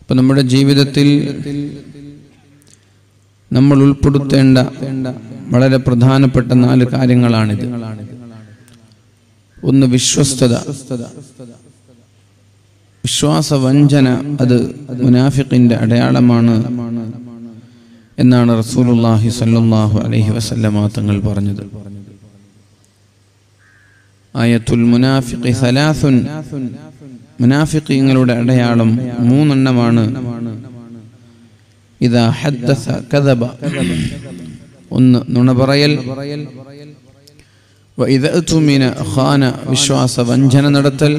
അപ്പൊ നമ്മുടെ ജീവിതത്തിൽ നമ്മൾ ഉൾപ്പെടുത്തേണ്ട വളരെ പ്രധാനപ്പെട്ട നാല് കാര്യങ്ങളാണിത് ഒന്ന് വിശ്വസ്തത വിശ്വാസവഞ്ചന അത് മുനാഫിഖിന്റെ അടയാളമാണ് എന്നാണ് റസൂലുള്ളാഹി സ്വല്ലല്ലാഹു അലൈഹി വസല്ലമ തങ്ങൾ പറഞ്ഞത് ആയത്തുൽ മുനാഫിഖി സലാസുൻ മുനാഫിഖീങ്ങളുടെ അടയാളം മൂന്നെണ്ണമാണ് ഇതാ ഹദ്ദസ കദബ ഒന്ന് നുണ പറയൽ വഇദ ഉതുമിന ഖാന വിശ്വാസ വഞ്ചന നടത്തൽ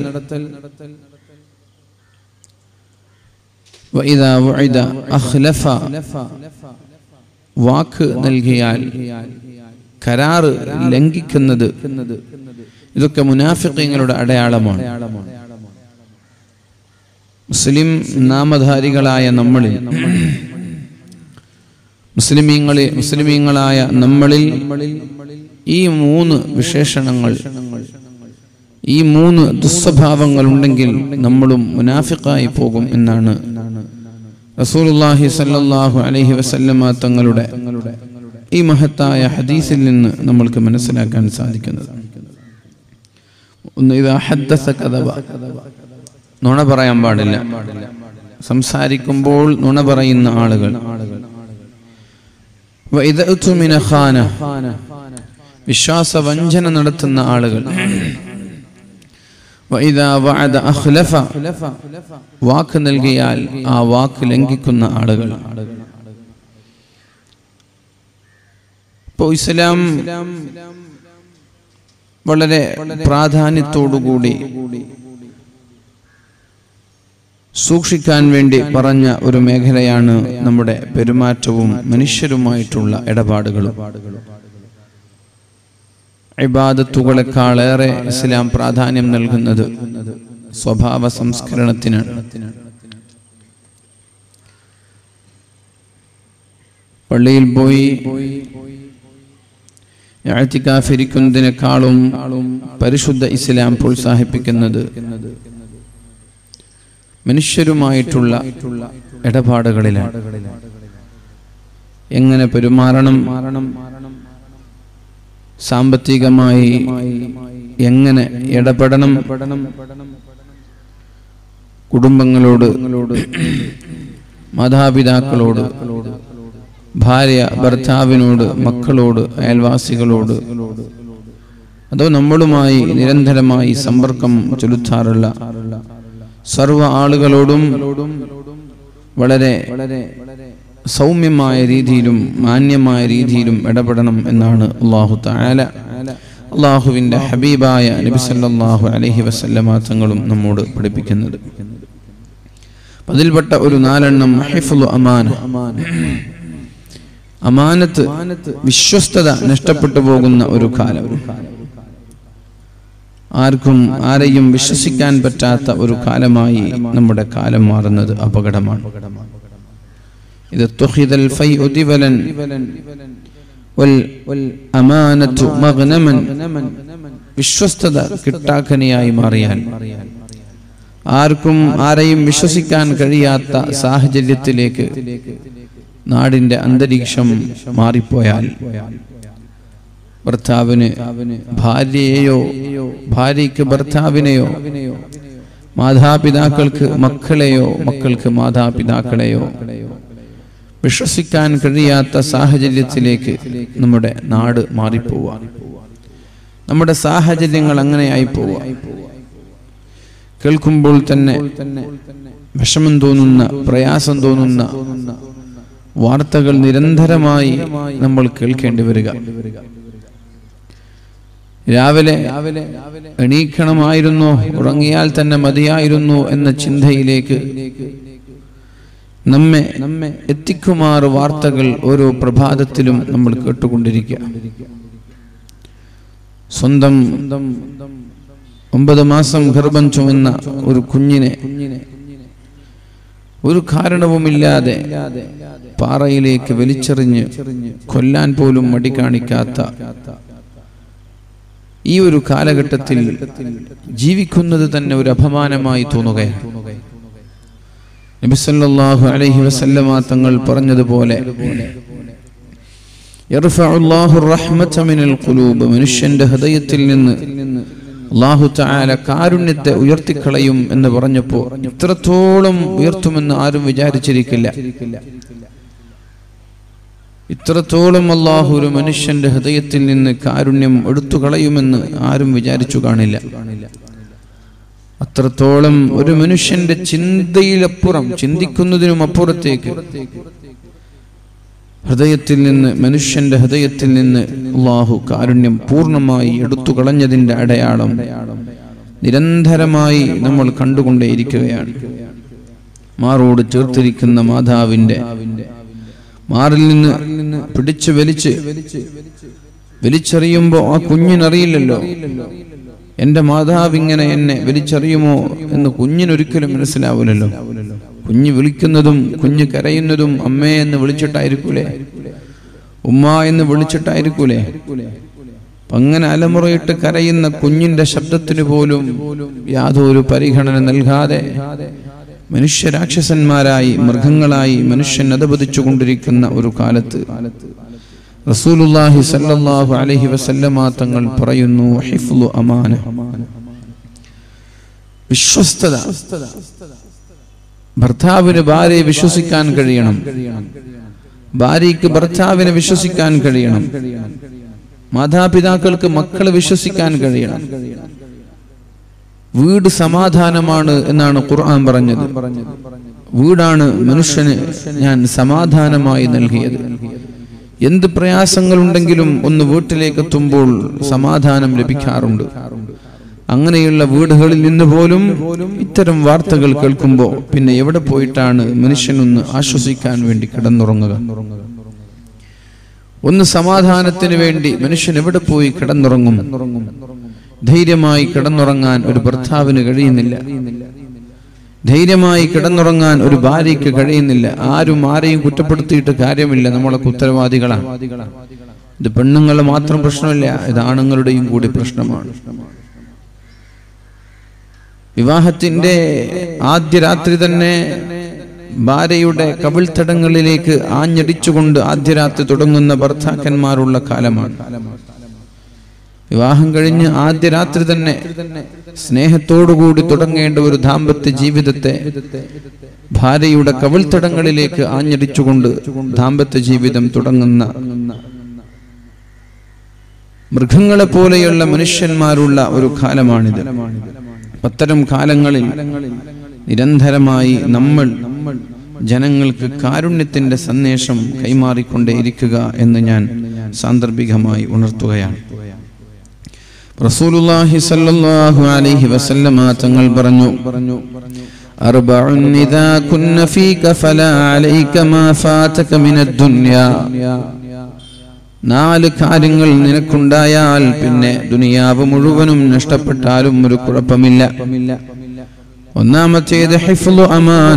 വഇദ വഇദ അഖ്ലഫ വാക്ക് നൽകിയാൽ കരാറ് ലംഘിക്കുന്നത് ഇതൊക്കെ മുനാഫിഖീങ്ങളുടെ അടയാളമാണ് മുസ്ലിം നാമധാരികളായ നമ്മളിൽ മുസ്ലിമീങ്ങളെ മുസ്ലിമീങ്ങളായ നമ്മളിൽ ഈ മൂന്ന് വിശേഷണങ്ങൾ ഈ മൂന്ന് ദുസ്വഭാവങ്ങൾ ഉണ്ടെങ്കിൽ നമ്മളും മുനാഫിക്കായി പോകും എന്നാണ് റസൂലുള്ളാഹി സല്ലല്ലാഹു അലൈഹി വസല്ലമ തങ്ങളുടെ ഈ മഹത്തായ ഹദീസിൽ നിന്ന് നമ്മൾക്ക് മനസ്സിലാക്കാൻ സാധിക്കുന്നത് ഒന്ന് ഇതാ ഹദ്ദസ കദബ നുണ പറയാൻ പാടില്ല സംസാരിക്കുമ്പോൾ നുണ പറയുന്ന ആളുകൾ വഇദ ഉതുമിന ഖാന വിശ്വാസ വഞ്ചന നടത്തുന്ന ആളുകൾ വഇദ വഅദ അഖ്ലഫ വാക്ക് നൽകിയാൽ ആ വാക്ക് ലംഘിക്കുന്ന ആളുകൾ ഇപ്പോൾ ഇസ്ലാം വളരെ പ്രാധാന്യത്തോടുകൂടി സൂക്ഷിക്കാൻ വേണ്ടി പറഞ്ഞ ഒരു മേഖലയാണ് നമ്മുടെ പെരുമാറ്റവും മനുഷ്യരുമായിട്ടുള്ള ഇടപാടുകളും ഇബാദത്തുകളെക്കാളേറെ ഇസ്ലാം പ്രാധാന്യം നൽകുന്നത് സ്വഭാവ സംസ്കരണത്തിനാണ് പള്ളിയിൽ പോയി ഇരിക്കുന്നതിനേക്കാളും പരിശുദ്ധ ഇസ്ലാം പ്രോത്സാഹിപ്പിക്കുന്നത് മനുഷ്യരുമായിട്ടുള്ള ഇടപാടുകളിലാണ് എങ്ങനെ പെരുമാറണം സാമ്പത്തികമായി എങ്ങനെ ഇടപെടണം കുടുംബങ്ങളോട് മാതാപിതാക്കളോട് ഭാര്യ ഭർത്താവിനോട് മക്കളോട് അയൽവാസികളോട് അതോ നമ്മളുമായി നിരന്തരമായി സമ്പർക്കം ചെലുത്താറുള്ള സർവ ആളുകളോടും വളരെ സൗമ്യമായ രീതിയിലും മാന്യമായ രീതിയിലും ഇടപെടണം എന്നാണ് അള്ളാഹു താല അള്ളാഹുവിന്റെ ഹബീബായ നബി സല്ലല്ലാഹു അലൈഹി വസല്ലമ തങ്ങളും നമ്മോട് പഠിപ്പിക്കുന്നത് അതിൽപ്പെട്ട ഒരു നാലെണ്ണം ഹിഫ്ളു അമാന അമാനത്ത് വിശ്വസ്തത നഷ്ടപ്പെട്ടു പോകുന്ന ഒരു കാലം ആർക്കും ആരെയും വിശ്വസിക്കാൻ പറ്റാത്ത ഒരു കാലമായി നമ്മുടെ കാലം മാറുന്നത് അപകടമാണ് ഇത് തുഹിദൽ ഫൈഉ ദിവലൻ വൽ അമാനത്തു മഗ്നമൻ വിശ്വസ്തത കിട്ടാക്കനിയായി മാറിയാൽ ആർക്കും ആരെയും വിശ്വസിക്കാൻ കഴിയാത്ത സാഹചര്യത്തിലേക്ക് നാടിന്റെ അന്തരീക്ഷം മാറിപ്പോയാൽ ഭർത്താവിന് ഭാര്യയെയോ ഭാര്യയ്ക്ക് ഭർത്താവിനെയോ മാതാപിതാക്കൾക്ക് മക്കളെയോ മക്കൾക്ക് മാതാപിതാക്കളെയോ വിശ്വസിക്കാൻ കഴിയാത്ത സാഹചര്യത്തിലേക്ക് നമ്മുടെ നാട് മാറിപ്പോവുക നമ്മുടെ സാഹചര്യങ്ങൾ അങ്ങനെയായി പോവുക കേൾക്കുമ്പോൾ തന്നെ വിഷമം തോന്നുന്ന പ്രയാസം തോന്നുന്ന വാർത്തകൾ നിരന്തരമായി നമ്മൾ കേൾക്കേണ്ടി വരിക രാവിലെ എണീക്കണമായിരുന്നോ ഉറങ്ങിയാൽ തന്നെ മതിയായിരുന്നു എന്ന ചിന്തയിലേക്ക് നമ്മെ നമ്മെ എത്തിക്കുമാറ് വാർത്തകൾ ഓരോ പ്രഭാതത്തിലും നമ്മൾ കേട്ടുകൊണ്ടിരിക്കുക സ്വന്തം ഒമ്പത് മാസം ഗർഭം ചുമന്ന ഒരു കുഞ്ഞിനെ ഒരു കാരണവുമില്ലാതെ പാറയിലേക്ക് വലിച്ചെറിഞ്ഞ് കൊല്ലാൻ പോലും മടി കാണിക്കാത്ത ഈ ഒരു കാലഘട്ടത്തിൽ ജീവിക്കുന്നത് തന്നെ ഒരു അപമാനമായി തോന്നുകയാണ് നബി സല്ലല്ലാഹു അലൈഹി വസല്ലമ തങ്ങൾ പറഞ്ഞതുപോലെ യർഫഉ അല്ലാഹു റഹ്മത മിനൽ ഖുലൂബ് മനുഷ്യന്റെ ഹൃദയത്തിൽ നിന്ന് അള്ളാഹു തആല കാരുണ്യത്തെ ഉയർത്തിക്കളയും എന്ന് പറഞ്ഞപ്പോൾ ഇത്രത്തോളം ഉയർത്തുമെന്ന് ആരും വിചാരിച്ചിരിക്കില്ല ഇത്രത്തോളം അള്ളാഹു ഒരു മനുഷ്യന്റെ ഹൃദയത്തിൽ നിന്ന് കാരുണ്യം എടുത്തു കളയുമെന്ന് ആരും വിചാരിച്ചു കാണില്ല അത്രത്തോളം ഒരു മനുഷ്യന്റെ ചിന്തയിലപ്പുറം ചിന്തിക്കുന്നതിനും അപ്പുറത്തേക്ക് ഹൃദയത്തിൽ നിന്ന് മനുഷ്യന്റെ ഹൃദയത്തിൽ നിന്ന് അള്ളാഹു കാരുണ്യം പൂർണ്ണമായി എടുത്തു കളഞ്ഞതിന്റെ അടയാളം നിരന്തരമായി നമ്മൾ കണ്ടുകൊണ്ടേയിരിക്കുകയാണ് മാറോട് ചേർത്തിരിക്കുന്ന മാതാവിന്റെ മാറിൽ നിന്ന് പിടിച്ചു വലിച്ച് വലിച്ചെറിയുമ്പോ ആ കുഞ്ഞിനറിയില്ലല്ലോ എന്റെ മാതാവ് ഇങ്ങനെ എന്നെ വലിച്ചെറിയുമോ എന്ന് കുഞ്ഞിനൊരിക്കലും മനസ്സിലാവില്ലല്ലോ കുഞ്ഞ് വിളിക്കുന്നതും കുഞ്ഞ് കരയുന്നതും അമ്മേ എന്ന് വിളിച്ചിട്ടായിരിക്കൂലേ ഉമ്മ എന്ന് വിളിച്ചിട്ടായിരിക്കൂലേ അപ്പൊ അങ്ങനെ അലമുറയിട്ട് കരയുന്ന കുഞ്ഞിന്റെ ശബ്ദത്തിന് പോലും യാതൊരു പരിഗണന നൽകാതെ മനുഷ്യരാക്ഷസന്മാരായി മൃഗങ്ങളായി മനുഷ്യൻ അധപതിച്ചു കൊണ്ടിരിക്കുന്ന ഒരു കാലത്ത് റസൂലുള്ളാഹി സല്ലല്ലാഹു അലൈഹി വസല്ലമ തങ്ങൾ പറയുന്നു ഹിഫ്ലു അമാന വിശ്വസ്തത ഭർത്താവിന് ഭാര്യയെ വിശ്വസിക്കാൻ കഴിയണം ഭാര്യയ്ക്ക് ഭർത്താവിനെ വിശ്വസിക്കാൻ കഴിയണം മാതാപിതാക്കൾക്ക് മക്കളെ വിശ്വസിക്കാൻ കഴിയണം വീട് സമാധാനമാണ് എന്നാണ് ഖുർആൻ പറഞ്ഞത് വീടാണ് മനുഷ്യന് ഞാൻ സമാധാനമായി നൽകിയത് എന്ത് പ്രയാസങ്ങളുണ്ടെങ്കിലും ഒന്ന് വീട്ടിലേക്ക് എത്തുമ്പോൾ സമാധാനം ലഭിക്കാറുണ്ട് അങ്ങനെയുള്ള വീടുകളിൽ നിന്ന് പോലും ഇത്തരം വാർത്തകൾ കേൾക്കുമ്പോൾ പിന്നെ എവിടെ പോയിട്ടാണ് മനുഷ്യനൊന്ന് ആശ്വസിക്കാൻ വേണ്ടി കിടന്നുറങ്ങുക ഒന്ന് സമാധാനത്തിന് വേണ്ടി മനുഷ്യൻ എവിടെ പോയി കിടന്നുറങ്ങും ധൈര്യമായി കിടന്നുറങ്ങാൻ ഒരു ഭർത്താവിന് കഴിയുന്നില്ല ധൈര്യമായി കിടന്നുറങ്ങാൻ ഒരു ഭാര്യയ്ക്ക് കഴിയുന്നില്ല ആരും ആരെയും കുറ്റപ്പെടുത്തിയിട്ട് കാര്യമില്ല നമ്മളൊക്കെ ഉത്തരവാദികളാണ് ഇത് പെണ്ണുങ്ങൾ മാത്രം പ്രശ്നമില്ല ഇത് ആണുങ്ങളുടെയും കൂടി പ്രശ്നമാണ് വിവാഹത്തിന്റെ ആദ്യ രാത്രി തന്നെ ഭാര്യയുടെ കവിൾത്തടങ്ങളിലേക്ക് ആഞ്ഞടിച്ചുകൊണ്ട് ആദ്യ രാത്രി തുടങ്ങുന്ന ഭർത്താക്കന്മാരുള്ള കാലമാണ് വിവാഹം കഴിഞ്ഞ് ആദ്യ രാത്രി തന്നെ സ്നേഹത്തോടുകൂടി തുടങ്ങേണ്ട ഒരു ദാമ്പത്യ ജീവിതത്തെ ഭാര്യയുടെ കവിൾത്തടങ്ങളിലേക്ക് ആഞ്ഞടിച്ചുകൊണ്ട് ദാമ്പത്യ ജീവിതം തുടങ്ങുന്ന മൃഗങ്ങളെ പോലെയുള്ള മനുഷ്യന്മാരുള്ള ഒരു കാലമാണിത് അത്തരം കാലങ്ങളിൽ നിരന്തരമായി നമ്മൾ ജനങ്ങൾക്ക് കാരുണ്യത്തിന്റെ സന്ദേശം കൈമാറിക്കൊണ്ടേയിരിക്കുക എന്ന് ഞാൻ സാന്ദർഭികമായി ഉണർത്തുകയാണ് റസൂലുള്ളാഹി സല്ലല്ലാഹു അലൈഹി വസല്ലമ തങ്ങൾ പറഞ്ഞു പറഞ്ഞു أربع إذا كن فيك فلا عليك ما فاتك من الدنيا നാല് കാര്യങ്ങൾ നിനക്കുണ്ടായാൽ പിന്നെ ദുനിയാവ് മുഴുവനും നഷ്ടപ്പെട്ടാലും ഒരു കുഴപ്പമില്ല ഒന്നാമത്തേത് ഹിഫ്ലു അമാന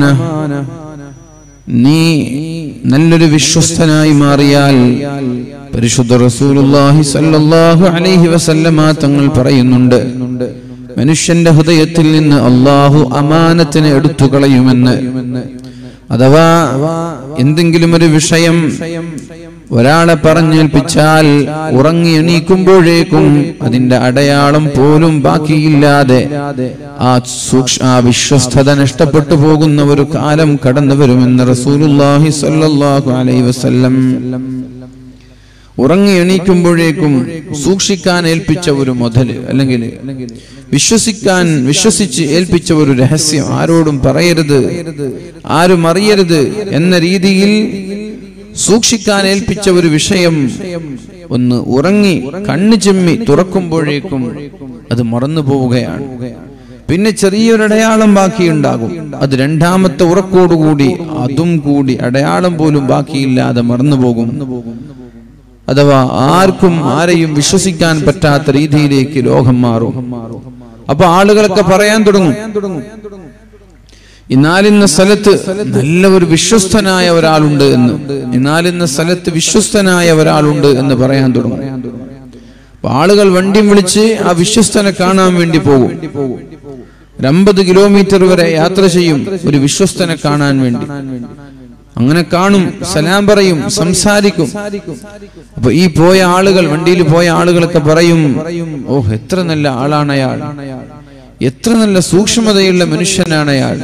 നീ നല്ലൊരു വിശ്വസ്തനായി മാറിയാൽ പരിശുദ്ധ റസൂലുള്ളാഹി സല്ലല്ലാഹു അലൈഹി വസല്ലമ തങ്ങൾ പറയുന്നുണ്ട് മനുഷ്യന്റെ ഹൃദയത്തിൽ നിന്ന് അള്ളാഹു അമാനത്തിനെ എടുത്തു കളയുമെന്ന് അഥവാ എന്തെങ്കിലും ഒരു വിഷയം ഒരാളെ പറഞ്ഞേൽപ്പിച്ചാൽ ഉറങ്ങി എണീക്കുമ്പോഴേക്കും അതിന്റെ അടയാളം പോലും ബാക്കിയില്ലാതെ ആ സൂക്ഷ ആ വിശ്വസ്തത നഷ്ടപ്പെട്ടു പോകുന്ന ഒരു കാലം കടന്നു വരുമെന്ന് റസൂലുള്ളാഹി സ്വല്ലല്ലാഹു അലൈഹി വസല്ലം ഉറങ്ങി എണീക്കുമ്പോഴേക്കും സൂക്ഷിക്കാൻ ഏൽപ്പിച്ച ഒരു മുതല് അല്ലെങ്കിൽ വിശ്വസിക്കാൻ വിശ്വസിച്ച് ഏൽപ്പിച്ച ഒരു രഹസ്യം ആരോടും പറയരുത് ആരും അറിയരുത് എന്ന രീതിയിൽ സൂക്ഷിക്കാൻ ഏൽപ്പിച്ച ഒരു വിഷയം ഒന്ന് ഉറങ്ങി കണ്ണു ചെമ്മി തുറക്കുമ്പോഴേക്കും അത് മറന്നു പോവുകയാണ് പിന്നെ ചെറിയൊരു അടയാളം ബാക്കിയുണ്ടാകും അത് രണ്ടാമത്തെ ഉറക്കോടുകൂടി അതും കൂടി അടയാളം പോലും ബാക്കിയില്ലാതെ മറന്നു പോകും അഥവാ ആർക്കും ആരെയും വിശ്വസിക്കാൻ പറ്റാത്ത രീതിയിലേക്ക് ലോകം മാറും അപ്പൊ ആളുകളൊക്കെ പറയാൻ തുടങ്ങും ഇന്നാലിന്ന സ്ഥലത്ത് നല്ല ഒരു വിശ്വസ്തനായ ഒരാളുണ്ട് എന്ന് ഇന്നാലിന്ന സ്ഥലത്ത് വിശ്വസ്തനായ ഒരാളുണ്ട് എന്ന് പറയാൻ തുടങ്ങും അപ്പൊ ആളുകൾ വണ്ടിയും വിളിച്ച് ആ വിശ്വസ്തനെ കാണാൻ വേണ്ടി പോകും ഒരു അമ്പത് കിലോമീറ്റർ വരെ യാത്ര ചെയ്യും ഒരു വിശ്വസ്തനെ കാണാൻ വേണ്ടി അങ്ങനെ കാണും സലാം പറയും സംസാരിക്കും അപ്പൊ ഈ പോയ ആളുകൾ വണ്ടിയിൽ പോയ ആളുകളൊക്കെ പറയും ഓ എത്ര നല്ല ആളാണ് അയാൾ എത്ര നല്ല സൂക്ഷ്മതയുള്ള മനുഷ്യനാണ് അയാൾ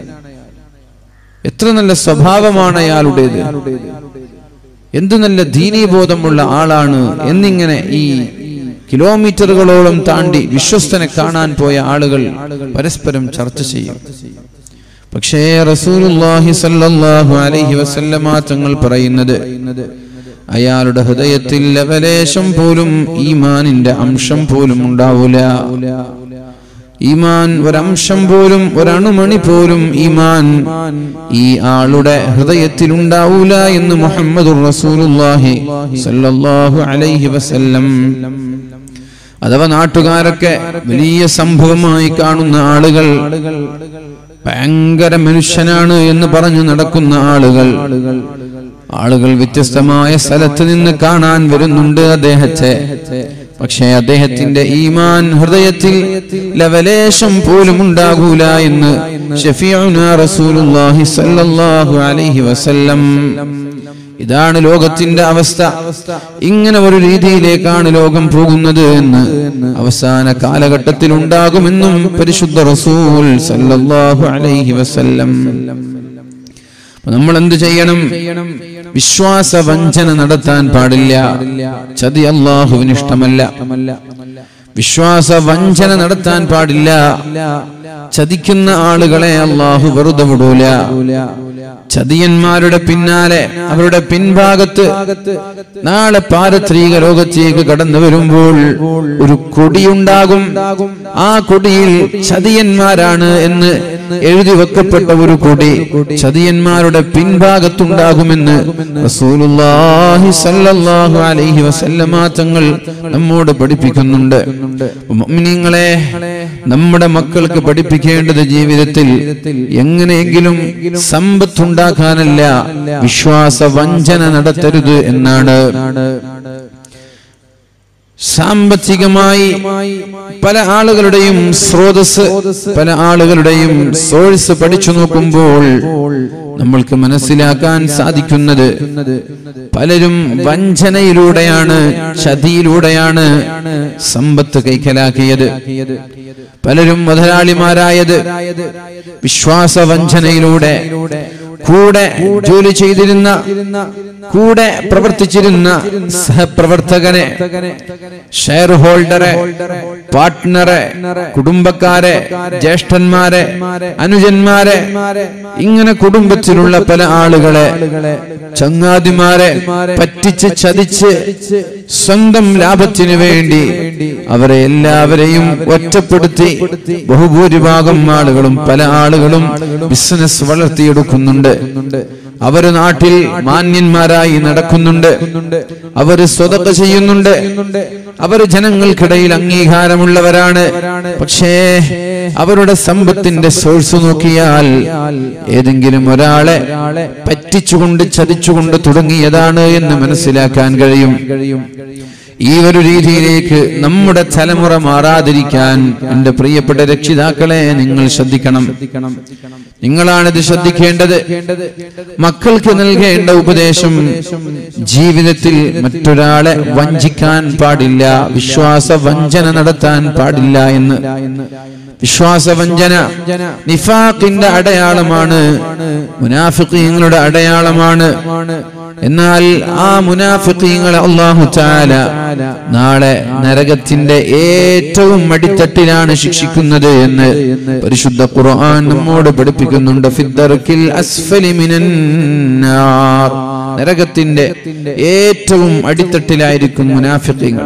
എത്ര നല്ല സ്വഭാവമാണ് അയാളുടേത് എന്ത് നല്ല ദീനീബോധമുള്ള ആളാണ് എന്നിങ്ങനെ ഈ കിലോമീറ്ററുകളോളം താണ്ടി വിശ്വസ്തനെ കാണാൻ പോയ ആളുകൾ പരസ്പരം ചർച്ച ചെയ്യും പക്ഷേ റസൂലുള്ളാഹി സല്ലല്ലാഹു അലൈഹി വസല്ലമ തങ്ങൾ പറയുന്നത് അയാളുടെ ഹൃദയത്തിൽ ലവലേശം പോലും ഈമാനിന്റെ അംശം പോലും ഉണ്ടാവൂല ഈമാൻ ഒരംശം പോലും ഒരണുമണി പോലും ഈമാൻ ഈ ആളുടെ ഹൃദയത്തിൽ ഉണ്ടാവൂല എന്ന് മുഹമ്മദുർ റസൂലുള്ളാഹി സല്ലല്ലാഹു അലൈഹി വസല്ലം അഥവാ നാട്ടുകാരൊക്കെ വലിയ സംഭവമായി കാണുന്ന ആളുകൾ ഭയങ്കര മനുഷ്യനാണ് എന്ന് പറഞ്ഞു നടക്കുന്ന ആളുകൾ ആളുകൾ വ്യത്യസ്തമായ സ്ഥലത്ത് നിന്ന് കാണാൻ വരുന്നുണ്ട് അദ്ദേഹത്തെ പക്ഷേ അദ്ദേഹത്തിന്റെ ഈമാൻ ഹൃദയത്തിൽ ലവലേശം പോലും ഉണ്ടാകൂല എന്ന് ഷഫീഉന റസൂലുള്ളാഹി സ്വല്ലല്ലാഹു അലൈഹി വസല്ലം ഇതാണ് ലോകത്തിന്റെ അവസ്ഥ ഇങ്ങനെ ഒരു രീതിയിലേക്കാണ് ലോകം പോകുന്നത് എന്ന് അവസാന കാലഘട്ടത്തിൽ ഉണ്ടാകുമെന്നും പരിശുദ്ധ റസൂൽ സല്ലല്ലാഹു അലൈഹി വസല്ലം അപ്പൊ നമ്മൾ എന്ത് ചെയ്യണം വിശ്വാസ വഞ്ചന നടത്താൻ പാടില്ല ചതി അള്ളാഹുവിന് ഇഷ്ടമല്ല വിശ്വാസ വഞ്ചന നടത്താൻ പാടില്ല ചതിക്കുന്ന ആളുകളെ അള്ളാഹു വെറുതെ വിടൂല ചതിയന്മാരുടെ പിന്നാലെ അവരുടെ പിൻഭാഗത്ത് നാളെ പാരത്രീക ലോകത്തേക്ക് കടന്നു വരുമ്പോൾ ഒരു കൊടിയുണ്ടാകും ആ കൊടിയിൽ ചതിയന്മാരാണ് എന്ന് എഴുതി വെക്കപ്പെട്ട ഒരു കൊടി ചതിയന്മാരുടെ പിൻഭാഗത്തുണ്ടാകുമെന്ന് റസൂലുള്ളാഹി സ്വല്ലല്ലാഹു അലൈഹി വസല്ലമ തങ്ങൾ നമ്മോട് പഠിപ്പിക്കുന്നുണ്ട് മുഅ്മിനീങ്ങളെ നമ്മുടെ മക്കൾക്ക് പഠിപ്പിക്കേണ്ടത് ജീവിതത്തിൽ എങ്ങനെയെങ്കിലും സമ്പത്തുണ്ടാക്കാനല്ല വിശ്വാസ വഞ്ചന നടത്തരുത് എന്നാണ് സാമ്പത്തികമായി പല ആളുകളുടെയും സ്രോതസ് പല ആളുകളുടെയും സോഴ്സ് പഠിച്ചു നോക്കുമ്പോൾ നമ്മൾക്ക് മനസ്സിലാക്കാൻ സാധിക്കുന്നത് പലരും വഞ്ചനയിലൂടെയാണ് ചതിയിലൂടെയാണ് സമ്പത്ത് കൈക്കലാക്കിയത് പലരും മുതലാളിമാരായത് വിശ്വാസ വഞ്ചനയിലൂടെ കൂടെ ജോലി ചെയ്തിരുന്ന കൂടെ പ്രവർത്തിച്ചിരുന്ന സഹപ്രവർത്തകനെ ഷെയർ ഹോൾഡറെ പാർട്ട്ണറെ കുടുംബക്കാരെ ജ്യേഷ്ഠന്മാരെ അനുജന്മാരെ ഇങ്ങനെ കുടുംബത്തിലുള്ള പല ആളുകളെ ചങ്ങാതിമാരെ പറ്റിച്ച് ചതിച്ച് സ്വന്തം ലാഭത്തിന് വേണ്ടി അവരെ എല്ലാവരെയും ഒറ്റപ്പെടുത്തി ബഹുഭൂരിഭാഗം ആളുകളും പല ആളുകളും ബിസിനസ് വളർത്തിയെടുക്കുന്നുണ്ട് അവര് നാട്ടിൽ മാന്യന്മാരായി നടക്കുന്നുണ്ട് അവര് സ്വതക്ക ചെയ്യുന്നുണ്ട് അവര് ജനങ്ങൾക്കിടയിൽ അംഗീകാരമുള്ളവരാണ് പക്ഷേ അവരുടെ സമ്പത്തിന്റെ സോഴ്സ് നോക്കിയാൽ ഏതെങ്കിലും ഒരാളെ പറ്റിച്ചുകൊണ്ട് ചതിച്ചുകൊണ്ട് തുടങ്ങിയതാണ് എന്ന് മനസ്സിലാക്കാൻ കഴിയും ഈ ഒരു രീതിയിലേക്ക് നമ്മുടെ തലമുറ മാറാതിരിക്കാൻ എന്റെ പ്രിയപ്പെട്ട രക്ഷിതാക്കളെ നിങ്ങൾ ശ്രദ്ധിക്കണം നിങ്ങളാണിത് ശ്രദ്ധിക്കേണ്ടത് മക്കൾക്ക് നൽകേണ്ട ഉപദേശം ജീവിതത്തിൽ മറ്റൊരാളെ വഞ്ചിക്കാൻ പാടില്ല വിശ്വാസ വഞ്ചന നടത്താൻ പാടില്ല എന്ന് വിശ്വാസവഞ്ചന നിഫാഖിന്റെ അടയാളമാണ് മുനാഫിഖീങ്ങളുടെ അടയാളമാണ് എന്നാൽ ആ മുനാഫിഖീങ്ങളെ അള്ളാഹു താല നാളെ നരകത്തിന്റെ ഏറ്റവും അടിത്തട്ടിലാണ് ശിക്ഷിക്കുന്നത് എന്ന് പരിശുദ്ധ ഖുർആൻ നമ്മോട് പഠിപ്പിക്കുന്നുണ്ട് ഫിദ്ദർക്കിൽ അസ്ഫലി മിനൻ നാർ നരകത്തിന്റെ ഏറ്റവും അടിത്തട്ടിലായിരിക്കും മുനാഫിഖീങ്ങൾ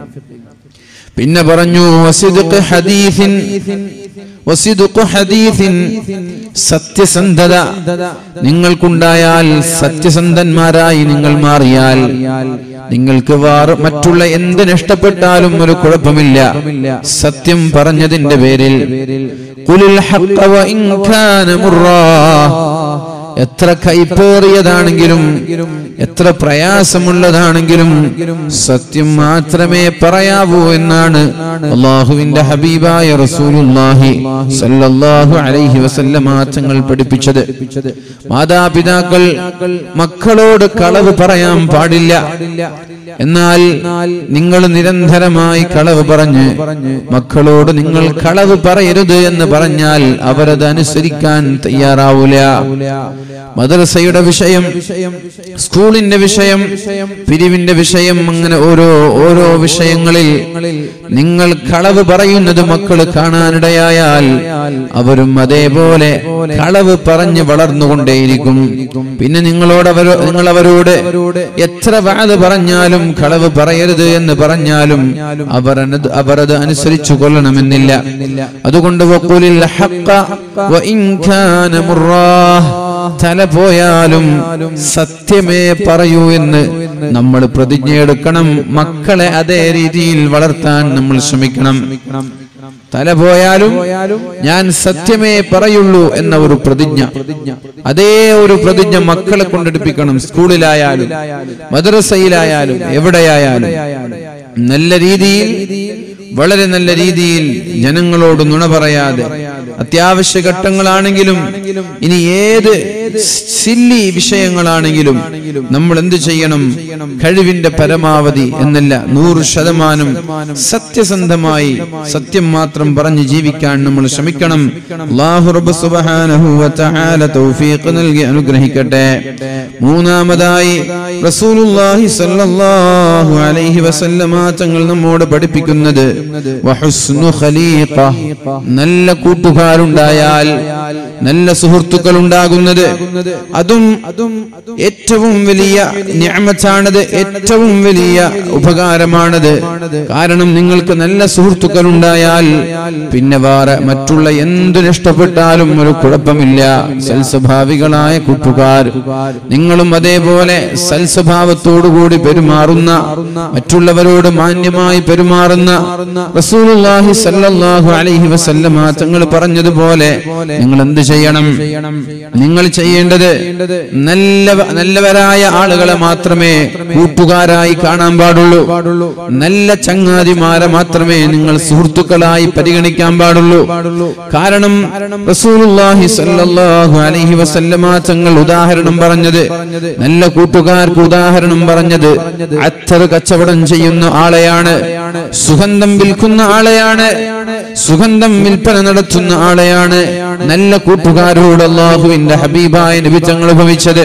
പിന്നെ പറഞ്ഞു വസിദുഖ് ഹദീസിൻ വസിദുഖ് ഹദീസിൻ സത്യസന്ധത നിങ്ങൾക്കുണ്ടായാൽ സത്യസന്ധന്മാരായി നിങ്ങൾ മാറിയാൽ നിങ്ങൾക്ക് വേറെ മറ്റുള്ള എന്ത് നഷ്ടപ്പെട്ടാലും ഒരു കുഴപ്പമില്ല സത്യം പറഞ്ഞതിന്റെ പേരിൽ ഖുലിൽ ഹഖ്ഖ വഇൻ കാന മുറാ എത്ര കൈപ്പേറിയതാണെങ്കിലും എത്ര പ്രയാസമുള്ളതാണെങ്കിലും സത്യം മാത്രമേ പറയാവൂ എന്നാണ് അള്ളാഹുവിന്റെ ഹബീബായ റസൂലുള്ളാഹി സല്ലല്ലാഹു അലൈഹി വസല്ലമ തങ്ങൾ പഠിപ്പിച്ചത് മാതാപിതാക്കൾ മക്കളോട് കളവ് പറയാൻ പാടില്ല എന്നാൽ നിങ്ങൾ നിരന്തരമായി കളവ് പറഞ്ഞ് മക്കളോട് നിങ്ങൾ കളവ് പറയരുത് എന്ന് പറഞ്ഞാൽ അവരത് അനുസരിക്കാൻ തയ്യാറാവൂല മദ്രസയുടെ വിഷയം സ്കൂളിന്റെ വിഷയം പിരിവിന്റെ വിഷയം അങ്ങനെ ഓരോ ഓരോ വിഷയങ്ങളിൽ നിങ്ങൾ കളവ് പറയുന്നത് മക്കൾ കാണാനിടയായാൽ അവരും അതേപോലെ കളവ് പറഞ്ഞ് വളർന്നുകൊണ്ടേയിരിക്കും പിന്നെ നിങ്ങളോട് അവർ നിങ്ങൾ അവരോട് എത്ര വാത് പറഞ്ഞാലും കളവ് പറയരുത് എന്ന് പറഞ്ഞാലും അവർ അനത് അവരത് അനുസരിച്ചു കൊള്ളണമെന്നില്ല അതുകൊണ്ട് വഖുലിൽ ഹഖ്ഖ വഇൻ കാന മുറാഹ് തല പോയാലും സത്യമേ പറയൂ എന്ന് നമ്മൾ പ്രതിജ്ഞയെടുക്കണം മക്കളെ അതേ രീതിയിൽ വളർത്താൻ നമ്മൾ ശ്രമിക്കണം തല പോയാലും ഞാൻ സത്യമേ പറയുള്ളൂ എന്ന ഒരു പ്രതിജ്ഞ അതേ ഒരു പ്രതിജ്ഞ മക്കളെ കൊണ്ടെടുപ്പിക്കണം സ്കൂളിലായാലും മദ്രസയിലായാലും എവിടെയായാലും നല്ല രീതിയിൽ വളരെ നല്ല രീതിയിൽ ജനങ്ങളോട് നുണ പറയാതെ അത്യാവശ്യ ഘട്ടങ്ങളാണെങ്കിലും ഇനി ഏത് സില്ലി വിഷയങ്ങളാണെങ്കിലും നമ്മൾ എന്ത് ചെയ്യണം കഴിവിന്റെ പരമാവധി എന്നല്ല നൂറ് ശതമാനം സത്യസന്ധമായി സത്യം മാത്രം പറഞ്ഞ് ജീവിക്കാൻ നമ്മൾ ശ്രമിക്കണം അല്ലാഹു റബ്ബ് സുബ്ഹാനഹു വ തആല തൗഫീഖ് നൽകി അനുഗ്രഹിക്കട്ടെ മൂന്നാമതായി റസൂലുള്ളാഹി സ്വല്ലല്ലാഹു അലൈഹി വസല്ലമ തങ്ങൾ നമ്മോട് പഠിപ്പിക്കുന്നത് വഹുസ്നു ഖലീഖ നല്ല കൂട്ടുകാരുണ്ടായാൽ നല്ല സുഹൃത്തുക്കൾ ഉണ്ടാകുന്നത് അതും ഏറ്റവും വലിയ ഞാമത്താണത് ഏറ്റവും വലിയ ഉപകാരമാണത് കാരണം നിങ്ങൾക്ക് നല്ല സുഹൃത്തുക്കൾ ഉണ്ടായാൽ പിന്നെ വേറെ മറ്റുള്ള എന്തു നഷ്ടപ്പെട്ടാലും ഒരു കുഴപ്പമില്ല സൽസ്വഭാവികളായ കൂട്ടുകാർ നിങ്ങളും അതേപോലെ സൽസ്വഭാവത്തോടുകൂടി പെരുമാറുന്ന മറ്റുള്ളവരോട് മാന്യമായി പെരുമാറുന്ന റസൂലുള്ളാഹി സല്ലല്ലാഹു അലൈഹി വസല്ലമ തങ്ങൾ പറഞ്ഞതുപോലെ നിങ്ങൾ എന്ത് ചെയ്യണം നിങ്ങൾ ചെയ്യേണ്ടത് നല്ല നല്ലവരായ ആളുകളെ മാത്രമേ കൂട്ടുകാരായി കാണാൻ പാടുള്ളൂ നല്ല ചങ്ങാതിമാരെ മാത്രമേ നിങ്ങൾ സുഹൃത്തുക്കളായി പരിഗണിക്കാൻ പാടുള്ളൂ കാരണം റസൂലുള്ളാഹി സല്ലല്ലാഹു അലൈഹി വസല്ലമ തങ്ങൾ ഉദാഹരണം പറഞ്ഞത് നല്ല കൂട്ടുകാർക്ക് ഉദാഹരണം പറഞ്ഞത് അത്തർ കച്ചവടം ചെയ്യുന്ന ആളെയാണ് സുഗന്ധം വിൽക്കുന്ന ആളെയാണ് സുഗന്ധം വിൽപ്പന നടത്തുന്ന ആളെയാണ് നല്ല കൂട്ടുകാരോട് അള്ളാഹുവിന്റെ ഹബീബായ നബി തങ്ങൾ ഭവിച്ചത്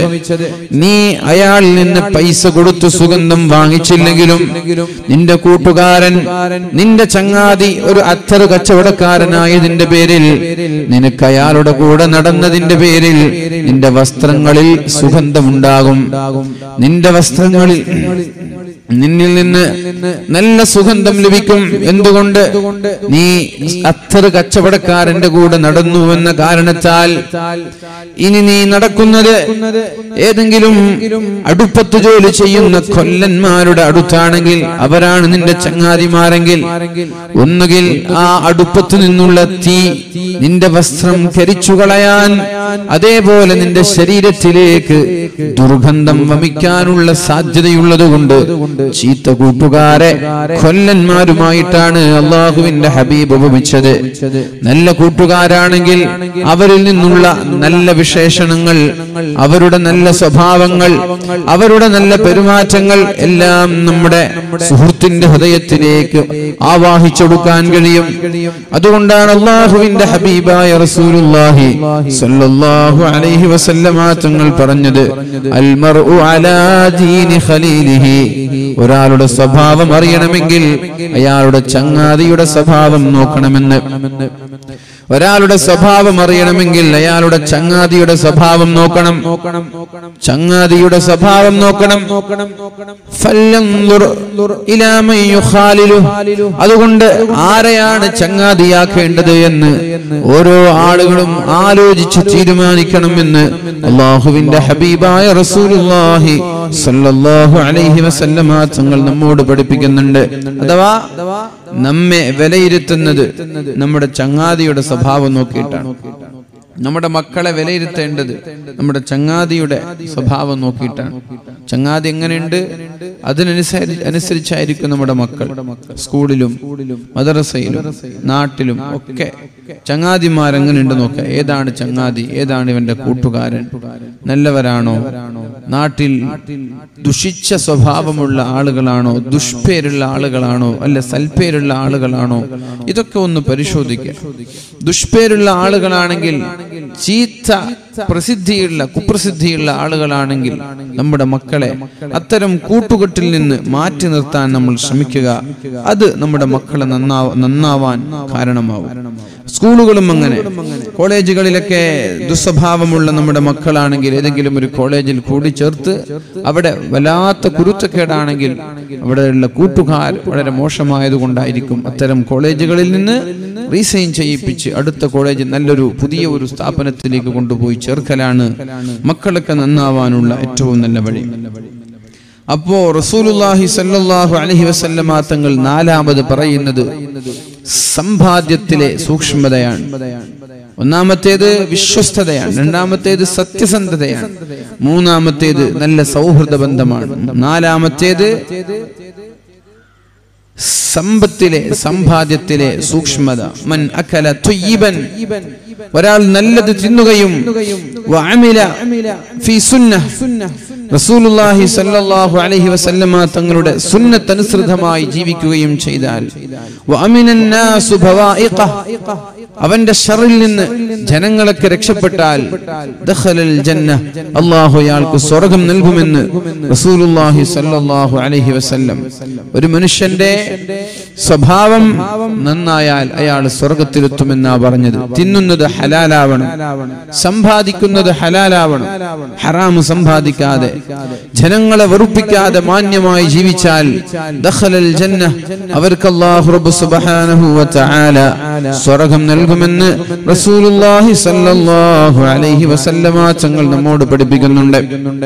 നീ അയാളിൽ നിന്ന് പൈസ കൊടുത്ത് സുഗന്ധം വാങ്ങിച്ചില്ലെങ്കിലും നിന്റെ കൂട്ടുകാരൻ നിന്റെ ചങ്ങാതി ഒരു അത്തറ് കച്ചവടക്കാരനായതിന്റെ പേരിൽ നിനക്ക് അയാളുടെ കൂടെ നടന്നതിന്റെ പേരിൽ നിന്റെ വസ്ത്രങ്ങളിൽ സുഗന്ധമുണ്ടാകും നിന്റെ വസ്ത്രങ്ങളിൽ നിന്നിൽ നിന്ന് നല്ല സുഗന്ധം ലഭിക്കും എന്തുകൊണ്ട് നീ അത്തറ് കച്ചവടക്കാരന്റെ കൂടെ നടന്നു എന്ന കാരണത്താൽ ഇനി നീ നടക്കുന്നത് ഏതെങ്കിലും അടുപ്പത്ത് ജോലി ചെയ്യുന്ന കൊല്ലന്മാരുടെ അടുത്താണെങ്കിൽ അവരാണ് നിന്റെ ചങ്ങാതിമാരെങ്കിൽ ഒന്നുകിൽ ആ അടുപ്പത്ത് നിന്നുള്ള തീ നിന്റെ വസ്ത്രം കരിച്ചു കളയാൻ അതേപോലെ നിന്റെ ശരീരത്തിലേക്ക് ദുർഗന്ധം വമിക്കാനുള്ള സാധ്യതയുള്ളതുകൊണ്ട് ചീത്ത കൂട്ടുകാരെ കൊല്ലന്മാരുമായിട്ടാണ് അള്ളാഹുവിന്റെ ഹബീബ് ഉപമിച്ചത് നല്ല കൂട്ടുകാരാണെങ്കിൽ അവരിൽ നിന്നുള്ള നല്ല വിശേഷണങ്ങൾ അവരുടെ നല്ല സ്വഭാവങ്ങൾ അവരുടെ നല്ല പെരുമാറ്റങ്ങൾ എല്ലാം നമ്മുടെ സുഹൃത്തിന്റെ ഹൃദയത്തിലേക്ക് ആവാഹിച്ചെടുക്കാൻ കഴിയും അതുകൊണ്ടാണ് അള്ളാഹുവിന്റെ ഹബീബായ റസൂലുള്ളാഹി സല്ലല്ലാഹു അലൈഹി വസല്ലമ തങ്ങൾ പറഞ്ഞത് അൽ മർഉ അലാ ദീനി ഖലീലിഹി ഒരാളുടെ സ്വഭാവം അറിയണമെങ്കിൽ അയാളുടെ ചങ്ങാതിയുടെ സ്വഭാവം നോക്കണമെന്ന് ഒരാളുടെ സ്വഭാവം അറിയണമെങ്കിൽ അയാളുടെ ചങ്ങാതിയുടെ സ്വഭാവം നോക്കണം ചങ്ങാതിയുടെ സ്വഭാവം നോക്കണം ഫല്യൻദുർ ഇലാ മൻ യുഖാലിലു. അതുകൊണ്ട് ആരെയാണ് ചങ്ങാതിയാക്കേണ്ടത് എന്ന് ഓരോ ആളുകളും ആലോചിച്ച് തീരുമാനിക്കണമെന്ന് അള്ളാഹുവിന്റെ ഹബീബായ റസൂലുള്ളാഹി സല്ലല്ലാഹു അലൈഹി വസല്ലമ തങ്ങൾ നമ്മോട് പഠിപ്പിക്കുന്നുണ്ട് അഥവാ നമ്മെ വിലയിരുത്തുന്നത് നമ്മുടെ ചങ്ങാതിയുടെ സ്വഭാവം നോക്കിയിട്ടാണ് നമ്മുടെ മക്കളെ വിലയിരുത്തേണ്ടത് നമ്മുടെ ചങ്ങാതിയുടെ സ്വഭാവം നോക്കിയിട്ടാണ് ചങ്ങാതി എങ്ങനെയുണ്ട് അതിനനുസരി അനുസരിച്ചായിരിക്കും നമ്മുടെ മക്കൾ സ്കൂളിലും മദ്രസയിലും നാട്ടിലും ഒക്കെ ചങ്ങാതിമാർ എങ്ങനെയുണ്ട് നോക്കുക ഏതാണ് ചങ്ങാതി ഏതാണ് ഇവന്റെ കൂട്ടുകാരൻ നല്ലവരാണോ നാട്ടിൽ ദുഷിച്ച സ്വഭാവമുള്ള ആളുകളാണോ ദുഷ്പേരുള്ള ആളുകളാണോ അല്ല സൽപ്പേരുള്ള ആളുകളാണോ ഇതൊക്കെ ഒന്ന് പരിശോധിക്കുക ദുഷ്പേരുള്ള ആളുകളാണെങ്കിൽ ചീത്ത പ്രസിദ്ധിയുള്ള കുപ്രസിദ്ധിയുള്ള ആളുകളാണെങ്കിൽ നമ്മുടെ മക്കളെ അത്തരം കൂട്ടുകെട്ടിൽ നിന്ന് മാറ്റി നിർത്താൻ നമ്മൾ ശ്രമിക്കുക അത് നമ്മുടെ മക്കളെ നന്നാ നന്നാവാൻ കാരണമാവും സ്കൂളുകളും അങ്ങനെ കോളേജുകളിലൊക്കെ ദുസ്വഭാവമുള്ള നമ്മുടെ മക്കളാണെങ്കിൽ ഏതെങ്കിലും ഒരു കോളേജിൽ കൂടിച്ചേർത്ത് അവിടെ വല്ലാത്ത കുരുത്തക്കേടാണെങ്കിൽ അവിടെയുള്ള കൂട്ടുകാർ വളരെ മോശമായതുകൊണ്ടായിരിക്കും അത്തരം കോളേജുകളിൽ നിന്ന് റീസൈൻ ചെയ്യിപ്പിച്ച് അടുത്ത കോളേജ് നല്ലൊരു പുതിയ ഒരു സ്ഥാപനത്തിലേക്ക് കൊണ്ടുപോയി ചേർക്കലാണ് മക്കളൊക്കെ നന്നാവാനുള്ള ഏറ്റവും നല്ല വഴി അപ്പോ റസൂലുല്ലാഹി സല്ലല്ലാഹു അലൈഹി വസല്ലമ തങ്ങൾ നാലാമത് പറയുന്നത് സമ്പാദ്യത്തിലെ സൂക്ഷ്മതയാണ് ഒന്നാമത്തേത് വിശ്വസ്തതയാണ് രണ്ടാമത്തേത് സത്യസന്ധതയാണ് മൂന്നാമത്തേത് നല്ല സൗഹൃദ ബന്ധമാണ് നാലാമത്തേത് സമ്പത്തിലെ സമ്പാദ്യത്തിലെ സൂക്ഷ്മത മൻ അക്കല തുയ്യിബൻ ഒരാൾ നല്ലത് തിന്നുകയും വഅമില ഫീ സുന്നഹ് റസൂലുള്ളാഹി സല്ലല്ലാഹു അലൈഹി വസല്ലമ തങ്ങളുടെ സുന്നത്ത് അനുസൃതമായി ജീവിക്കുകയും ചെയ്താൽ വഅമിനൻ നാസു ബവാഇഖഹ് അവന്റെ ഷറിൽ നിന്ന് ജനങ്ങളൊക്കെ രക്ഷപ്പെട്ടാൽ ദഖലൽ ജന്ന അല്ലാഹു അയാൾക്ക് സ്വർഗ്ഗം നൽകുമെന്ന് റസൂലുള്ളാഹി സല്ലല്ലാഹു അലൈഹി വസല്ലം ഒരു മനുഷ്യന്റെ സ്വഭാവം നന്നായാൽ അയാൾ സ്വർഗത്തിലെത്തുമെന്നാ പറഞ്ഞത് തിന്നുന്നത് ഹലാലാവണം സമ്പാദിക്കുന്നത് ഹലാലാവണം ഹറാമ് സമ്പാദിക്കാതെ ജനങ്ങളെ വെറുപ്പിക്കാതെ മാന്യമായി ജീവിച്ചാൽ ദഖലൽ ജന്ന അവർക്ക് അല്ലാഹു റബ്ബ് സുബ്ഹാനഹു വ തആല സ്വർഗ്ഗം നൽകുമെന്ന് റസൂലുള്ളാഹി സ്വല്ലല്ലാഹു അലൈഹി വസല്ലമ തങ്ങൾ നമ്മോട് പഠിപ്പിക്കുന്നുണ്ട്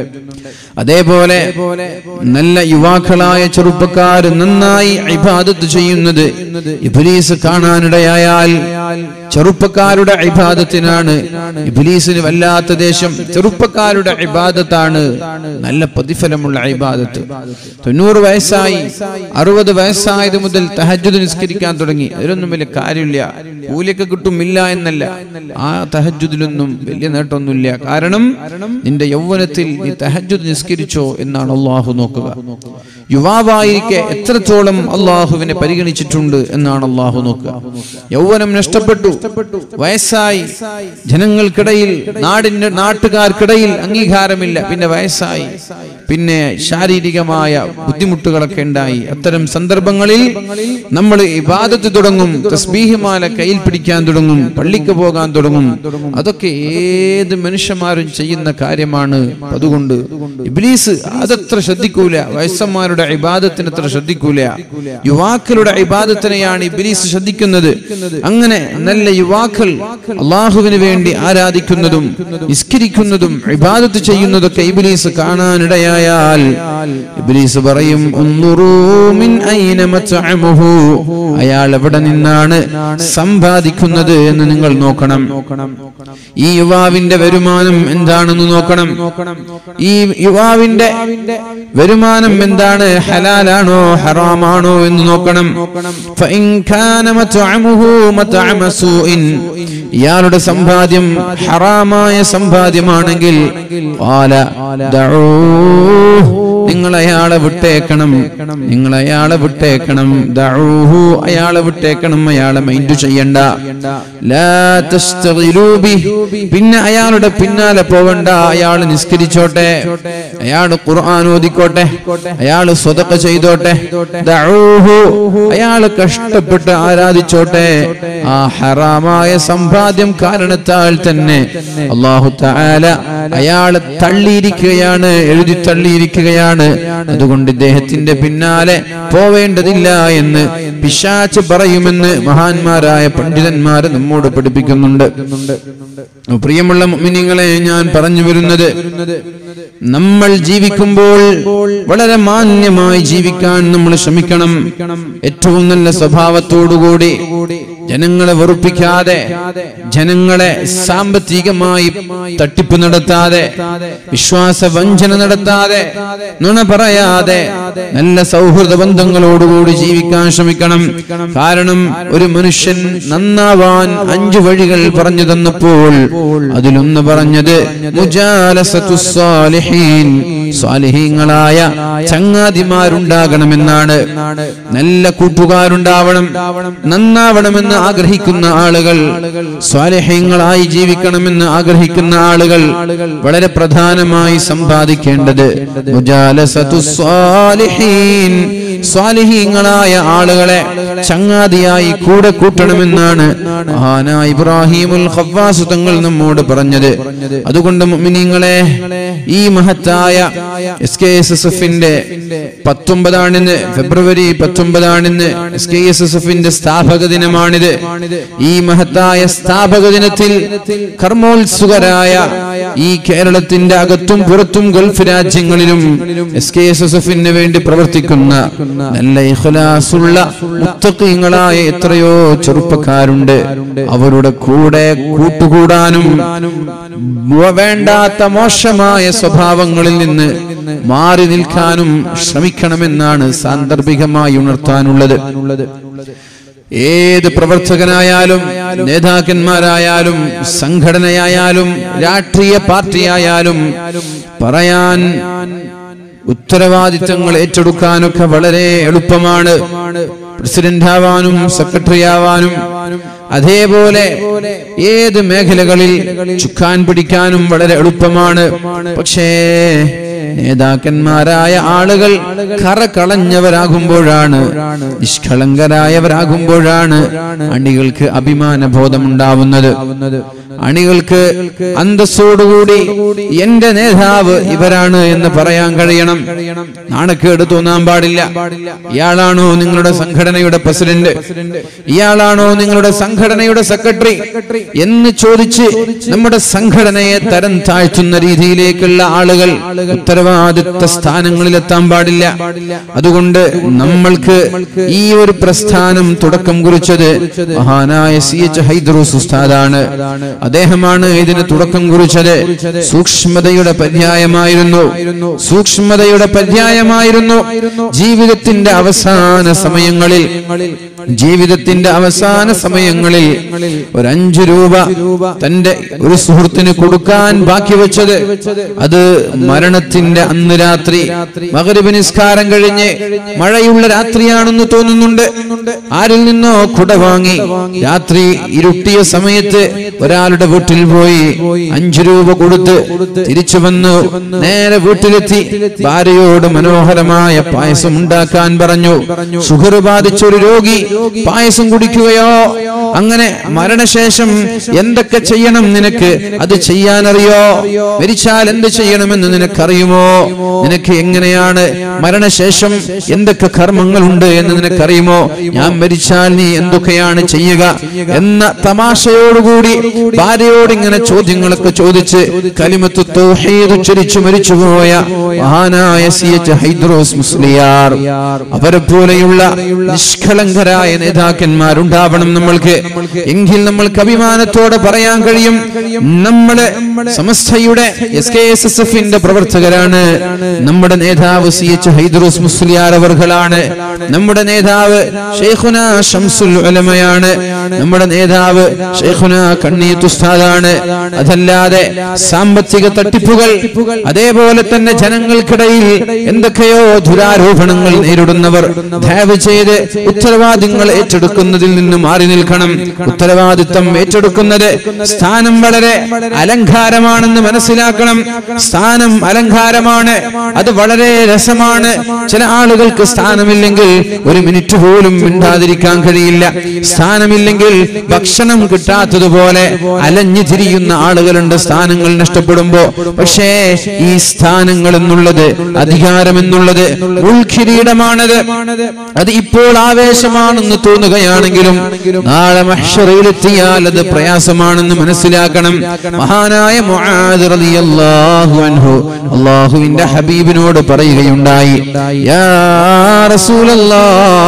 അതേപോലെ നല്ല യുവാക്കളായ ചെറുപ്പക്കാർ നന്നായി ഇബാദത്ത് ചെയ്യുന്നത് ഇബ്ലീസ് കാണാനിടയായാൽ ചെറുപ്പക്കാരുടെ ഇബാദത്തിനാണ് ഇബ്ലീസിന് വല്ലാത്ത ദേശം ചെറുപ്പക്കാരുടെ ഇബാദത്താണ് നല്ല പ്രതിഫലമുള്ള ഇബാദത്ത് തൊണ്ണൂറ് വയസ്സായി അറുപത് വയസ്സായത് മുതൽ തഹജ്ജുദ് നിസ്കരിക്കാൻ തുടങ്ങി അതിലൊന്നും വലിയ കാര്യമില്ല കൂലിയൊക്കെ കിട്ടും ഇല്ല എന്നല്ല ആ തഹജ്ജുദിലൊന്നും വലിയ നേട്ടമൊന്നുമില്ല കാരണം നിന്റെ യൗവനത്തിൽ നീ തഹജ്ജുദ് നിസ്കരിച്ചോ എന്നാണ് അള്ളാഹു നോക്കുക യുവാവായിരിക്കെ എത്രത്തോളം അള്ളാഹുവിനെ പരിഗണിച്ചിട്ടുണ്ട് എന്നാണ് അള്ളാഹു നോക്കുക യൗവനം നഷ്ടപ്പെട്ടു വയസ്സായി ജനങ്ങൾക്കിടയിൽ നാടിന്റെ നാട്ടുകാർക്കിടയിൽ അംഗീകാരമില്ല പിന്നെ വയസ്സായി പിന്നെ ശാരീരികമായ ബുദ്ധിമുട്ടുകളൊക്കെ ഉണ്ടായി അത്തരം സന്ദർഭങ്ങളിൽ നമ്മൾ ഇബാദത്ത് തുടങ്ങും തസ്ബീഹിമാല കയ്യിൽ പിടിക്കാൻ തുടങ്ങും പള്ളിക്ക് പോകാൻ തുടങ്ങും അതൊക്കെ ഏത് മനുഷ്യന്മാരും ചെയ്യുന്ന കാര്യമാണ് അതുകൊണ്ട് ഇബ്ലീസ് അതത്ര ശ്രദ്ധിക്കൂല വയസ്സന്മാരുടെ ഇബാദത്തിന് അത്ര ശ്രദ്ധിക്കൂല യുവാക്കളുടെ ഇബാദത്തിനെയാണ് ഇബ്ലീസ് ശ്രദ്ധിക്കുന്നത് അങ്ങനെ നല്ല യുവാക്കൾ അള്ളാഹുവിന് വേണ്ടി ആരാധിക്കുന്നതും നിസ്കരിക്കുന്നതും ഇബാദത്ത് ചെയ്യുന്നതൊക്കെ ഇബ്ലീസ് കാണാനിടയായാൽ ഇബ്ലീസ് പറയും "ഉൻദുറൂ മിൻ ഐന മത്അമുഹു." അയാൾ എവിടെ നിന്നാണ് സമ്പാദിക്കുന്നത് എന്ന് നിങ്ങൾ നോക്കണം ഈ യുവാവിന്റെ വരുമാനം എന്താണെന്ന് നോക്കണം ഈ യുവാവിന്റെ വരുമാനം എന്താണ് ഹലാലാണോ ഹറാമാണോ എന്ന് നോക്കണം ഫഇൻ കാന മത്അമുഹു മത്അമ സൂഇൻ. ഇയാളുടെ സമ്പാദ്യം ഹറാമായ സമ്പാദ്യമാണെങ്കിൽ ഖാല ദഊഹു. നിങ്ങൾ അയാളെ വിട്ടേക്കണം നിങ്ങൾ അയാളെ വിട്ടേക്കണം ദഊഹു. അയാളെ വിട്ടേക്കണം അയാളെ മൈൻഡ് ചെയ്യണ്ട ലാ തസ്തഗിലൂ ബിഹി. പിന്നെ അയാളുടെ പിന്നാലെ പോവണ്ട അയാൾ നിസ്കരിച്ചോട്ടെ അയാൾ ഖുർആൻ ഓതിക്കോട്ടെ അയാൾ സ്വതക്ക ചെയ്തോട്ടെ ദഊഹു. അയാൾ കഷ്ടപ്പെട്ട് ആരാധിച്ചോട്ടെ ആ ഹറാമായ സമ്പാദ്യം കാരണത്താൽ തന്നെ അള്ളാഹു തആല അയാളെ തള്ളിയിരിക്കുകയാണ് എഴുതി തള്ളിയിരിക്കുകയാണ് അതുകൊണ്ട് ഇദ്ദേഹത്തിന്റെ പിന്നാലെ പോവേണ്ടതില്ല എന്ന് പിശാച്ച് പറയുമെന്ന് മഹാന്മാരായ പണ്ഡിതന്മാർ നമ്മോട് പഠിപ്പിക്കുന്നുണ്ട് പ്രിയമുള്ള മുഅ്മിനീങ്ങളെ ഞാൻ പറഞ്ഞു വരുന്നത് നമ്മൾ ജീവിക്കുമ്പോൾ വളരെ മാന്യമായി ജീവിക്കാൻ നമ്മൾ ശ്രമിക്കണം ഏറ്റവും നല്ല സ്വഭാവത്തോടുകൂടി ജനങ്ങളെ വെറുപ്പിക്കാതെ ജനങ്ങളെ സാമ്പത്തികമായി തട്ടിപ്പ് നടത്താതെ വിശ്വാസ വഞ്ചന നടത്താതെ നുണ പറയാതെ നല്ല സൗഹൃദ ബന്ധങ്ങളോടുകൂടി ജീവിക്കാൻ ശ്രമിക്കണം കാരണം ഒരു മനുഷ്യൻ നന്നാവാൻ അഞ്ചു വഴികൾ പറഞ്ഞു തന്നപ്പോൾ അതിലൊന്ന് പറഞ്ഞത് മുജാലസത്തു സ്വാലിഹീൻ സ്വാലിഹീങ്ങളായ ചങ്ങാതിമാരുണ്ടാകണമെന്നാണ് നല്ല കൂട്ടുകാരുണ്ടാവണം നന്നാവണമെന്ന് ആഗ്രഹിക്കുന്ന ആളുകൾ സ്വാലിഹീങ്ങളായി ജീവിക്കണമെന്ന് ആഗ്രഹിക്കുന്ന ആളുകൾ വളരെ പ്രധാനമായി സമ്പാദിക്കേണ്ടത് മുജാലസത്തു സ്വാലിഹീൻ സ്വാലിഹീങ്ങളായ ആളുകളെ ചങ്ങാതിയായി കൂടെ കൂട്ടണമെന്നാണ് മഹാനായ ഇബ്രാഹിമുൽ ഖവ്വാസ് തങ്ങൾ നമ്മോട് പറഞ്ഞത് അതുകൊണ്ട് മുഅ്മിനീങ്ങളെ ഈ മഹത്തായ എസ് കെ എസ് എസ് എഫിന്റെ പത്തൊമ്പതാണിന്ന് ഫെബ്രുവരി പത്തൊമ്പതാണിന്ന് എസ് കെ എസ് എസ് എഫിന്റെ സ്ഥാപക ദിനമാണിത് ഈ മഹത്തായ സ്ഥാപക ദിനത്തിൽ കർമ്മോത്സുകരായ ഈ കേരളത്തിന്റെ അകത്തും പുറത്തും ഗൾഫ് രാജ്യങ്ങളിലും എസ് കെ എസ് എസ് എഫിന് വേണ്ടി പ്രവർത്തിക്കുന്ന നല്ല ഇഖ്ലാസുള്ള മുത്തഖീങ്ങളായ എത്രയോ ചെറുപ്പക്കാരുണ്ട് അവരുടെ കൂടെ കൂട്ടുകൂടാനും വേണ്ടാത്ത മോശമായ സ്വഭാവങ്ങളിൽ നിന്ന് മാറി നിൽക്കാനും ശ്രമിക്കണമെന്നാണ് സാന്ദർഭികമായി ഉണർത്താനുള്ളത് ഏത് പ്രവർത്തകനായാലും നേതാക്കന്മാരായാലും സംഘടനയായാലും രാഷ്ട്രീയ പാർട്ടിയായാലും പറയാൻ ഉത്തരവാദിത്തങ്ങൾ ഏറ്റെടുക്കാനൊക്കെ വളരെ എളുപ്പമാണ് പ്രസിഡന്റ് ആവാനും സെക്രട്ടറി ആവാനും അതേപോലെ ഏത് മേഖലകളിൽ ചുക്കാൻ പിടിക്കാനും വളരെ എളുപ്പമാണ് പക്ഷേ നേതാക്കന്മാരായ ആളുകൾ കറ കളഞ്ഞവരാകുമ്പോഴാണ് നിഷ്കളങ്കരായവരാകുമ്പോഴാണ് അണികൾക്ക് അഭിമാന ബോധമുണ്ടാവുന്നത് അണികൾക്ക് അന്തസ്സോടുകൂടി എന്റെ നേതാവ് ഇവരാണ് എന്ന് പറയാൻ കഴിയണം നാണക്കേട് തോന്നാൻ പാടില്ല ഇയാളാണോ നിങ്ങളുടെ സംഘടനയുടെ പ്രസിഡന്റ് ഇയാളാണോ നിങ്ങളുടെ സംഘടനയുടെ സെക്രട്ടറി എന്ന് ചോദിച്ച് നമ്മുടെ സംഘടനയെ തരം താഴ്ത്തുന്ന രീതിയിലേക്കുള്ള ആളുകൾ ഉത്തരവാദിത്ത സ്ഥാനങ്ങളിൽ എത്താൻ പാടില്ല അതുകൊണ്ട് നമ്മൾക്ക് ഈ ഒരു പ്രസ്ഥാനം തുടക്കം കുറിച്ചത് മഹാനായ സി എച്ച് ഹൈദ്രൂസ് ഉസ്താദാണ് അദ്ദേഹമാണ് ഇതിന് തുടക്കം കുറിച്ചത് സൂക്ഷ്മതയുടെ പര്യായമായിരുന്നു സൂക്ഷ്മതയുടെ പര്യായമായിരുന്നു ജീവിതത്തിന്റെ അവസാന സമയങ്ങളിൽ ജീവിതത്തിന്റെ അവസാന സമയങ്ങളിൽ ഒരു അഞ്ചു രൂപ തന്റെ ഒരു സുഹൃത്തിന് കൊടുക്കാൻ ബാക്കി വെച്ചത് അത് മരണത്തിന്റെ അന്ന് രാത്രി മകരബ് നിസ്കാരം കഴിഞ്ഞ് മഴയുള്ള രാത്രിയാണെന്ന് തോന്നുന്നുണ്ട് ആരിൽ നിന്നോ കുട വാങ്ങി രാത്രി ഇരുട്ടിയ സമയത്ത് ഒരാളുടെ വീട്ടിൽ പോയി അഞ്ചു രൂപ കൊടുത്ത് തിരിച്ചു വന്നു നേരെ വീട്ടിലെത്തി ഭാര്യയോട് മനോഹരമായ പായസം ഉണ്ടാക്കാൻ പറഞ്ഞു ഷുഗർ ബാധിച്ച ഒരു രോഗി പായസം കുടിക്കുകയോ അങ്ങനെ മരണശേഷം എന്തൊക്കെ ചെയ്യണം നിനക്ക് അത് ചെയ്യാനറിയോ മരിച്ചാൽ എന്ത് ചെയ്യണമെന്ന് നിനക്കറിയുമോ നിനക്ക് എങ്ങനെയാണ് മരണശേഷം എന്തൊക്കെ കർമ്മങ്ങളുണ്ട് എന്ന് നിനക്കറിയുമോ ഞാൻ മരിച്ചാൽ നീ എന്തൊക്കെയാണ് ചെയ്യുക എന്ന തമാശയോടുകൂടി ഭാര്യയോട് ഇങ്ങനെ ചോദ്യങ്ങളൊക്കെ ചോദിച്ച് കലിമത്ത് തൗഹീദ് ഉച്ചരിച്ചു മരിച്ചുപോയ മഹാനായ സി എച്ച് ഹൈദ്രോസ് മുസ്ലിയാർ അവരെ പോലെയുള്ള നിഷ്കളങ്കരായ നേതാക്കന്മാരുണ്ടാവണം നമ്മൾക്ക് എങ്കിൽ നമ്മൾക്ക് അഭിമാനത്തോടെ പറയാൻ കഴിയും നമ്മള് സമസ്തയുടെ എസ് കെ എസ് എസ് എഫിന്റെ പ്രവർത്തകരാണ് നമ്മുടെ നേതാവ് സി എച്ച് ഹൈദ്രോസ് മുസ്ലിയാർ അവർകളാണ് നമ്മുടെ നേതാവ് ഷെയ്ഖുന ഷംസുൽ ഉലമയാണ് നമ്മുടെ നേതാവ് ഷെയ്ഖുന കണ്ണീത്ത് ഉസ്താദാണ് അതല്ലാതെ സാമ്പത്തിക തട്ടിപ്പുകൾ അതേപോലെ തന്നെ ജനങ്ങൾക്കിടയിൽ എന്തൊക്കെയോ ദുരാരോപണങ്ങൾ നേരിടുന്നവർ ദയവ് ചെയ്ത് ഉത്തരവാദിത്തങ്ങൾ ഏറ്റെടുക്കുന്നതിൽ നിന്ന് മാറി നിൽക്കണം ഉത്തരവാദിത്തം ഏറ്റെടുക്കുന്നത് സ്ഥാനം വളരെ അലങ്കാരമാണെന്ന് മനസ്സിലാക്കണം സ്ഥാനം അലങ്കാരമാണ് അത് വളരെ രസമാണ് ചില ആളുകൾക്ക് സ്ഥാനമില്ലെങ്കിൽ ഒരു മിനിറ്റ് പോലും മിണ്ടാതിരിക്കാൻ കഴിയില്ല സ്ഥാനമില്ലെങ്കിൽ ഭക്ഷണം കിട്ടാത്തതുപോലെ അലഞ്ഞു തിരിയുന്ന ആളുകളുണ്ട് സ്ഥാനങ്ങൾ നഷ്ടപ്പെടുമ്പോ പക്ഷേ ഈ സ്ഥാനങ്ങൾ എന്നുള്ളത് അധികാരം എന്നുള്ളത് ഉൾക്കിരീടമാണത് അത് ഇപ്പോൾ ആവേശമാണെന്ന് തോന്നുകയാണെങ്കിലും നാളെ മഹ്ഷറയിലെത്തിയാൽ അത് പ്രയാസമാണെന്ന് മനസ്സിലാക്കണം മഹാനായ മുആദ് റളിയല്ലാഹു അൻഹു അള്ളാഹുവിന്റെ ഹബീബിനോട് പറയുകയുണ്ടായി യാ റസൂലല്ലാഹ്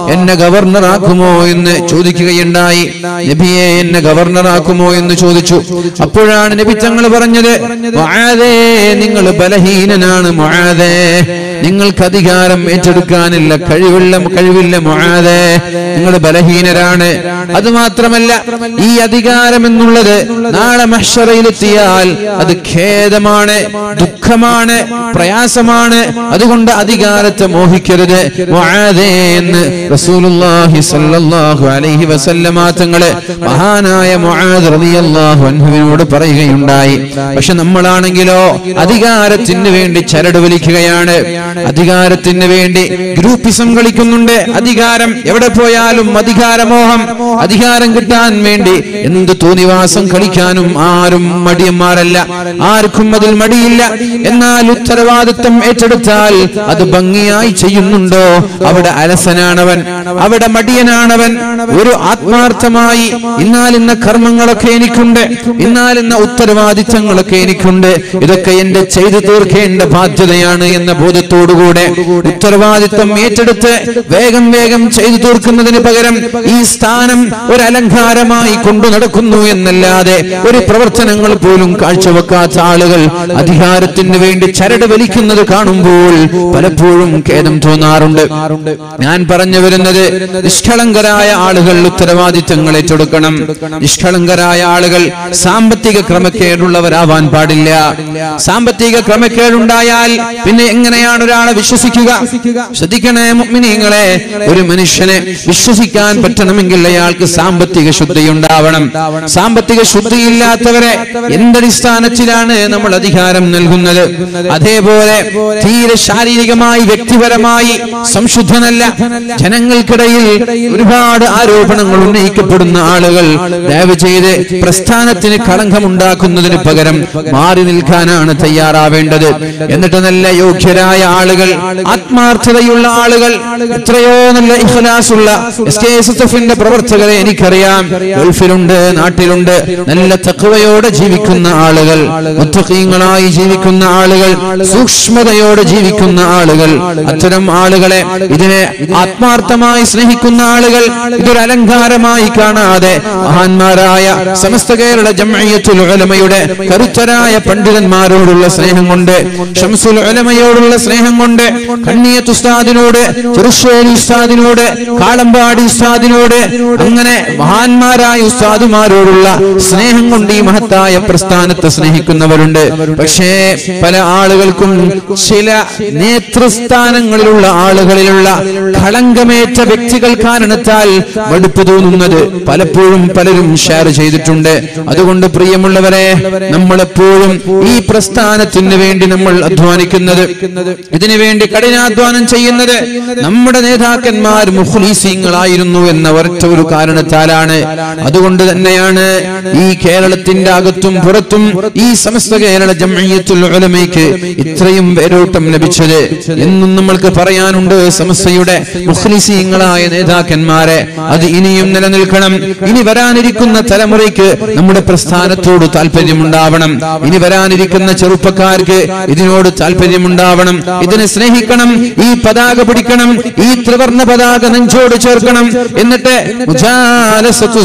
എന്നെ ഗവർണറാക്കുമോ എന്ന് ചോദിക്കുകയുണ്ടായി നബിയെ എന്നെ ഗവർണറാക്കുമോ എന്ന് ചോദിച്ചു അപ്പോഴാണ് നബി തങ്ങൾ പറഞ്ഞത് മുആദേ നിങ്ങൾ ബലഹീനനാണ് മുആദേ നിങ്ങൾക്ക് അധികാരം ഏറ്റെടുക്കാനില്ല കഴിവില്ല കഴിവില്ല മുആദേ നിങ്ങൾ ബലഹീനരാണ് അത് മാത്രമല്ല ഈ അധികാരം എന്നുള്ളത് നാളെ മഹ്ഷറയിലെത്തിയാൽ അത് ഖേദമാണ് ദുഃഖമാണ് പ്രയാസമാണ് അതുകൊണ്ട് അധികാരത്തെ മോഹിക്കരുത് മുആദേ എന്ന് റസൂലുള്ളാഹി സ്വല്ലല്ലാഹു അലൈഹി വസല്ലമ തങ്ങള് മഹാനായ മുആദ് റളിയല്ലാഹു അൻഹുവിനോട് പറയുകയുണ്ടായി പക്ഷെ നമ്മളാണെങ്കിലോ അധികാരത്തിന് വേണ്ടി ചരട് വലിക്കുകയാണ് അധികാരത്തിന് വേണ്ടി ഗ്രൂപ്പിസം കളിക്കുന്നുണ്ട് അധികാരം എവിടെ പോയാലും അധികാരമോഹം അധികാരം കിട്ടാൻ വേണ്ടി എന്ത് തോന്നിവാസം കളിക്കാനും ആരും മടിയന്മാരല്ല ആർക്കും അതിൽ മടിയില്ല എന്നാൽ ഉത്തരവാദിത്വം ഏറ്റെടുത്താൽ അത് ഭംഗിയായി ചെയ്യുന്നുണ്ടോ അവിടെ അലസനാണവൻ അവിടെ മടിയനാണവൻ ഒരു ആത്മാർത്ഥമായി ഇന്നാലിന്ന കർമ്മങ്ങളൊക്കെ എനിക്കുണ്ട് ഇന്നാലിന്ന ഉത്തരവാദിത്തങ്ങളൊക്കെ എനിക്കുണ്ട് ഇതൊക്കെ എന്റെ ചെയ്തു തീർക്കേണ്ട ബാധ്യതയാണ് എന്ന ബോധത്തോടുകൂടെ ഉത്തരവാദിത്വം ഏറ്റെടുത്ത് വേഗം വേഗം ചെയ്തു തീർക്കുന്നതിന് പകരം ഈ സ്ഥാനം ഒരു അലങ്കാരമായി കൊണ്ടു നടക്കുന്നു എന്നല്ലാതെ ഒരു പ്രവർത്തനങ്ങൾ പോലും കാഴ്ചവെക്കാത്ത ആളുകൾ അധികാരത്തിന് വേണ്ടി ചരട് വലിക്കുന്നത് കാണുമ്പോൾ പലപ്പോഴും ഖേദം തോന്നാറുണ്ട് ഞാൻ പറഞ്ഞു വരുന്നത് നിഷ്കളങ്കരായ ആളുകൾ ഉത്തരവാദിത്തങ്ങൾ ഏറ്റെടുക്കണം നിഷ്കളങ്കരായ ആളുകൾ സാമ്പത്തിക ക്രമക്കേടുള്ളവരാവാൻ പാടില്ല സാമ്പത്തിക ക്രമക്കേടുണ്ടായാൽ പിന്നെ എങ്ങനെയാണ് ഒരാളെ വിശ്വസിക്കുക ശ്രദ്ധിക്കണേ മുഅ്മിനീങ്ങളെ ഒരു മനുഷ്യനെ വിശ്വസിക്കാൻ പറ്റണമെങ്കിൽ അയാൾക്ക് സാമ്പത്തിക ശുദ്ധി ഉണ്ടാവണം സാമ്പത്തിക ശുദ്ധിയില്ലാത്തവരെ എന്തടിസ്ഥാനത്തിലാണ് നമ്മൾ അധികാരം നൽകുന്നത് അതേപോലെ തീരെ ശാരീരികമായി വ്യക്തിപരമായി സംശുദ്ധനല്ല ജനങ്ങൾക്കിടയിൽ ഒരുപാട് ആരോപണങ്ങൾ ഉന്നയിക്കപ്പെടുന്ന ആളുകൾ ദയവ് ചെയ്ത് പ്രസ്ഥാനത്തിന് കളങ്കമുണ്ടാക്കുന്നതിന് പകരം മാറി നിൽക്കാനാണ് തയ്യാറാവേണ്ടത് എന്നിട്ട് നല്ല യോഗ്യരായ ആളുകൾ ആത്മാർത്ഥതയുള്ള ആളുകൾ എത്രയോ നല്ല ഇഖ്ലാസുള്ള എസ് കെ എസ് എസ് എഫിന്റെ പ്രവർത്തകരെ എനിക്കറിയാം ഗൾഫിലുണ്ട് നാട്ടിലുണ്ട് നല്ല തക്കവയോടെ ജീവിക്കുന്ന ആളുകൾ മുത്തഖീങ്ങളായി ജീവിക്കുന്ന ആളുകൾ സൂക്ഷ്മതയോടെ ജീവിക്കുന്ന ആളുകൾ അത്തരം ആളുകളെ ഇതിനെ ആത്മാർത്ഥമായി സ്നേഹിക്കുന്ന ആളുകൾ ഇതൊരു അലങ്കാരമായി കാണാതെ മഹാന്മാരായ സമസ്ത കേരള ജംഇയ്യത്തുൽ ഉലമയുടെ കരുത്തരായ പണ്ഡിതന്മാരോടുള്ള സ്നേഹം കൊണ്ട് ഷംസുൽ ഉലമയോടുള്ള സ്നേഹം കൊണ്ട് കണ്ണിയത്ത് ഉസ്താദിനോട് ചെറുശ്ശേരി ഉസ്താദിനോട് കാളമ്പാടി ഉസ്താദിനോട് അങ്ങനെ മഹാന്മാരായ ഉസ്താദുമാരോടുള്ള സ്നേഹം കൊണ്ട് ഈ മഹത്തായ പ്രസ്ഥാനത്തെ സ്നേഹിക്കുന്നവരുണ്ട് പക്ഷേ പല ആളുകൾക്കും ചില നേതൃസ്ഥാനങ്ങളിലുള്ള ആളുകളിലുള്ള കളങ്കമേറ്റ വ്യക്തികൾ കാരണത്താൽ മടുപ്പ് തോന്നുന്നത് പലപ്പോഴും പലരും ഷെയർ ചെയ്തിട്ടുണ്ട് അതുകൊണ്ട് പ്രിയമുള്ളവരെ നമ്മളെപ്പോഴും ഈ പ്രസ്ഥാനത്തിന് വേണ്ടി നമ്മൾ അധ്വാനിക്കുന്നത് ഇതിനു വേണ്ടി കഠിനാധ്വാനം ചെയ്യുന്നത് നമ്മുടെ നേതാക്കന്മാർ മുഖ്ലീസിങ്ങളായിരുന്നു എന്ന ഒരൊറ്റ ഒരു കാരണത്താലാണ് അതുകൊണ്ട് തന്നെയാണ് ഈ കേരളത്തിന്റെ അകത്തും പുറത്തും ഈ സമസ്ത കേരള ജംഇയ്യത്തുൽ ഉലമയ്ക്ക് ഇത്രയും വേരോട്ടം ലഭിച്ചത് എന്നും നമ്മൾക്ക് പറയാനുണ്ട് സമസ്തയുടെ മുഖ്ലിസീങ്ങളായ നേതാക്കന്മാരെ അത് ഇനിയും നിലനിൽക്കണം ഇനി വരാനിരിക്കുന്ന തലമുറയ്ക്ക് നമ്മുടെ പ്രസ്ഥാനത്തോട് താല്പര്യമുണ്ടാവണം ഇനി വരാനിരിക്കുന്ന ചെറുപ്പക്കാർക്ക് ഇതിനോട് താല്പര്യമുണ്ടാവണം ഇതിനെ സ്നേഹിക്കണം ഈ പതാക പിടിക്കണം ഈ ത്രിവർണ പതാക നെഞ്ചോട് ചേർക്കണം എന്നിട്ട് മുജാലസത്തു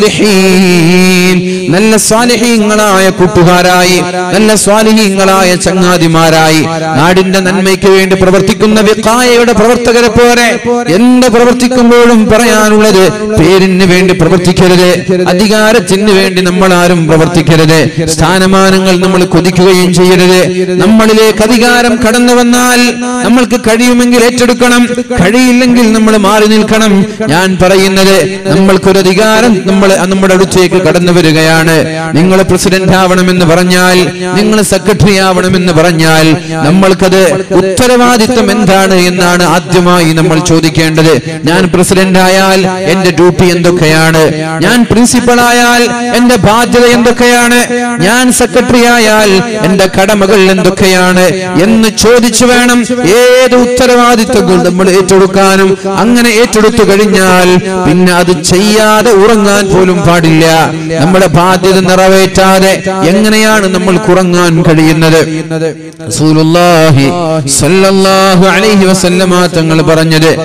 സ്വാലിഹീൻ നല്ല സ്വാലിഹീങ്ങളായ കൂട്ടുകാരായി നല്ല സ്വാലിഹീങ്ങളായ ചങ്ങാതിമാരായി നാടിന്റെ നന്മയ്ക്ക് വേണ്ടി പ്രവർത്തിക്കുന്ന വിക്കായയുടെ പ്രവർത്തകരെ പോലെ എന്ത് പ്രവർത്തിക്കുമ്പോഴും പറയാനുള്ളത് പേരിന് വേണ്ടി പ്രവർത്തിക്കരുത് അധികാരത്തിന് വേണ്ടി നമ്മൾ ആരും പ്രവർത്തിക്കരുത് സ്ഥാനമാനങ്ങൾ നമ്മൾ കൊതിക്കുകയും ചെയ്യരുത് നമ്മളിലേക്ക് അധികാരം കടന്നു വന്നാൽ നമ്മൾക്ക് കഴിയുമെങ്കിൽ ഏറ്റെടുക്കണം കഴിയില്ലെങ്കിൽ നമ്മൾ മാറി നിൽക്കണം ഞാൻ പറയുന്നത് നമ്മൾക്കൊരു അധികാരം നമ്മൾ നമ്മുടെ അടുത്തേക്ക് കടന്നു വരികയാണ് നിങ്ങൾ പ്രസിഡന്റ് ആവണമെന്ന് പറഞ്ഞാൽ നിങ്ങൾ സെക്രട്ടറി ആവണമെന്ന് പറഞ്ഞാൽ നമ്മൾക്കത് ഉത്തരവാദിത്വം എന്താണ് എന്നാണ് ആദ്യമായി നമ്മൾ ചോദിക്കേണ്ടത് ഞാൻ പ്രസിഡന്റ് ആയാൽ എന്റെ ഡ്യൂട്ടി എന്തൊക്കെയാണ് ഞാൻ പ്രിൻസിപ്പൽ ആയാൽ എന്റെ ബാധ്യത എന്തൊക്കെയാണ് ഞാൻ സെക്രട്ടറി ആയാൽ എന്റെ കടമകൾ എന്തൊക്കെയാണ് എന്ന് ചോദിച്ചു വേണം ഏത് ഉത്തരവാദിത്വങ്ങൾ നമ്മൾ ഏറ്റെടുക്കാനും അങ്ങനെ ഏറ്റെടുത്തു കഴിഞ്ഞാൽ പിന്നെ അത് ചെയ്യാതെ ഉറങ്ങാൻ പോലും പാടില്ല നമ്മുടെ ബാധ്യത നിറവേറ്റാതെ എങ്ങനെയാണ് നമ്മൾ ഉറങ്ങാൻ കഴിയുന്നത് റസൂലുള്ളാഹി സ്വല്ലല്ലാഹു അലൈഹി വസല്ലമ തങ്ങൾ പറഞ്ഞത് മാ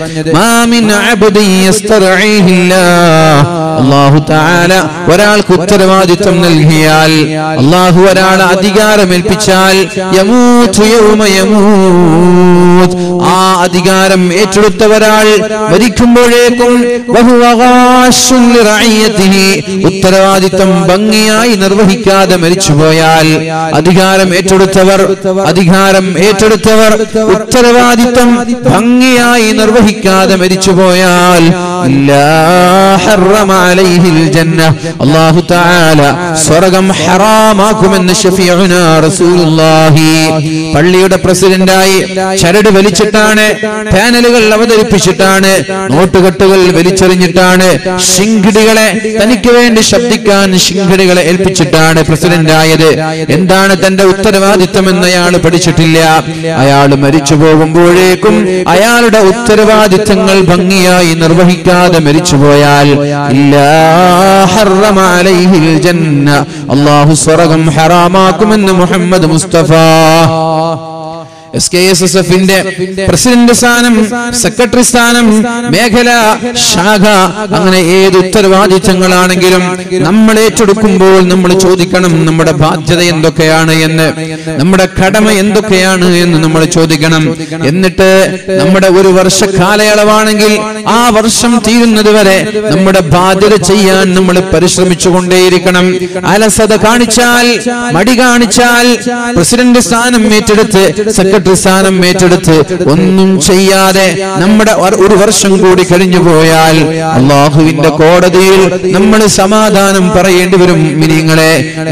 മാ മിൻ അബ്ദിൻ യസ്തർഈഹില്ലാഹ് അല്ലാഹു തആല ഒരാൾക്ക് ഉത്തരവാദിത്വം നൽകിയാൽ അല്ലാഹു ഒരാളെ അധികാരം ഏൽപ്പിച്ചാൽ യമൂതു യൗമ യമൂത് ആ അധികാരം ഏറ്റെടുത്ത ഒരാൾ മരിക്കുമ്പോഴേക്കും വഹുവ ഗാശുൻ ലിറഇയതിഹി ഉത്തരവാദിത്വം ഭംഗിയായി നിർവഹിക്കാതെ മരിച്ചുപോയാൽ അധികാരം ഏറ്റെടുത്തവർ അധികാരം ഏറ്റെടുത്തവർ ഉത്തരവാദിത്വം ഭംഗിയായി നിർവഹിക്കാതെ മരിച്ചുപോയാൽ ഇല്ലാ ഹറമ അലൈഹിൽ ജന്ന അല്ലാഹു തആല സ്വർഗ്ഗം ഹറാമാക്കുമെന്ന് ഷഫീഉന റസൂലുള്ളാഹി പള്ളിയുടെ പ്രസിഡന്റായി ചരട് വലിച്ചിട്ടാണ് പാനലുകൾ അവതരിപ്പിച്ചിട്ടാണ് നോട്ടുകെട്ടുകൾ വലിച്ചെറിഞ്ഞിട്ടാണ് ശിങ്കിടികളെ തനിക്ക് വേണ്ടി ശബ്ദിക്കാൻ ശിങ്കിടികളെ ഏൽപ്പിച്ചിട്ടാണ് പ്രസിഡന്റ് ആയത് എന്താണ് തന്റെ ഉത്തരവാദിത്വം എന്ന് അയാൾ പഠിച്ചിട്ടില്ല അയാൾ മരിച്ചു പോകുമ്പോഴേക്കും അയാളുടെ ഉത്തരവാദിത്തങ്ങൾ ഭംഗിയായി നിർവഹിക്കാതെ മരിച്ചുപോയാൽ ഇല്ലാ ഹറമ അലൈഹിൽ ജന്ന അല്ലാഹു സ്വർഗ്ഗം ഹറാമാക്കുമെന്ന് Muhammad Mustafa S K S S എഫിന്റെ പ്രസിഡന്റ് സ്ഥാനം സെക്രട്ടറി സ്ഥാനം മേഖല ശാഖ അങ്ങനെ ഏത് ഉത്തരവാദിത്തങ്ങളാണെങ്കിലും നമ്മൾ ഏറ്റെടുക്കുമ്പോൾ നമ്മൾ ചോദിക്കണം നമ്മുടെ ബാധ്യത എന്തൊക്കെയാണ് എന്ന് നമ്മുടെ കടമ എന്തൊക്കെയാണ് എന്ന് നമ്മൾ ചോദിക്കണം എന്നിട്ട് നമ്മുടെ ഒരു വർഷ കാലയളവാണെങ്കിൽ ആ വർഷം തീരുന്നത് വരെ നമ്മുടെ ബാധ്യത ചെയ്യാൻ നമ്മൾ പരിശ്രമിച്ചു കൊണ്ടേയിരിക്കണം അലസത കാണിച്ചാൽ മടി കാണിച്ചാൽ പ്രസിഡന്റ് സ്ഥാനം ഏറ്റെടുത്ത് സെക്രട്ടറി സ്ഥാനം ഏറ്റെടുത്ത് ഒന്നും ചെയ്യാതെ നമ്മുടെ ഒരു- ഒരു വർഷം കൂടി കഴിഞ്ഞു പോയാൽ അള്ളാഹുവിന്റെ കോടതിയിൽ നമ്മൾ സമാധാനം പറയേണ്ടി വരും മിനിങ്ങളെ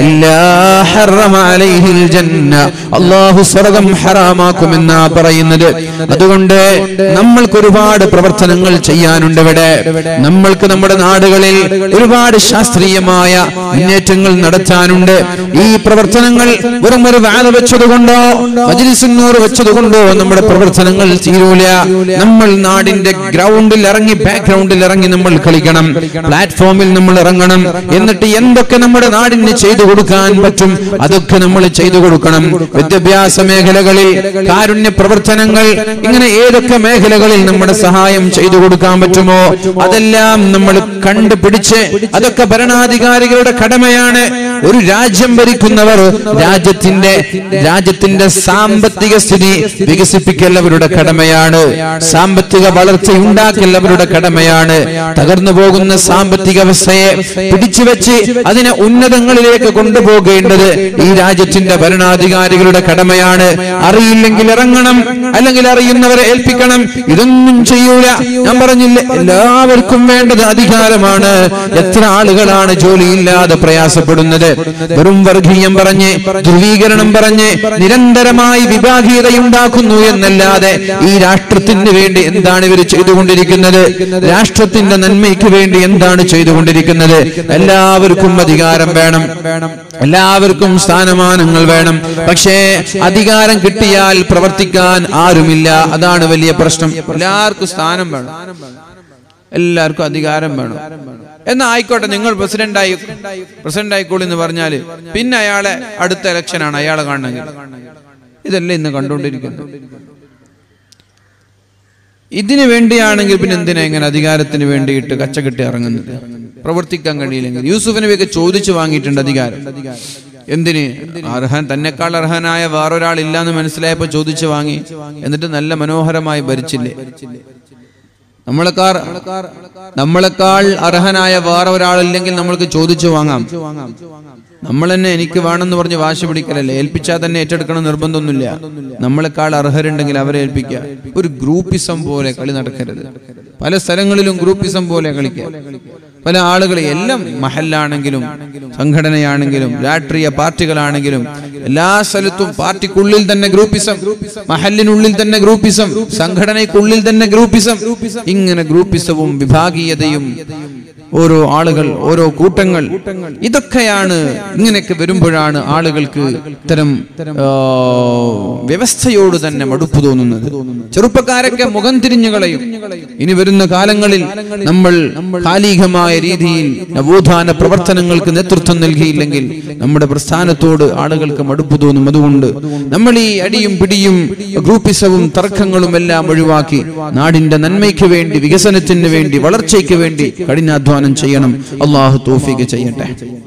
അള്ളാഹു സ്വർഗം ഹറാമാക്കുമെന്നാ പറയുന്നത് അതുകൊണ്ട് നമ്മൾക്ക് ഒരുപാട് പ്രവർത്തനങ്ങൾ ചെയ്യാനുണ്ട് ഇവിടെ നമ്മൾക്ക് നമ്മുടെ നാടുകളിൽ ഒരുപാട് ശാസ്ത്രീയമായ മുന്നേറ്റങ്ങൾ നടത്താനുണ്ട് ഈ പ്രവർത്തനങ്ങൾ വെറും ഒരു വാല വെച്ചതുകൊണ്ടോ മജിലിസിനോർ വെച്ചതുകൊണ്ടോ നമ്മുടെ പ്രവർത്തനങ്ങൾ തീരൂല നമ്മൾ നാടിന്റെ ഗ്രൗണ്ടിൽ ഇറങ്ങി ബാക്ക്ഗ്രൗണ്ടിൽ ഇറങ്ങി നമ്മൾ കളിക്കണം പ്ലാറ്റ്ഫോമിൽ നമ്മൾ ഇറങ്ങണം എന്നിട്ട് എന്തൊക്കെ നമ്മുടെ നാടിന് ചെയ്തു കൊടുക്കാൻ പറ്റും അതൊക്കെ നമ്മൾ ചെയ്തു കൊടുക്കണം വിദ്യാഭ്യാസ മേഖലകളിൽ കാരുണ്യ പ്രവർത്തനങ്ങൾ ഇങ്ങനെ ഏതൊക്കെ മേഖലകളിൽ നമ്മുടെ സഹായം ചെയ്തു കൊടുക്കാൻ പറ്റുമോ അതെല്ലാം നമ്മൾ കണ്ടുപിടിച്ച് അതൊക്കെ ഭരണാധികാരികളുടെ കടമയാണ് ഒരു രാജ്യം ഭരിക്കുന്നവർ രാജ്യത്തിന്റെ രാജ്യത്തിന്റെ സാമ്പത്തിക സ്ഥിതി വികസിപ്പിക്കൽ അവരുടെ കടമയാണ് സാമ്പത്തിക വളർച്ച ഉണ്ടാക്കൽ അവരുടെ കടമയാണ് തകർന്നു പോകുന്ന സാമ്പത്തിക വ്യവസ്ഥയെ പിടിച്ചു വെച്ച് അതിനെ ഉന്നതങ്ങളിലേക്ക് കൊണ്ടുപോകേണ്ടത് ഈ രാജ്യത്തിന്റെ ഭരണാധികാരികളുടെ കടമയാണ് അറിയില്ലെങ്കിൽ ഇറങ്ങണം അല്ലെങ്കിൽ അറിയുന്നവരെ ഏൽപ്പിക്കണം ഇതൊന്നും ചെയ്യൂല ഞാൻ പറഞ്ഞില്ലേ എല്ലാവർക്കും വേണ്ടത് അധികാരമാണ് എത്ര ആളുകളാണ് ജോലിയില്ലാതെ പ്രയാസപ്പെടുന്നത് വെറും വർഗീയം പറഞ്ഞ് ധ്രുവീകരണം പറഞ്ഞ് നിരന്തരമായി വിഭാഗീയതയുണ്ടാക്കുന്നു എന്നല്ലാതെ ഈ രാഷ്ട്രത്തിന് വേണ്ടി എന്താണ് ഇവർ ചെയ്തുകൊണ്ടിരിക്കുന്നത് രാഷ്ട്രത്തിന്റെ നന്മയ്ക്ക് വേണ്ടി എന്താണ് ചെയ്തുകൊണ്ടിരിക്കുന്നത് എല്ലാവർക്കും അധികാരം വേണം എല്ലാവർക്കും സ്ഥാനമാനങ്ങൾ വേണം പക്ഷേ അധികാരം കിട്ടിയാൽ പ്രവർത്തിക്കാൻ ആരുമില്ല അതാണ് വലിയ പ്രശ്നം എല്ലാവർക്കും സ്ഥാനം വേണം എല്ലാവർക്കും അധികാരം വേണം എന്നാ ആയിക്കോട്ടെ നിങ്ങൾ പ്രസിഡന്റ് ആയി പ്രസിഡന്റ് ആയിക്കോളൂ എന്ന് പറഞ്ഞാല് പിന്നെ അയാളെ അടുത്ത ഇലക്ഷനാണ് അയാളെ കാണണമെങ്കിൽ ഇതല്ലേ ഇന്ന് കണ്ടുകൊണ്ടിരിക്കുന്നത് ഇതിനു വേണ്ടിയാണെങ്കിൽ പിന്നെ എന്തിനാ ഇങ്ങനെ അധികാരത്തിന് വേണ്ടിയിട്ട് കച്ചകെട്ടി ഇറങ്ങുന്നത് പ്രവർത്തിക്കാൻ കഴിയില്ലെങ്കിൽ യൂസുഫ് നബിയൊക്കെ ചോദിച്ചു വാങ്ങിയിട്ടുണ്ട് അധികാരം എന്തിന് അർഹൻ തന്നെക്കാൾ അർഹനായ വേറൊരാൾ ഇല്ലാന്ന് മനസ്സിലായപ്പോ ചോദിച്ചു വാങ്ങി എന്നിട്ട് നല്ല മനോഹരമായി ഭരിച്ചില്ലേ നമ്മളെക്കാർ നമ്മളെക്കാൾ അർഹനായ വേറെ ഒരാളില്ലെങ്കിൽ നമ്മൾക്ക് ചോദിച്ചു വാങ്ങാം നമ്മൾ തന്നെ എനിക്ക് വേണമെന്ന് പറഞ്ഞ് വാശി പിടിക്കലല്ലേ ഏൽപ്പിച്ചാൽ തന്നെ ഏറ്റെടുക്കണം നിർബന്ധമൊന്നുമില്ല നമ്മളെക്കാൾ അർഹരുണ്ടെങ്കിൽ അവരെ ഏൽപ്പിക്കുക ഒരു ഗ്രൂപ്പിസം പോലെ കളി നടക്കരുത് പല സ്ഥലങ്ങളിലും ഗ്രൂപ്പിസം പോലെ കളിക്കുക പല ആളുകൾ എല്ലാം മഹല്ലാണെങ്കിലും സംഘടനയാണെങ്കിലും രാഷ്ട്രീയ പാർട്ടികളാണെങ്കിലും എല്ലാ സ്ഥലത്തും പാർട്ടിക്കുള്ളിൽ തന്നെ ഗ്രൂപ്പിസം മഹലിനുള്ളിൽ തന്നെ ഗ്രൂപ്പിസം സംഘടനയ്ക്കുള്ളിൽ തന്നെ ഗ്രൂപ്പിസം ഇങ്ങനെ ഗ്രൂപ്പിസവും വിഭാഗീയതയും ഓരോ ആളുകൾ ഓരോ കൂട്ടങ്ങൾ ഇതൊക്കെയാണ് ഇങ്ങനെയൊക്കെ വരുമ്പോഴാണ് ആളുകൾക്ക് ഇത്തരം ആ, വ്യവസ്ഥയോട് തന്നെ മടുപ്പ് തോന്നുന്നത് ചെറുപ്പക്കാരൊക്കെ മുഖം തിരിഞ്ഞു കളയും ഇനി വരുന്ന കാലങ്ങളിൽ നമ്മൾ കാലികമായ രീതിയിൽ നവോത്ഥാന പ്രവർത്തനങ്ങൾക്ക് നേതൃത്വം നൽകിയില്ലെങ്കിൽ നമ്മുടെ പ്രസ്ഥാനത്തോട് ആളുകൾക്ക് മടുപ്പ് തോന്നും അതുകൊണ്ട് നമ്മൾ ഈ അടിയും പിടിയും ഗ്രൂപ്പിസവും തർക്കങ്ങളും എല്ലാം ഒഴിവാക്കി നാടിന്റെ നന്മയ്ക്ക് വേണ്ടി വികസനത്തിന് വേണ്ടി വളർച്ചയ്ക്ക് വേണ്ടി കഠിനാധ്വാനം ചെയ്യണം അള്ളാഹു തോഫിക്ക് ചെയ്യട്ടെ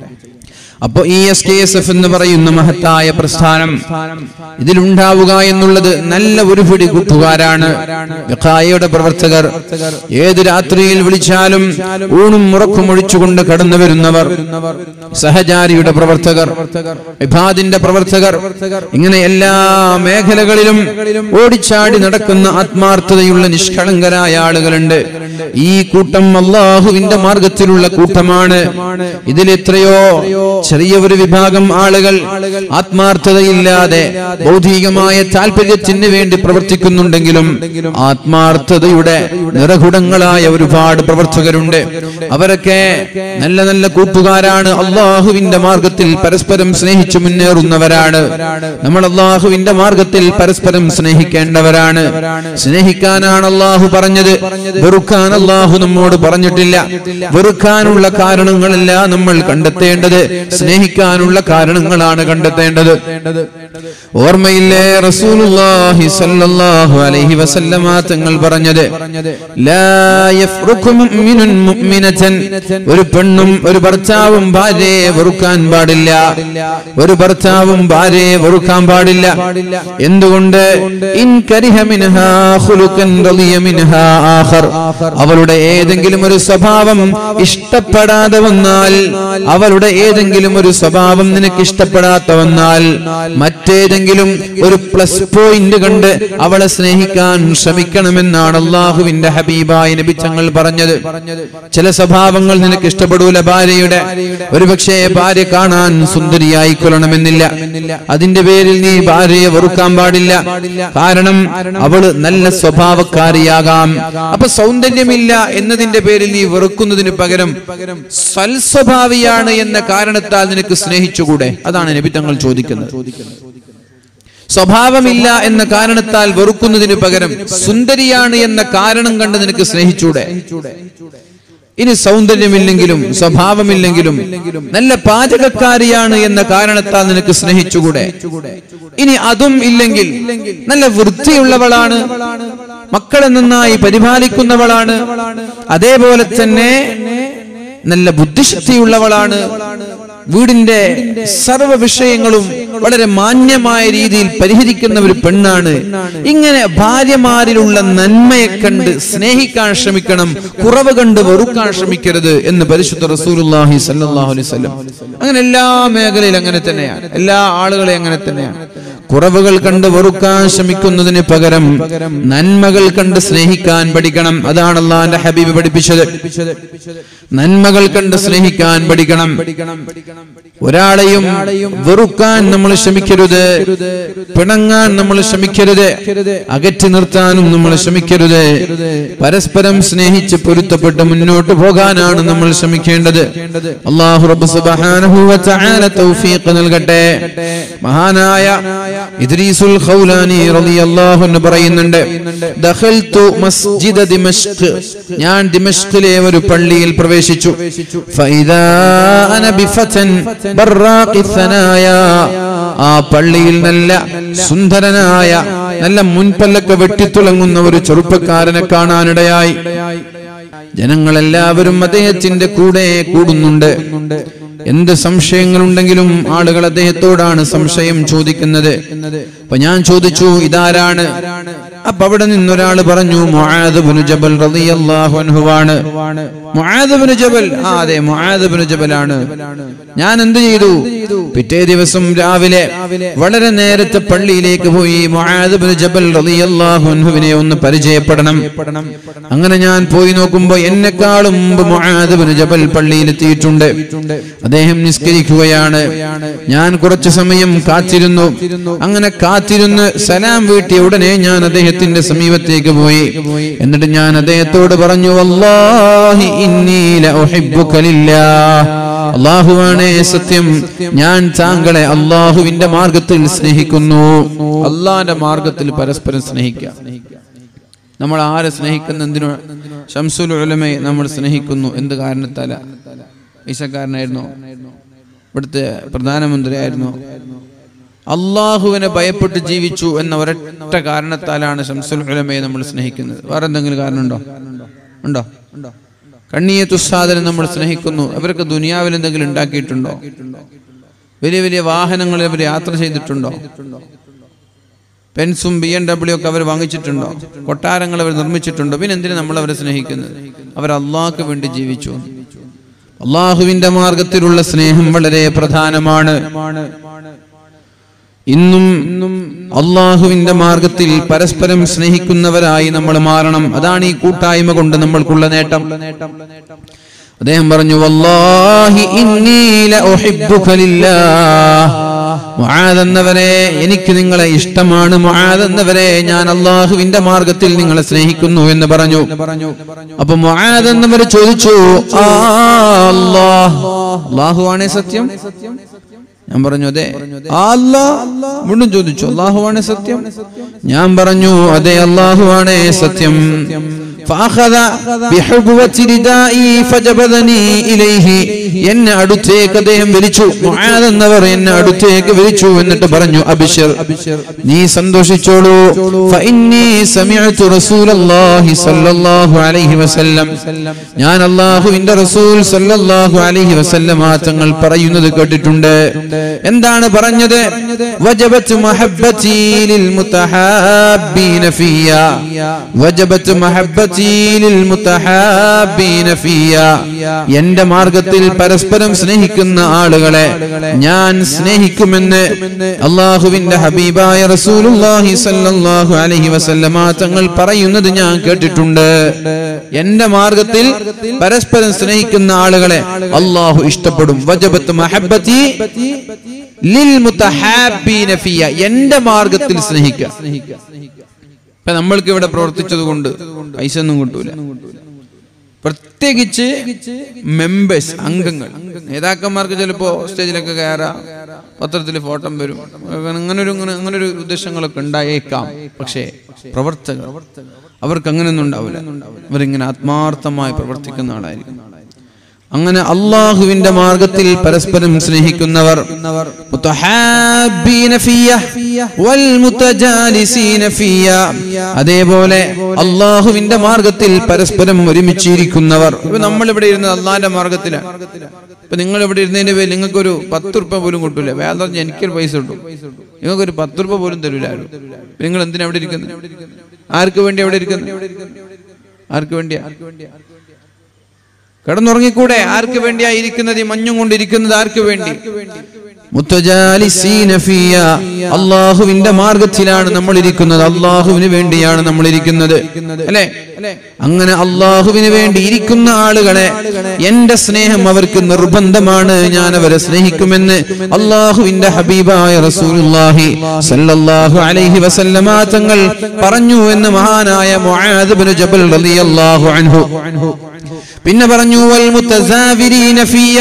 അപ്പൊ ഈ എസ് കെ എസ് എഫ് എന്ന് പറയുന്ന മഹത്തായ പ്രസ്ഥാനം ഇതിലുണ്ടാവുക എന്നുള്ളത് നല്ല ഒരു പിടി കൂട്ടുകാരാണ് വിഖായയുടെ പ്രവർത്തകർ ഏത് രാത്രിയിൽ വിളിച്ചാലും ഊണും മുറക്കും ഒഴിച്ചുകൊണ്ട് കടന്നു വരുന്നവർ സഹചാരിയുടെ പ്രവർത്തകർ വിഭാദിന്റെ പ്രവർത്തകർ ഇങ്ങനെ എല്ലാ മേഖലകളിലും ഓടിച്ചാടി നടക്കുന്ന ആത്മാർത്ഥതയുള്ള നിഷ്കളങ്കരായ ആളുകളുണ്ട് ഈ കൂട്ടം അള്ളാഹുവിന്റെ മാർഗത്തിലുള്ള കൂട്ടമാണ് ഇതിൽ എത്രയോ ചെറിയ ഒരു വിഭാഗം ആളുകൾ ആത്മാർത്ഥതയില്ലാതെ ഭൗതികമായ താല്പര്യത്തിന് വേണ്ടി പ്രവർത്തിക്കുന്നുണ്ടെങ്കിലും ആത്മാർത്ഥതയുടെ നിറകുടങ്ങളായ ഒരുപാട് പ്രവർത്തകരുണ്ട് അവരൊക്കെ നല്ല നല്ല കൂട്ടുകാരാണ് അള്ളാഹുവിന്റെ മാർഗത്തിൽ പരസ്പരം സ്നേഹിച്ചു മുന്നേറുന്നവരാണ് നമ്മൾ അള്ളാഹുവിന്റെ മാർഗത്തിൽ പരസ്പരം സ്നേഹിക്കേണ്ടവരാണ് സ്നേഹിക്കാനാണ് അള്ളാഹു പറഞ്ഞത് വെറുക്കാൻ അള്ളാഹു നമ്മോട് പറഞ്ഞിട്ടില്ല വെറുക്കാനുള്ള കാരണങ്ങളല്ല നമ്മൾ കണ്ടെത്തേണ്ടത് സ്നേഹിക്കാനുള്ള കാരണങ്ങളാണ് കണ്ടെത്തേണ്ടത് ഓർമ്മയില്ലേ റസൂലുള്ളാഹി സ്വല്ലല്ലാഹു അലൈഹി വസല്ലമ തങ്ങൾ പറഞ്ഞത് ലാ യഫ്റുഖു മുഅ്മിനുൻ മുഅ്മിനതൻ ഒരു പെണ്ണും ഒരു ഭർത്താവും ഭാര്യയെ വെറുക്കാൻ പാടില്ല ഒരു ഭർത്താവും ഭാര്യയെ വെറുക്കാൻ പാടില്ല എന്തുകൊണ്ട് ഇൻ കരിഹ മിൻഹാ ഖുലുഖൻ റളിയ മിൻഹാ ആഖർ അവളുടെ ഏതെങ്കിലും ഒരു സ്വഭാവം ഇഷ്ടപ്പെടാതെ വന്നാൽ അവളുടെ ഏതെങ്കിലും ഒരു സ്വഭാവം നിനക്ക് ഇഷ്ടപ്പെടാത്ത വന്നാൽ മറ്റേതെങ്കിലും ഒരു പ്ലസ് പോയിന്റ് കണ്ട് അവളെ സ്നേഹിക്കാൻ ശ്രമിക്കണമെന്നാണ് അള്ളാഹുവിന്റെ ഹബീബായ നബി തങ്ങൾ പറഞ്ഞത് ചില സ്വഭാവങ്ങൾ നിനക്ക് ഇഷ്ടപ്പെടൂല ഭാര്യയുടെ ഒരുപക്ഷെ ഭാര്യ കാണാൻ സുന്ദരിയായി കൊള്ളണമെന്നില്ല അതിന്റെ പേരിൽ നീ ഭാര്യയെ വെറുക്കാൻ പാടില്ല കാരണം അവള് നല്ല സ്വഭാവക്കാരിയാകാം അപ്പൊ സൗന്ദര്യമില്ല എന്നതിന്റെ പേരിൽ നീ വെറുക്കുന്നതിന് പകരം സൽസ്വഭാവിയാണ് എന്ന കാരണത്താൽ നിനക്ക് സ്നേഹിച്ചുകൂടെ അതാണ് നബി തങ്ങൾ ചോദിക്കുന്നത് സ്വഭാവമില്ല എന്ന കാരണത്താൽ വെറുക്കുന്നതിന് പകരം സുന്ദരിയാണ് എന്ന കാരണം കണ്ട് നിനക്ക് സ്നേഹിച്ചൂടെ ഇനി സൗന്ദര്യമില്ലെങ്കിലും സ്വഭാവമില്ലെങ്കിലും നല്ല പാചകക്കാരിയാണ് എന്ന കാരണത്താൽ നിനക്ക് സ്നേഹിച്ചുകൂടെ ഇനി അതും ഇല്ലെങ്കിൽ നല്ല വൃത്തിയുള്ളവളാണ് മക്കളെ നന്നായി പരിപാലിക്കുന്നവളാണ് അതേപോലെ തന്നെ നല്ല ബുദ്ധിശക്തിയുള്ളവളാണ് വീടിന്റെ സർവ വിഷയങ്ങളും വളരെ മാന്യമായ രീതിയിൽ പരിഹരിക്കുന്ന ഒരു പെണ്ണാണ് ഇങ്ങനെ ഭാര്യമാരിലുള്ള നന്മയെ കണ്ട് സ്നേഹിക്കാൻ ശ്രമിക്കണം കുറവ് കണ്ട് വെറുക്കാൻ ശ്രമിക്കരുത് എന്ന് പരിശുദ്ധ റസൂലുള്ളാഹി സല്ലല്ലാഹു അലൈഹി വസല്ലം അങ്ങനെ എല്ലാ മേഖലയിലും അങ്ങനെ തന്നെയാണ് എല്ലാ ആളുകളെയും അങ്ങനെ തന്നെയാണ് കുറവുകൾ കണ്ട് വെറുക്കാൻ ശ്രമിക്കുന്നതിന് പകരം നന്മകൾ കണ്ട് സ്നേഹിക്കാൻ പഠിക്കണം അതാണ് അള്ളാന്റെ ഹബീബ് പഠിപ്പിച്ചത് നന്മകൾ കണ്ട് സ്നേഹിക്കാൻ പഠിക്കണം ഒരാളെയും വെറുക്കാൻ നമ്മൾ ശ്രമിക്കരുത് പിണങ്ങാൻ നമ്മൾ ശ്രമിക്കരുത് അകറ്റി നിർത്താനും നമ്മൾ ശ്രമിക്കരുത് പരസ്പരം സ്നേഹിച്ച് പൊരുത്തപ്പെട്ട് മുന്നോട്ട് പോകാനാണ് നമ്മൾ ശ്രമിക്കേണ്ടത് അള്ളാഹു റബ്ബ് സുബ്ഹാനഹു വ തആല തൗഫീഖ് നൽകട്ടെ മഹാനായ ഇദ്രീസുൽ ഖൗലാനി റളിയല്ലാഹു അൻഹു പറയുന്നുണ്ട് ദഖൽതു മസ്ജിദ ദിമഷ്ക് ഞാൻ ദിമഷ്കിലെ ഒരു പള്ളിയിൽ പ്രവേശിച്ചു ഫൈദാ അന ബിഫതൻ ബറാഖി സനായ ആ പള്ളിയിൽ നല്ല സുന്ദരനായ നല്ല മുൻപല്ലൊക്കെ വെട്ടിത്തുളങ്ങുന്ന ഒരു ചെറുപ്പക്കാരനെ കാണാനിടയായി ജനങ്ങളെല്ലാവരും അദ്ദേഹത്തിന്റെ കൂടെ കൂടുന്നുണ്ട് എന്ത് സംശയങ്ങളുണ്ടെങ്കിലും ആളുകൾ അദ്ദേഹത്തോടാണ് സംശയം ചോദിക്കുന്നത് അപ്പൊ ഞാൻ ചോദിച്ചു ഇതാരാണ് അപ്പൊ അവിടെ നിന്നൊരാൾ പറഞ്ഞു മുആദ് ഇബ്നു ജബൽ റളിയല്ലാഹു അൻഹുവാണ് മുആദ് ഇബ്നു ജബൽ ആ അതെ മുആദ് ഇബ്നു ജബലാണ് ഞാൻ എന്ത് ചെയ്തു പിറ്റേ ദിവസം രാവിലെ വളരെ നേരത്തെ പള്ളിയിലേക്ക് പോയി മുആദ് ഇബ്നു ജബൽ റളിയല്ലാഹു അൻഹുവിനെ ഒന്ന് പരിചയപ്പെടണം അങ്ങനെ ഞാൻ പോയി നോക്കുമ്പോൾ എന്നെക്കാളും മുമ്പ് മുആദ് ഇബ്നു ജബൽ പള്ളിയിൽ എത്തിയിട്ടുണ്ട് അദ്ദേഹം നിസ്കരിക്കുകയാണ് ഞാൻ കുറച്ചു സമയം കാത്തിരുന്നു അങ്ങനെ കാത്തിരുന്ന് സലാം വീട്ടിയ ഉടനെ ഞാൻ അദ്ദേഹത്തിന്റെ സമീപത്തേക്ക് പോയി എന്നിട്ട് ഞാൻ അദ്ദേഹത്തോട് പറഞ്ഞു വല്ലാഹി ഇന്നി ലഉഹിബ്ബുക ലില്ലാഹ് അള്ളാഹുവാണേ സത്യം ഞാൻ താങ്കളെ അള്ളാഹുവിന്റെ മാർഗത്തിൽ സ്നേഹിക്കുന്നു അള്ളാഹിന്റെ മാർഗത്തിൽ പരസ്പരം സ്നേഹിക്കുക നമ്മൾ ആരെ സ്നേഹിക്കുന്ന എന്തിനു ഷംസുൽ ഉലമയെ നമ്മൾ സ്നേഹിക്കുന്നു എന്ത് കാരണത്താല ഈശക്കാരനായിരുന്നോ ഇവിടുത്തെ പ്രധാനമന്ത്രിയായിരുന്നു അള്ളാഹുവിനെ ഭയപ്പെട്ട് ജീവിച്ചു എന്ന ഒരൊറ്റ കാരണത്താലാണ് ഷംസുൽ ഉലമയെ നമ്മൾ സ്നേഹിക്കുന്നത് വേറെ എന്തെങ്കിലും കാരണമുണ്ടോ ഉണ്ടോ കണ്ണിയെ തുസ്സാദനെ നമ്മൾ സ്നേഹിക്കുന്നു അവരൊക്കെ ദുനിയാവിൽ എന്തെങ്കിലും ഉണ്ടാക്കിയിട്ടുണ്ടോ വലിയ വലിയ വാഹനങ്ങളിൽ അവർ യാത്ര ചെയ്തിട്ടുണ്ടോ പെൻസും ബി എം ഡബ്ല്യു ഒക്കെ അവർ വാങ്ങിച്ചിട്ടുണ്ടോ കൊട്ടാരങ്ങൾ അവർ നിർമ്മിച്ചിട്ടുണ്ടോ പിന്നെ എന്തിനു നമ്മൾ അവരെ സ്നേഹിക്കുന്നത് അവർ അള്ളാഹ്ക്ക് വേണ്ടി ജീവിച്ചു അള്ളാഹുവിന്റെ മാർഗത്തിലുള്ള സ്നേഹം വളരെ പ്രധാനമാണ് ഇന്നും അള്ളാഹുവിന്റെ മാർഗത്തിൽ പരസ്പരം സ്നേഹിക്കുന്നവരായി നമ്മൾ മാറണം അതാണ് ഈ കൂട്ടായ്മ കൊണ്ട് നമ്മൾക്കുള്ള നേട്ടം അദ്ദേഹം പറഞ്ഞു വല്ലാഹി ഇന്നി ലഉഹിബ്ബുക ലില്ലാഹ് മുആദ് എന്നവരെ എനിക്ക് നിങ്ങളെ ഇഷ്ടമാണ് മുആദ് എന്നവരെ ഞാൻ അള്ളാഹുവിന്റെ മാർഗത്തിൽ നിങ്ങളെ സ്നേഹിക്കുന്നു എന്ന് പറഞ്ഞു അപ്പൊ മുആദ് എന്നവർ ചോദിച്ചു ആ അല്ലാഹ് അള്ളാഹുവാണേ സത്യം ഞാൻ പറഞ്ഞു അതെ അല്ലാ വീണ്ടും ചോദിച്ചു അള്ളാഹുവാണ് സത്യം ഞാൻ പറഞ്ഞു അതെ അള്ളാഹുവാണ് സത്യം فأخذ بحبوة ردائي فجبذني إليه എന്നെ അടുത്തേക്ക് അദ്ദേഹം വിളിച്ചു മുആദ് എന്നവർ എന്നെ അടുത്തേക്ക് വിളിച്ചു എന്നിട്ട് പറഞ്ഞു അബിഷർ നീ സന്തോഷിച്ചോളൂ ഫഇന്നി സമിഅതു റസൂലല്ലാഹി സ്വല്ലല്ലാഹു അലൈഹി വസല്ലം ഞാൻ അല്ലാഹുവിന്റെ റസൂൽ സ്വല്ലല്ലാഹു അലൈഹി വസല്ലം തങ്ങൾ പറയുന്നത് കേട്ടിട്ടുണ്ട് എന്താണ് പറഞ്ഞത് വജബത്ത് മഹബ്ബതി ലിൽ മുതഹാബ്ബീന ഫിയ വജബത്ത് മഹബ്ബതി ലിൽ മുതഹാബ്ബീന ഫിയ എന്റെ മാർഗത്തിൽ പരസ്പരം സ്നേഹിക്കുന്ന ആളുകളെ ഞാൻ സ്നേഹിക്കുമെന്ന് അള്ളാഹുവിന്റെ ഹബീബായ റസൂലുള്ളാഹി സ്വല്ലല്ലാഹു അലൈഹി വസല്ലമ തങ്ങൾ പറയുന്നത് ഞാൻ കേട്ടിട്ടുണ്ട് എന്റെ മാർഗത്തിൽ പരസ്പരം സ്നേഹിക്കുന്ന ആളുകളെ അള്ളാഹു ഇഷ്ടപ്പെടും വജബത്ത് മഹബ്ബതി ലിൽ മുതഹാബ്ബീന ഫിയ എന്റെ മാർഗത്തിൽ സ്നേഹിക്കുക ഇപ്പൊ നമ്മൾക്ക് ഇവിടെ പ്രവർത്തിച്ചത് കൊണ്ട് പൈസ ഒന്നും കിട്ടൂല പ്രത്യേകിച്ച് മെമ്പേഴ്സ് അംഗങ്ങൾ നേതാക്കന്മാർക്ക് ചിലപ്പോ സ്റ്റേജിലൊക്കെ കയറാം പത്രത്തിൽ ഫോട്ടോ വരും അങ്ങനെ ഒരു അങ്ങനെ ഒരു ഉദ്ദേശങ്ങളൊക്കെ ഉണ്ടായേക്കാം പക്ഷേ പ്രവർത്തകർ അവർക്ക് അങ്ങനെയൊന്നും ഉണ്ടാവില്ല അവരിങ്ങനെ ആത്മാർത്ഥമായി പ്രവർത്തിക്കുന്ന ആളായിരിക്കും അങ്ങനെ അള്ളാഹുവിന്റെ മാർഗത്തിൽ പരസ്പരം സ്നേഹിക്കുന്നവർ മുതഹാബ്ബീന ഫിയ്യ വൽ മുതജാലിസീന ഫിയ്യ. അതേപോലെ അള്ളാഹുവിന്റെ മാർഗത്തിൽ പരസ്പരം ഒരുമിച്ചിരിക്കുന്നവർ ഇപ്പൊ നമ്മൾ ഇവിടെ ഇരുന്നത് അള്ളാഹിന്റെ മാർഗത്തിലാണ് ഇപ്പൊ നിങ്ങൾ ഇവിടെ ഇരുന്നതിന്റെ പേരിൽ നിങ്ങൾക്ക് ഒരു പത്ത് ഉറുപ്പ പോലും കിട്ടൂല വേറെ പറഞ്ഞാൽ എനിക്കൊരു പൈസ കിട്ടും നിങ്ങൾക്ക് ഒരു പത്ത് ഉറുപ്പ പോലും തരൂല ആരും നിങ്ങൾ എന്തിനാ അവിടെ ഇരിക്കുന്നത് ആർക്ക് വേണ്ടി അവിടെ ഇരിക്കുന്നത് ആർക്ക് വേണ്ടിയാ കിടന്നുറങ്ങിക്കൂടെ ആർക്ക് വേണ്ടിയാ ഇരിക്കുന്നത് ഈ മഞ്ഞും കൊണ്ടിരിക്കുന്നത് ആർക്ക് വേണ്ടി മുത്തജാലിസീന ഫിയ. അള്ളാഹുവിന്റെ മാർഗത്തിലാണ് നമ്മൾ ഇരിക്കുന്നത് അള്ളാഹുവിന് വേണ്ടിയാണ് നമ്മൾ ഇരിക്കുന്നത് അല്ലെ അങ്ങനെ അള്ളാഹുവിന് വേണ്ടി ഇരിക്കുന്ന ആളുകളെ എന്റെ സ്നേഹം അവർക്ക് നിർബന്ധമാണ് ഞാൻ അവരെ സ്നേഹിക്കുമെന്ന് അള്ളാഹുവിന്റെ ഹബീബായ റസൂലുള്ളാഹി സല്ലല്ലാഹു അലൈഹി വസല്ലമ തങ്ങൾ പറഞ്ഞു എന്ന് മഹാനായ മുആദ് ഇബ്നു ജബൽ റളിയല്ലാഹു അൻഹു പിന്നെ പറഞ്ഞു വൽ മുതസാവിരീന ഫിയ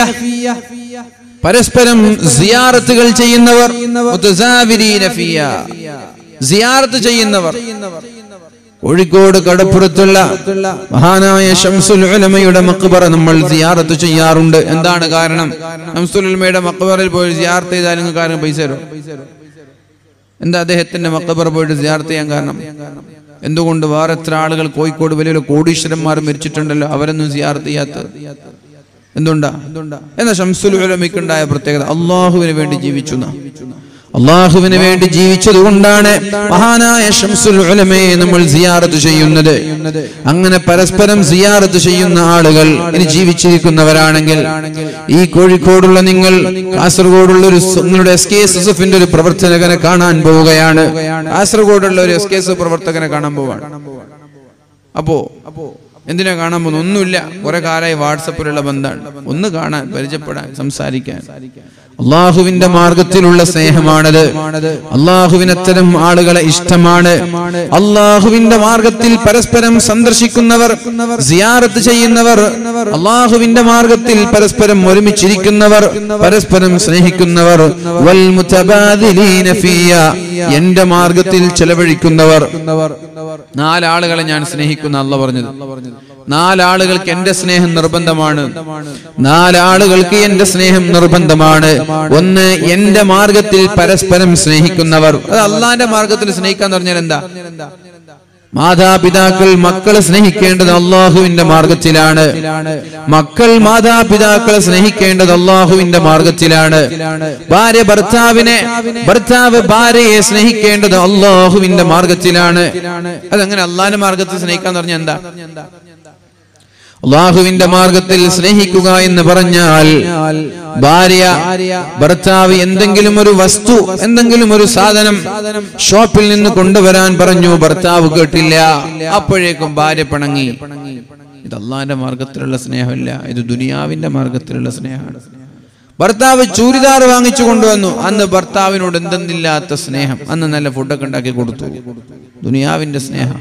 പരസ്പരം സിയാറത്തുകൾ ചെയ്യുന്നവർ മുതസാവിരീന ഫിയ സിയാറത്ത് ചെയ്യുന്നവർ കോഴിക്കോട് കടപ്പുറത്തുള്ള മഹാനായ ഷംസുൽ ഉലമയുടെ മക്ബറ നമ്മൾ സിയാറത്ത് ചെയ്യാറുണ്ട് എന്താണ് കാരണം ഷംസുൽ ഉലമയുടെ മക്ബറയിൽ പോയി സിയാറത്ത് ചെയ്താൽ നിങ്ങൾക്ക് ആരും പൈസ തരും എന്താ അദ്ദേഹത്തിന്റെ മക്ബറ പോയിട്ട് സിയാറത്ത് ചെയ്യാൻ കാരണം എന്തുകൊണ്ട് വേറെ എത്ര ആളുകൾ കോഴിക്കോട് വലിയ വലിയ കോടീശ്വരന്മാർ മരിച്ചിട്ടുണ്ടല്ലോ അവരൊന്നും സിയാർത്ത് ചെയ്യാത്തത് എന്തുണ്ടാ എന്നാ ഷംസുൽ ഉലമയ്ക്കുണ്ടായ പ്രത്യേകത അള്ളാഹുവിന് വേണ്ടി ജീവിച്ചു എന്നാ. അള്ളാഹുവിന് വേണ്ടി ജീവിച്ചത് കൊണ്ടാണ് മഹാനായ ഷംസുൽ ഉലമയെ നമ്മൾ സിയാറത്ത് ചെയ്യുന്നത് അങ്ങനെ പരസ്പരം സിയാറത്ത് ചെയ്യുന്ന ആളുകൾ ഇനി ജീവിച്ചിരിക്കുന്നവരാണെങ്കിൽ ഈ കോഴിക്കോടുള്ള നിങ്ങൾ കാസർഗോഡുള്ള ഒരു സ് നിങ്ങളുടെ എസ് കെ എസ് എസ് എഫിന്റെ ഒരു പ്രവർത്തകനെ കാണാൻ പോവുകയാണ് കാസർഗോഡുള്ള ഒരു എസ് കെ എസ് എഫ് പ്രവർത്തകനെ കാണാൻ പോവാണ് അപ്പോ എന്തിനാ കാണാൻ പോകുന്നു ഒന്നുമില്ല കുറെ കാലമായി വാട്സപ്പിലുള്ള ബന്ധമാണ് ഒന്ന് കാണാൻ പരിചയപ്പെടാൻ സംസാരിക്കാൻ അള്ളാഹുവിന്റെ മാർഗത്തിലുള്ള സ്നേഹമാണത് അള്ളാഹുവിന് അത്തരം ആളുകളെ ഇഷ്ടമാണ് അള്ളാഹുവിന്റെ മാർഗത്തിൽ പരസ്പരം സന്ദർശിക്കുന്നവർ സിയാറത്ത് ചെയ്യുന്നവർ അള്ളാഹുവിന്റെ മാർഗത്തിൽ പരസ്പരം ഒരുമിച്ചിരിക്കുന്നവർ പരസ്പരം സ്നേഹിക്കുന്നവർ വൽ മുതബാദിലീന ഫിയ എന്റെ മാർഗത്തിൽ ചെലവഴിക്കുന്നവർ നാലാളുകളെ ഞാൻ സ്നേഹിക്കുന്ന അല്ല പറഞ്ഞത് നാലാളുകൾക്ക് എന്റെ സ്നേഹം നിർബന്ധമാണ് നാലാളുകൾക്ക് എന്റെ സ്നേഹം നിർബന്ധമാണ് ഒന്ന് എന്റെ മാർഗത്തിൽ പരസ്പരം സ്നേഹിക്കുന്നവർ അത് അള്ളാന്റെ മാർഗത്തിൽ സ്നേഹിക്കാന്ന് പറഞ്ഞാൽ എന്താ മാതാപിതാക്കൾ മക്കളെ സ്നേഹിക്കേണ്ടത് അള്ളാഹുവിന്റെ മാർഗത്തിലാണ് മക്കൾ മാതാപിതാക്കളെ സ്നേഹിക്കേണ്ടത് അള്ളാഹുവിന്റെ മാർഗത്തിലാണ് ഭാര്യ ഭർത്താവിനെ ഭർത്താവ് ഭാര്യയെ സ്നേഹിക്കേണ്ടത് അള്ളാഹുവിന്റെ മാർഗത്തിലാണ് അതങ്ങനെ അള്ളാഹിന്റെ മാർഗത്തിൽ സ്നേഹിക്കാന്ന് പറഞ്ഞാൽ എന്താ അള്ളാഹുവിന്റെ മാർഗത്തിൽ സ്നേഹിക്കുക എന്ന് പറഞ്ഞാൽ ഭാര്യ ഭർത്താവ് എന്തെങ്കിലും ഒരു വസ്തു എന്തെങ്കിലും ഒരു സാധനം ഷോപ്പിൽ നിന്ന് കൊണ്ടുവരാൻ പറഞ്ഞു ഭർത്താവ് കേട്ടില്ല അപ്പോഴേക്കും ഭാര്യ പിണങ്ങി ഇത് അള്ളാഹിന്റെ മാർഗത്തിലുള്ള സ്നേഹമല്ല ഇത് ദുനിയാവിന്റെ മാർഗത്തിലുള്ള സ്നേഹമാണ് ഭർത്താവ് ചൂരിദാർ വാങ്ങിച്ചു കൊണ്ടുവന്നു അന്ന് ഭർത്താവിനോട് എന്തെന്നില്ലാത്ത സ്നേഹം അന്ന് നല്ല ഫുഡൊക്കെ ഉണ്ടാക്കി കൊടുത്തു ദുനിയാവിന്റെ സ്നേഹം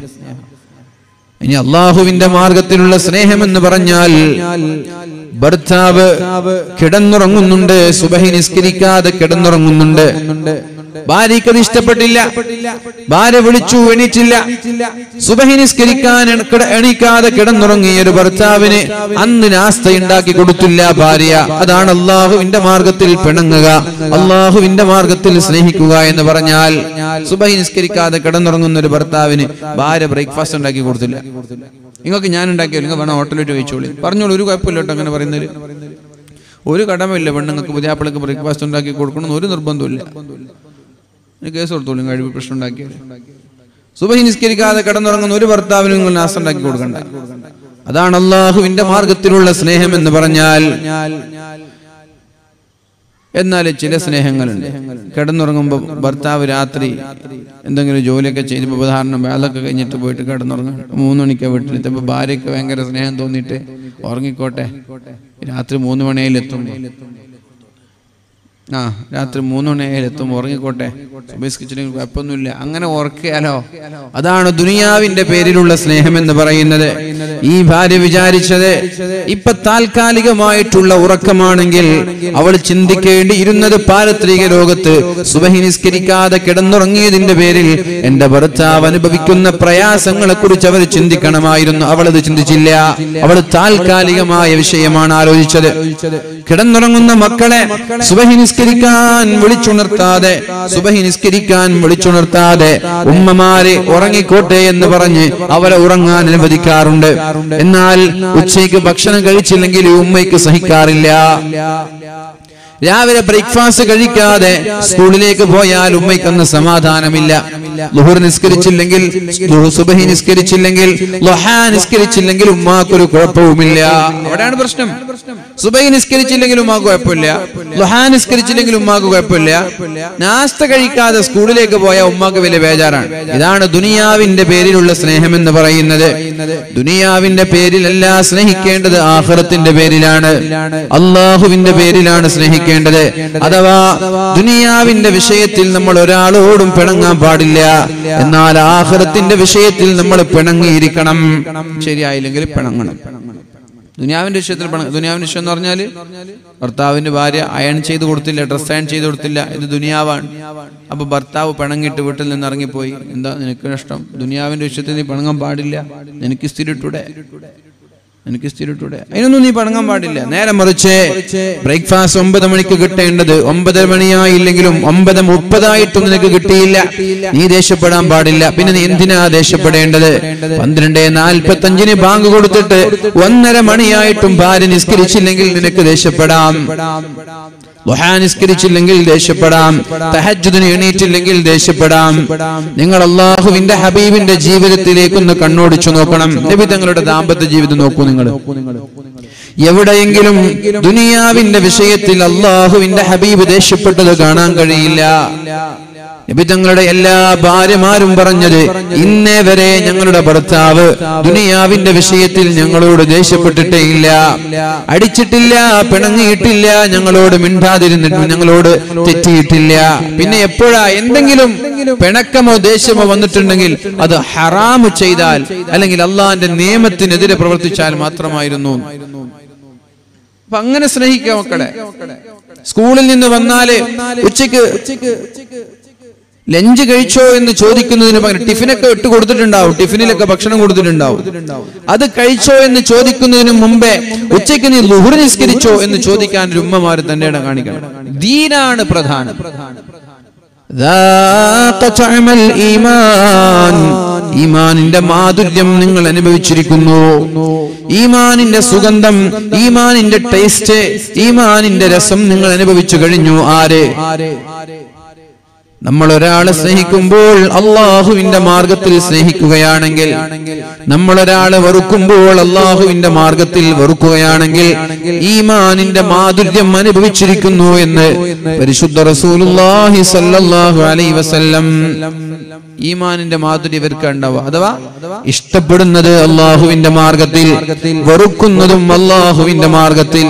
ഇനി അള്ളാഹുവിന്റെ മാർഗത്തിലുള്ള സ്നേഹം എന്ന് പറഞ്ഞാൽ ഭർത്താവ് കിടന്നുറങ്ങുന്നുണ്ട് സുബഹി നിസ്കരിക്കാതെ കിടന്നുറങ്ങുന്നുണ്ട് ഭാര്യയ്ക്ക് അത് ഇഷ്ടപ്പെട്ടില്ല ഭാര്യ വിളിച്ചു എണീറ്റില്ല സുബഹി നിസ്കരിക്കാൻ എണ- കിട- എണീക്കാതെ കിടന്നുറങ്ങിയ ഒരു ഭർത്താവിന് അന്ന് നാസ്ത ഉണ്ടാക്കി കൊടുത്തില്ല ഭാര്യ അതാണ് അള്ളാഹുവിന്റെ മാർഗത്തിൽ പിണങ്ങുക അള്ളാഹുവിന്റെ മാർഗത്തിൽ സ്നേഹിക്കുക എന്ന് പറഞ്ഞാൽ സുബഹി നിസ്കരിക്കാതെ കിടന്നുറങ്ങുന്ന ഒരു ഭർത്താവിന് ഭാര്യ ബ്രേക്ക്ഫാസ്റ്റ് ഉണ്ടാക്കി കൊടുത്തില്ല നിങ്ങൾക്ക് ഞാൻ ഉണ്ടാക്കിയോ നിങ്ങൾ വേണം ഹോട്ടലിട്ട് കഴിച്ചോളി പറഞ്ഞോളൂ ഒരു കുഴപ്പമില്ല കേട്ടോ അങ്ങനെ പറയുന്നതിൽ ഒരു കടമയില്ല പെണ്ണുങ്ങൾക്ക് പുതിയാപ്പിളക്ക് ബ്രേക്ക്ഫാസ്റ്റ് ഉണ്ടാക്കി കൊടുക്കണമെന്ന് ഒരു നിർബന്ധമില്ല ഇനി കേസ് കൊടുത്തോളൂ കഴിവ് പ്രശ്നം ഉണ്ടാക്കിയാൽ സുബഹി നിസ്കരിക്കാതെ കിടന്നുറങ്ങുന്ന ഒരു ഭർത്താവിനും നിങ്ങൾ നാസം ഉണ്ടാക്കി കൊടുക്കണ്ട അതാണ് അള്ളാഹുവിന്റെ മാർഗത്തിലുള്ള സ്നേഹം എന്ന് പറഞ്ഞാൽ എന്നാൽ ചില സ്നേഹങ്ങളുണ്ട് കിടന്നുറങ്ങുമ്പോൾ ഭർത്താവ് രാത്രി എന്തെങ്കിലും ജോലിയൊക്കെ ചെയ്തപ്പോൾ ഉദാഹരണം വേലൊക്കെ കഴിഞ്ഞിട്ട് പോയിട്ട് കിടന്നുറങ്ങും മൂന്ന് മണിക്കാ വീട്ടിലെത്തുമ്പോൾ ഭാര്യയ്ക്ക് ഭയങ്കര സ്നേഹം തോന്നിയിട്ട് ഉറങ്ങിക്കോട്ടെ രാത്രി മൂന്ന് മണിയിലെത്തും ആ രാത്രി മൂന്ന് മണിയായാലെത്തും ഉറങ്ങിക്കോട്ടെ ഉപേക്ഷിച്ചില്ലെങ്കിൽ കുഴപ്പമൊന്നുമില്ല അങ്ങനെ ഓർക്കിയാലോ അതാണ് ദുനിയാവിന്റെ പേരിലുള്ള സ്നേഹം എന്ന് പറയുന്നത് ഈ ഭാര്യ വിചാരിച്ചത് ഇപ്പൊ താൽക്കാലികമായിട്ടുള്ള ഉറക്കമാണെങ്കിൽ അവൾ ചിന്തിക്കേണ്ടി ഇരുന്നത് പാരത്രിക ലോകത്ത് സുബഹി നിസ്കരിക്കാതെ കിടന്നുറങ്ങിയതിന്റെ പേരിൽ എന്റെ ഭർത്താവ് അനുഭവിക്കുന്ന പ്രയാസങ്ങളെ കുറിച്ച് അവർ ചിന്തിക്കണമായിരുന്നു അവൾ അത് ചിന്തിച്ചില്ല അവൾ താൽക്കാലികമായ വിഷയമാണ് ആലോചിച്ചത് കിടന്നുറങ്ങുന്ന മക്കളെ സുബഹി നിസ്കരിക്കാൻ വിളിച്ചുണർത്താതെ സുബഹി നിസ്കരിക്കാൻ വിളിച്ചുണർത്താതെ ഉമ്മമാരെ ഉറങ്ങിക്കോട്ടെ എന്ന് പറഞ്ഞ് അവരെ ഉറങ്ങാൻ അനുവദിക്കാറുണ്ട് എന്നാൽ ഉച്ചയ്ക്ക് ഭക്ഷണം കഴിച്ചില്ലെങ്കിൽ ഈ ഉമ്മയ്ക്ക് സഹിക്കാറില്ല രാവിലെ ബ്രേക്ക്ഫാസ്റ്റ് കഴിക്കാതെ സ്കൂളിലേക്ക് പോയാൽ ഉമ്മയ്ക്കൊന്ന് സമാധാനമില്ല ലുഹുർ നിസ്കരിച്ചില്ലെങ്കിൽ ലുഹു സുബഹി നിസ്കരിച്ചില്ലെങ്കിൽ ലൊഹാ നിസ്കരിച്ചില്ലെങ്കിൽ ഉമ്മാക്കൊരു കുഴപ്പവുമില്ല അവിടെയാണ് പ്രശ്നം സുബഹി നിസ്കരിച്ചില്ലെങ്കിൽ ഉമ്മാക്ക് കുഴപ്പമില്ല ലൊഹാ നിസ്കരിച്ചില്ലെങ്കിൽ ഉമ്മാക്ക് കുഴപ്പമില്ല നാസ്ത കഴിക്കാതെ സ്കൂളിലേക്ക് പോയ ഉമ്മാക്ക് വലിയ ബേജാറാണ് ഇതാണ് ദുനിയാവിന്റെ പേരിലുള്ള സ്നേഹം എന്ന് പറയുന്നത് ദുനിയാവിന്റെ പേരിലല്ല സ്നേഹിക്കേണ്ടത് ആഹ്റത്തിന്റെ പേരിലാണ് അള്ളാഹുവിന്റെ പേരിലാണ് സ്നേഹിക്കേണ്ടത് അഥവാ ദുനിയാവിന്റെ വിഷയത്തിൽ നമ്മൾ ഒരാളോടും പിണങ്ങാൻ പാടില്ല എന്നാൽ ആഹ്റത്തിന്റെ വിഷയത്തിൽ നമ്മൾ പിണങ്ങിയിരിക്കണം ശരിയായില്ലെങ്കിൽ പിണങ്ങണം ദുനിയാവിന്റെ വിഷയത്തിൽ പിണ ദുനിയാവിന്റെ വിഷയം എന്ന് പറഞ്ഞാല് ഭർത്താവിന്റെ ഭാര്യ അയൺ ചെയ്ത് കൊടുത്തില്ല ഡ്രസ് അയൺ ചെയ്ത് കൊടുത്തില്ല ഇത് ദുനിയാവാണ് അപ്പൊ ഭർത്താവ് പിണങ്ങിയിട്ട് വീട്ടിൽ നിന്ന് ഇറങ്ങിപ്പോയി എന്താ നിനക്ക് നഷ്ടം ദുനിയാവിന്റെ വിഷയത്തിൽ നീ പിണങ്ങാൻ പാടില്ല നിനക്ക് സ്ഥിരിട്ടൂടെ എനിക്ക് സ്ഥിരിട്ടൂടെ അതിനൊന്നും നീ പണങ്ങാൻ പാടില്ല നേരെ മറിച്ച് ബ്രേക്ക്ഫാസ്റ്റ് ഒമ്പത് മണിക്ക് കിട്ടേണ്ടത് ഒമ്പതര മണിയായില്ലെങ്കിലും ഒമ്പത് മുപ്പതായിട്ടും നിനക്ക് കിട്ടിയില്ല നീ ദേഷ്യപ്പെടാൻ പാടില്ല പിന്നെ നീ എന്തിനാ ദേഷ്യപ്പെടേണ്ടത് പന്ത്രണ്ട് നാൽപ്പത്തി അഞ്ചിന് ബാങ്ക് കൊടുത്തിട്ട് ഒന്നര മണിയായിട്ടും ഭാര്യ നിസ്കരിച്ചില്ലെങ്കിൽ നിനക്ക് ദേഷ്യപ്പെടാം ളുഹാ നിസ്കരിച്ചില്ലെങ്കിൽ ദേഷ്യപ്പെടാം തഹജ്ജുദിന് എണീറ്റില്ലെങ്കിൽ ദേഷ്യപ്പെടാം നിങ്ങൾ അള്ളാഹുവിന്റെ ഹബീബിന്റെ ജീവിതത്തിലേക്ക് ഒന്ന് കണ്ണോടിച്ചു നോക്കണം നബി തങ്ങളുടെ ദാമ്പത്യ ജീവിതം നോക്കൂ നിങ്ങൾ എവിടെയെങ്കിലും ദുനിയാവിന്റെ വിഷയത്തിൽ അള്ളാഹുവിന്റെ ഹബീബ് ദേഷ്യപ്പെട്ടത് കാണാൻ കഴിയില്ല നബി തങ്ങളുടെ എല്ലാ ഭാര്യമാരും പറഞ്ഞത് ഇന്നേ വരെ ഞങ്ങളുടെ ഭർത്താവ് ദുനിയാവിന്റെ വിഷയത്തിൽ ഞങ്ങളോട് ദേഷ്യപ്പെട്ടിട്ടേ ഇല്ല അടിച്ചിട്ടില്ല പിണങ്ങിയിട്ടില്ല ഞങ്ങളോട് മിണ്ടാതിരുന്നിട്ട് ഞങ്ങളോട് തെറ്റിയിട്ടില്ല പിന്നെ എപ്പോഴാ എന്തെങ്കിലും പിണക്കമോ ദേഷ്യമോ വന്നിട്ടുണ്ടെങ്കിൽ അത് ഹറാമ് ചെയ്താൽ അല്ലെങ്കിൽ അള്ളാഹിന്റെ നിയമത്തിനെതിരെ പ്രവർത്തിച്ചാൽ മാത്രമായിരുന്നു അപ്പൊ അങ്ങനെ സ്നേഹിക്കുക മക്കളെ സ്കൂളിൽ നിന്ന് വന്നാല് ഉച്ചക്ക് ലഞ്ച് കഴിച്ചോ എന്ന് ചോദിക്കുന്നതിന് പകരം ടിഫിനൊക്കെ ഇട്ട് കൊടുത്തിട്ടുണ്ടാവും ടിഫിനിലൊക്കെ ഭക്ഷണം കൊടുത്തിട്ടുണ്ടാവും അത് കഴിച്ചോ എന്ന് ചോദിക്കുന്നതിന് മുമ്പേ ഉച്ചയ്ക്ക് നീ ലുഹുർ നിസ്കരിച്ചോ എന്ന് ചോദിക്കാൻ ഒരു ഉമ്മമാര് തന്റെ ഇടം കാണിക്കണം ദീനാണ് പ്രധാനം ذاق طعم الإيمان. ഈമാനിന്റെ മാധുര്യം നിങ്ങൾ അനുഭവിച്ചിരിക്കുന്നു ഈമാനിന്റെ സുഗന്ധം ഈമാനിന്റെ ടേസ്റ്റ് ഈമാനിന്റെ രസം നിങ്ങൾ അനുഭവിച്ചു കഴിഞ്ഞു ആര് നമ്മൾ ഒരാളെ സ്നേഹിക്കുമ്പോൾ അള്ളാഹുവിന്റെ മാർഗത്തിൽ സ്നേഹിക്കുകയാണെങ്കിൽ നമ്മൾ ഒരാളെ വെറുക്കുമ്പോൾ അള്ളാഹുവിന്റെ മാർഗത്തിൽ വെറുക്കുകയാണെങ്കിൽ ഈമാനിന്റെ മാധുര്യം അനുഭവിച്ചിരിക്കുന്നു എന്ന് പരിശുദ്ധ റസൂലുള്ളാഹി സ്വല്ലല്ലാഹു അലൈഹി വസല്ലം ഈമാനിന്റെ മാധുര്യം ഇവർക്ക് ഉണ്ടാവുക അഥവാ ഇഷ്ടപ്പെടുന്നത് അള്ളാഹുവിന്റെ മാർഗത്തിൽ വെറുക്കുന്നതും അള്ളാഹുവിന്റെ മാർഗത്തിൽ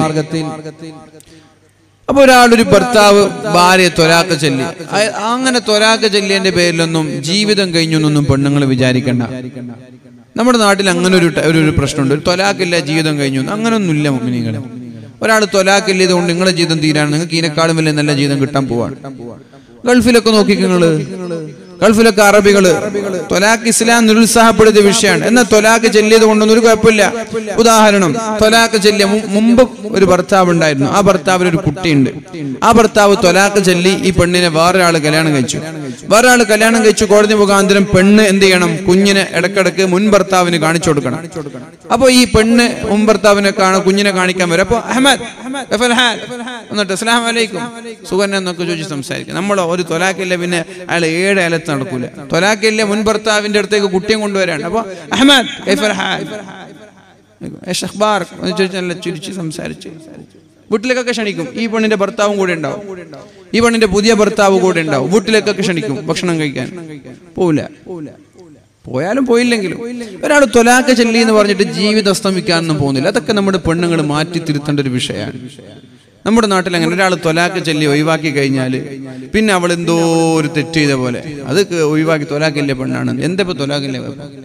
അപ്പൊ ഒരാളൊരു ഭർത്താവ് ഭാര്യ തൊലാക്ക ചൊല്ലി അയ- അങ്ങനെ തൊലാക്ക ചൊല്ലിയതിന്റെ പേരിലൊന്നും ജീവിതം കഴിഞ്ഞൊന്നും പെണ്ണുങ്ങൾ വിചാരിക്കണ്ട നമ്മുടെ നാട്ടിൽ അങ്ങനെ ഒരു ട- ഒരു ഒരു പ്രശ്നമുണ്ട് ഒരു തൊലാക്കില്ല ജീവിതം കഴിഞ്ഞു അങ്ങനൊന്നുമില്ല മുമ്മിനികളെ ഒരാൾ തൊലാക്കില്ല ഇതുകൊണ്ട് നിങ്ങളുടെ ജീവിതം തീരാണ് നിങ്ങൾക്ക് ഇതിനെക്കാളും വലിയ നല്ല ജീവിതം കിട്ടാൻ പോവാണ് ഗൾഫിലൊക്കെ നോക്കി നിങ്ങള് ഗൾഫിലൊക്കെ അറബികള് തൊലാഖ് ഇസ്ലാം നിരുത്സാഹപ്പെടുത്തിയ വിഷയമാണ് എന്നാൽ തൊലാഖ് ചെല്ലിയത് കൊണ്ടൊന്നും ഒരു കുഴപ്പമില്ല ഉദാഹരണം തൊലാഖ് ചെല്ലിയ മു- മുമ്പ് ഒരു ഭർത്താവ് ഉണ്ടായിരുന്നു ആ ഭർത്താവിന് ഒരു കുട്ടിയുണ്ട് ആ ഭർത്താവ് തൊലാഖ് ചെല്ലി ഈ പെണ്ണിനെ വേറൊരാൾ കല്യാണം കഴിച്ചു വേറൊരാൾ കല്യാണം കഴിച്ചു കോടതി മുഖാന്തരം പെണ്ണ് എന്ത് ചെയ്യണം കുഞ്ഞിനെ ഇടക്കിടക്ക് മുൻ ഭർത്താവിന് കാണിച്ചു കൊടുക്കണം അപ്പൊ ഈ പെണ്ണ് മുൻ ഭർത്താവിനെ കാണാൻ കുഞ്ഞിനെ കാണിക്കാൻ വരും അപ്പൊ അഹമ്മദ് കൈഫൽ ഹാൽ? എന്നിട്ട് അസ്സലാമു അലൈക്കും സുഖന്നെ എന്നൊക്കെ ചോദിച്ച് സംസാരിക്കും നമ്മൾ ഒരു തൊലാക്കില്ല പിന്നെ അയാൾ ഏഴ് അയലത്ത് നടക്കൂല തൊലാക്കില്ല മുൻ ഭർത്താവിന്റെ അടുത്തേക്ക് കുട്ടിയെ കൊണ്ടുവരാണ് അപ്പൊ അഹമ്മദ് കൈഫൽ ഹാൽ? ഏഷ് അഖ്ബാർ എന്ന് ചോദിച്ച് നല്ല ചിരിച്ച് സംസാരിച്ച് വീട്ടിലേക്കൊക്കെ ക്ഷണിക്കും ഈ പെണ്ണിന്റെ ഭർത്താവും കൂടെ ഉണ്ടാവും ഈ പെണ്ണിന്റെ പുതിയ ഭർത്താവ് കൂടെ ഉണ്ടാവും വീട്ടിലേക്കൊക്കെ ക്ഷണിക്കും ഭക്ഷണം കഴിക്കാൻ പോവില്ല പോയാലും പോയില്ലെങ്കിലും ഒരാൾ തൊലാക്ക ചെല്ലി എന്ന് പറഞ്ഞിട്ട് ജീവിതം അസ്തമിക്കാനൊന്നും പോകുന്നില്ല അതൊക്കെ നമ്മുടെ പെണ്ണുങ്ങൾ മാറ്റി തിരുത്തേണ്ട ഒരു വിഷയമാണ് നമ്മുടെ നാട്ടിൽ അങ്ങനെ ഒരാൾ തൊലാക്ക ചെല്ലി ഒഴിവാക്കി കഴിഞ്ഞാൽ പിന്നെ അവൾ എന്തോ ഒരു തെറ്റ് ചെയ്ത പോലെ അത് ക- ഒഴിവാക്കി തൊലാക്കില്ല പെണ്ണാണ് എന്താ ഇപ്പൊ തൊലാക്കില്ല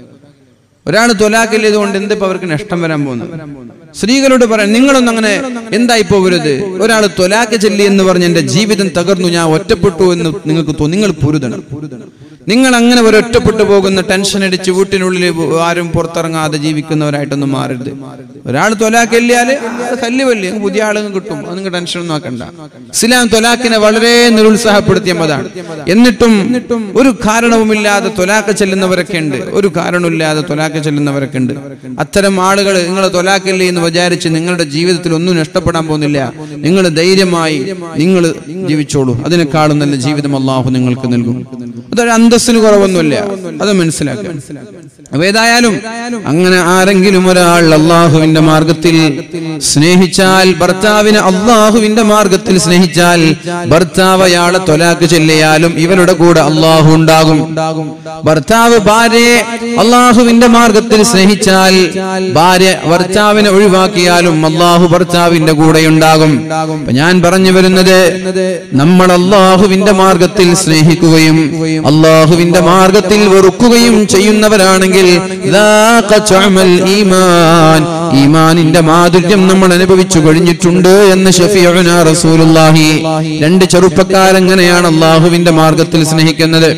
ഒരാൾ തൊലാക്കില്ലത് കൊണ്ട് എന്തിപ്പോ അവർക്ക് നഷ്ടം വരാൻ പോകുന്നത് സ്ത്രീകളോട് പറയാം നിങ്ങളൊന്നും അങ്ങനെ എന്തായി പോകരുത് ഒരാൾ തൊലാക്ക് ചെല്ലി എന്ന് പറഞ്ഞ് എന്റെ ജീവിതം തകർന്നു ഞാൻ ഒറ്റപ്പെട്ടു എന്ന് നിങ്ങൾക്ക് തോന്നി നിങ്ങൾ പൊരുതണം നിങ്ങൾ അങ്ങനെ ഒരു ഒറ്റപ്പെട്ടു പോകുന്ന ടെൻഷൻ അടിച്ച് വീട്ടിനുള്ളിൽ ആരും പുറത്തിറങ്ങാതെ ജീവിക്കുന്നവരായിട്ടൊന്നും മാറരുത് ഒരാൾ തൊലാക്കെല്ലിയാല് കല്ല് വല്ലി പുതിയ ആളുകൾ കിട്ടും അത് നിങ്ങൾ ടെൻഷൻ ഒന്നും ആക്കണ്ട ഇസ്ലാം തൊലാക്കിനെ വളരെ നിരുത്സാഹപ്പെടുത്തിയതാണ് എന്നിട്ടും ഒരു കാരണവുമില്ലാതെ തൊലാക്ക ചെല്ലുന്നവരൊക്കെ ഉണ്ട് ഒരു കാരണമില്ലാതെ തൊലാക്ക ചെല്ലുന്നവരൊക്കെ ഉണ്ട് അത്തരം ആളുകൾ നിങ്ങൾ തൊലാക്കല്ലേ എന്ന് വിചാരിച്ച് നിങ്ങളുടെ ജീവിതത്തിൽ ഒന്നും നഷ്ടപ്പെടാൻ പോകുന്നില്ല നിങ്ങൾ ധൈര്യമായി നിങ്ങൾ ജീവിച്ചോളൂ അതിനേക്കാളും നല്ല ജീവിതം അള്ളാഹു നിങ്ങൾക്ക് നൽകും അതൊരു അന്തസ്സിന് കുറവൊന്നുമില്ല അത് മനസ്സിലാക്കുക അപ്പൊ ഏതായാലും അങ്ങനെ ആരെങ്കിലും ഒരാൾ അള്ളാഹുവിന്റെ മാർഗത്തിൽ സ്നേഹിച്ചാൽ ഭർത്താവിനെ അള്ളാഹുവിന്റെ മാർഗത്തിൽ സ്നേഹിച്ചാൽ ഭർത്താവ് അയാളെ തൊലാക്ക് ചെല്ലിയാലും ഇവരുടെ കൂടെ അള്ളാഹു ഉണ്ടാകും ഭർത്താവ് ഭാര്യയെ അള്ളാഹുവിന്റെ മാർഗത്തിൽ സ്നേഹിച്ചാൽ ഭാര്യ ഭർത്താവിനെ ഒഴിവാക്കിയാലും അള്ളാഹു ഭർത്താവിന്റെ കൂടെ ഉണ്ടാകും അപ്പൊ ഞാൻ പറഞ്ഞു വരുന്നത് നമ്മൾ അള്ളാഹുവിന്റെ മാർഗത്തിൽ സ്നേഹിക്കുകയും അള്ളാഹുവിന്റെ മാർഗത്തിൽ വെറുക്കുകയും ചെയ്യുന്നവരാണെങ്കിൽ ذاق طعم الإيمان. ഈമാനിന്റെ മാധുര്യം നമ്മൾ അനുഭവിച്ചു കഴിഞ്ഞിട്ടുണ്ട് എന്ന് ഷഫീഉന റസൂലുള്ളാഹി രണ്ട് ചെറുപ്പക്കാരെങ്ങനെയാണ് അള്ളാഹുവിന്റെ മാർഗത്തിൽ സ്നേഹിക്കുന്നത്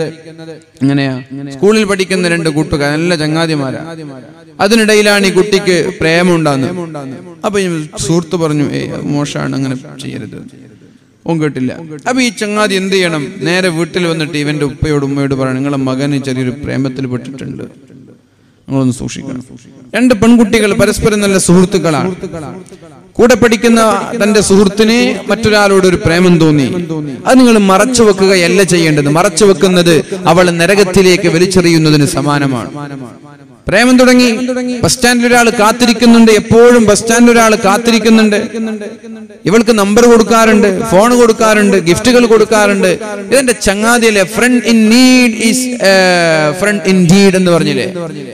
എങ്ങനെയാ സ്കൂളിൽ പഠിക്കുന്ന രണ്ട് കൂട്ടുകാർ നല്ല ചങ്ങാതിമാരാ അതിനിടയിലാണ് ഈ കുട്ടിക്ക് പ്രേമുണ്ടാകുന്നത് അപ്പൊ ഈ സുഹൃത്ത് പറഞ്ഞു ഏ മോശമാണ് അങ്ങനെ ചെയ്യരുത് ഓൻ കേട്ടില്ല അപ്പൊ ഈ ചങ്ങാതി എന്ത് ചെയ്യണം നേരെ വീട്ടിൽ വന്നിട്ട് ഇവന്റെ ഉപ്പയോട് ഉമ്മയോട് പറയണം നിങ്ങളെ മകന് ചെറിയൊരു പ്രേമത്തിൽ പെട്ടിട്ടുണ്ട് നിങ്ങളൊന്ന് സൂക്ഷിക്കണം രണ്ട് പെൺകുട്ടികൾ പരസ്പരം നല്ല സുഹൃത്തുക്കളാണ് കൂടെ പഠിക്കുന്ന തന്റെ സുഹൃത്തിന് മറ്റൊരാളോട് ഒരു പ്രേമം തോന്നി അത് നിങ്ങൾ മറച്ചു വെക്കുകയല്ല ചെയ്യേണ്ടത് മറച്ചു വെക്കുന്നത് അവൾ നരകത്തിലേക്ക് വലിച്ചെറിയുന്നതിന് സമാനമാണ് പ്രേമം തുടങ്ങി ബസ് സ്റ്റാൻഡിൽ ഒരാൾ കാത്തിരിക്കുന്നുണ്ട് എപ്പോഴും ബസ് സ്റ്റാൻഡിൽ ഒരാൾ കാത്തിരിക്കുന്നുണ്ട് ഇവൾക്ക് നമ്പർ കൊടുക്കാറുണ്ട് ഫോൺ കൊടുക്കാറുണ്ട് ഗിഫ്റ്റുകൾ കൊടുക്കാറുണ്ട് ഇതെന്റെ ചങ്ങാതിയല്ലേ friend in need is friend in deed എന്ന് പറഞ്ഞില്ലേ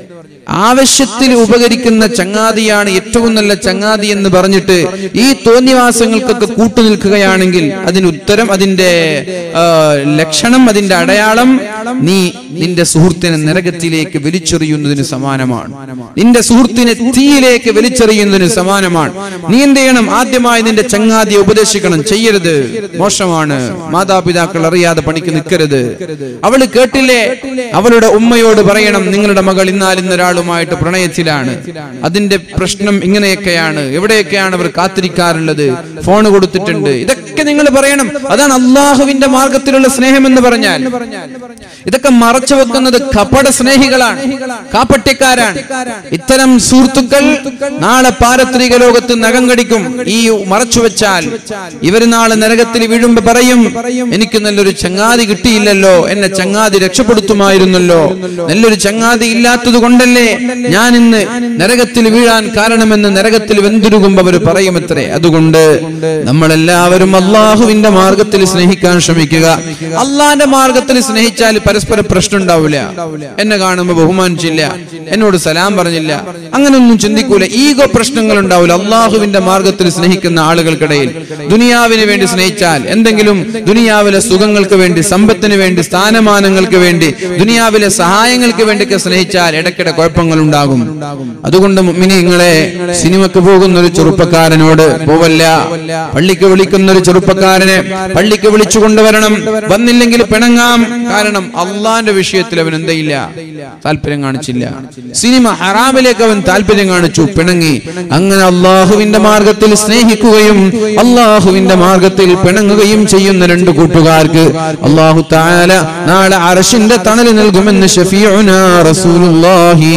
ആവശ്യത്തിൽ ഉപകരിക്കുന്ന ചങ്ങാതിയാണ് ഏറ്റവും നല്ല ചങ്ങാതി എന്ന് പറഞ്ഞിട്ട് ഈ തോന്നിവാസങ്ങൾക്കൊക്കെ കൂട്ടുനിൽക്കുകയാണെങ്കിൽ അതിന് ഉത്തരം അതിന്റെ ആ, ലക്ഷണം അതിന്റെ അടയാളം നീ നിന്റെ സുഹൃത്തിനെ നരകത്തിലേക്ക് വലിച്ചെറിയുന്നതിന് സമാനമാണ് നിന്റെ സുഹൃത്തിനെ തീയിലേക്ക് വലിച്ചെറിയുന്നതിന് സമാനമാണ് നീ എന്ത് ചെയ്യണം ആദ്യമായി നിന്റെ ചങ്ങാതിയെ ഉപദേശിക്കണം ചെയ്യരുത് മോശമാണ് മാതാപിതാക്കൾ അറിയാതെ പണിക്ക് നിൽക്കരുത് അവള് കേട്ടില്ലേ അവളുടെ ഉമ്മയോട് പറയണം നിങ്ങളുടെ മകൾ ഇന്നാൽ ഇന്നൊരാളുമായിട്ട് പ്രണയത്തിലാണ് അതിന്റെ പ്രശ്നം ഇങ്ങനെയൊക്കെയാണ് എവിടെയൊക്കെയാണ് അവർ കാത്തിരിക്കാറുള്ളത് ഫോൺ കൊടുത്തിട്ടുണ്ട് ഇതൊക്കെ നിങ്ങൾ പറയണം അതാണ് അള്ളാഹുവിന്റെ മാർഗത്തിലുള്ള സ്നേഹം എന്ന് പറഞ്ഞാൽ ഇതൊക്കെ മറച്ചു വെക്കുന്നത് കപട സ്നേഹികളാണ് കാപ്പട്യക്കാരാണ് ഇത്തരം സുഹൃത്തുക്കൾ നാളെ പാരത്രിക ലോകത്ത് നഖം കടിക്കും ഈ മറച്ചു വെച്ചാൽ ഇവർ നാളെ നരകത്തിൽ വീഴുമ്പോ പറയും എനിക്ക് നല്ലൊരു ചങ്ങാതി കിട്ടിയില്ലല്ലോ എന്നെ ചങ്ങാതി രക്ഷപ്പെടുത്തുമായിരുന്നല്ലോ നല്ലൊരു ചങ്ങാതി ഇല്ലാത്തത് കൊണ്ടല്ലേ ഞാൻ ഇന്ന് നരകത്തിൽ വീഴാൻ കാരണമെന്ന് നരകത്തിൽ വെന്തുരുകുമ്പോ അവർ പറയുമത്രേ അതുകൊണ്ട് നമ്മളെല്ലാവരും അള്ളാഹുവിന്റെ മാർഗത്തിൽ സ്നേഹിക്കാൻ ശ്രമിക്കുക അള്ളാന്റെ മാർഗത്തിൽ സ്നേഹിച്ചാൽ പരസ്പരം പ്രശ്നം ഉണ്ടാവില്ല എന്നെ കാണുമ്പോ ബഹുമാനിച്ചില്ല എന്നോട് സലാം പറഞ്ഞില്ല അങ്ങനെയൊന്നും ചിന്തിക്കൂല ഈഗോ പ്രശ്നങ്ങൾ ഉണ്ടാവില്ല അള്ളാഹുവിന്റെ മാർഗത്തിൽ സ്നേഹിക്കുന്ന ആളുകൾക്കിടയിൽ ദുനിയാവിന് വേണ്ടി സ്നേഹിച്ചാൽ എന്തെങ്കിലും ദുനിയാവിലെ സുഖങ്ങൾക്ക് വേണ്ടി സമ്പത്തിന് വേണ്ടി സ്ഥാനമാനങ്ങൾക്ക് വേണ്ടി ദുനിയാവിലെ സഹായങ്ങൾക്ക് വേണ്ടിയൊക്കെ സ്നേഹിച്ചാൽ ഇടയ്ക്കിടെ കുഴപ്പങ്ങൾ ഉണ്ടാകും അതുകൊണ്ട് മിനിങ്ങളെ സിനിമക്ക് പോകുന്ന ഒരു ചെറുപ്പക്കാരനോട് പോവല്ല പള്ളിക്ക് വിളിക്കുന്ന ഒരു ചെറുപ്പക്കാരനെ പള്ളിക്ക് വിളിച്ചു കൊണ്ടുവരണം വന്നില്ലെങ്കിൽ പിണങ്ങാം കാരണം അള്ളാന്റെ വിഷയത്തിൽ അവൻ എന്തെയില്ല താല്പര്യം കാണിച്ചില്ല സിനിമ ഹറാമിലേക്ക് അവൻ താല്പര്യം കാണിച്ചു പിണങ്ങി അങ്ങനെ അള്ളാഹുവിന്റെ മാർഗത്തിൽ സ്നേഹിക്കുകയും അള്ളാഹുവിന്റെ മാർഗത്തിൽ പിണങ്ങുകയും ചെയ്യുന്ന രണ്ട് കൂട്ടുകാർക്ക് അള്ളാഹു താല നാളെ അറഷിന്റെ തണല് നൽകുമെന്ന് ഷഫീഉന റസൂലുള്ളാഹി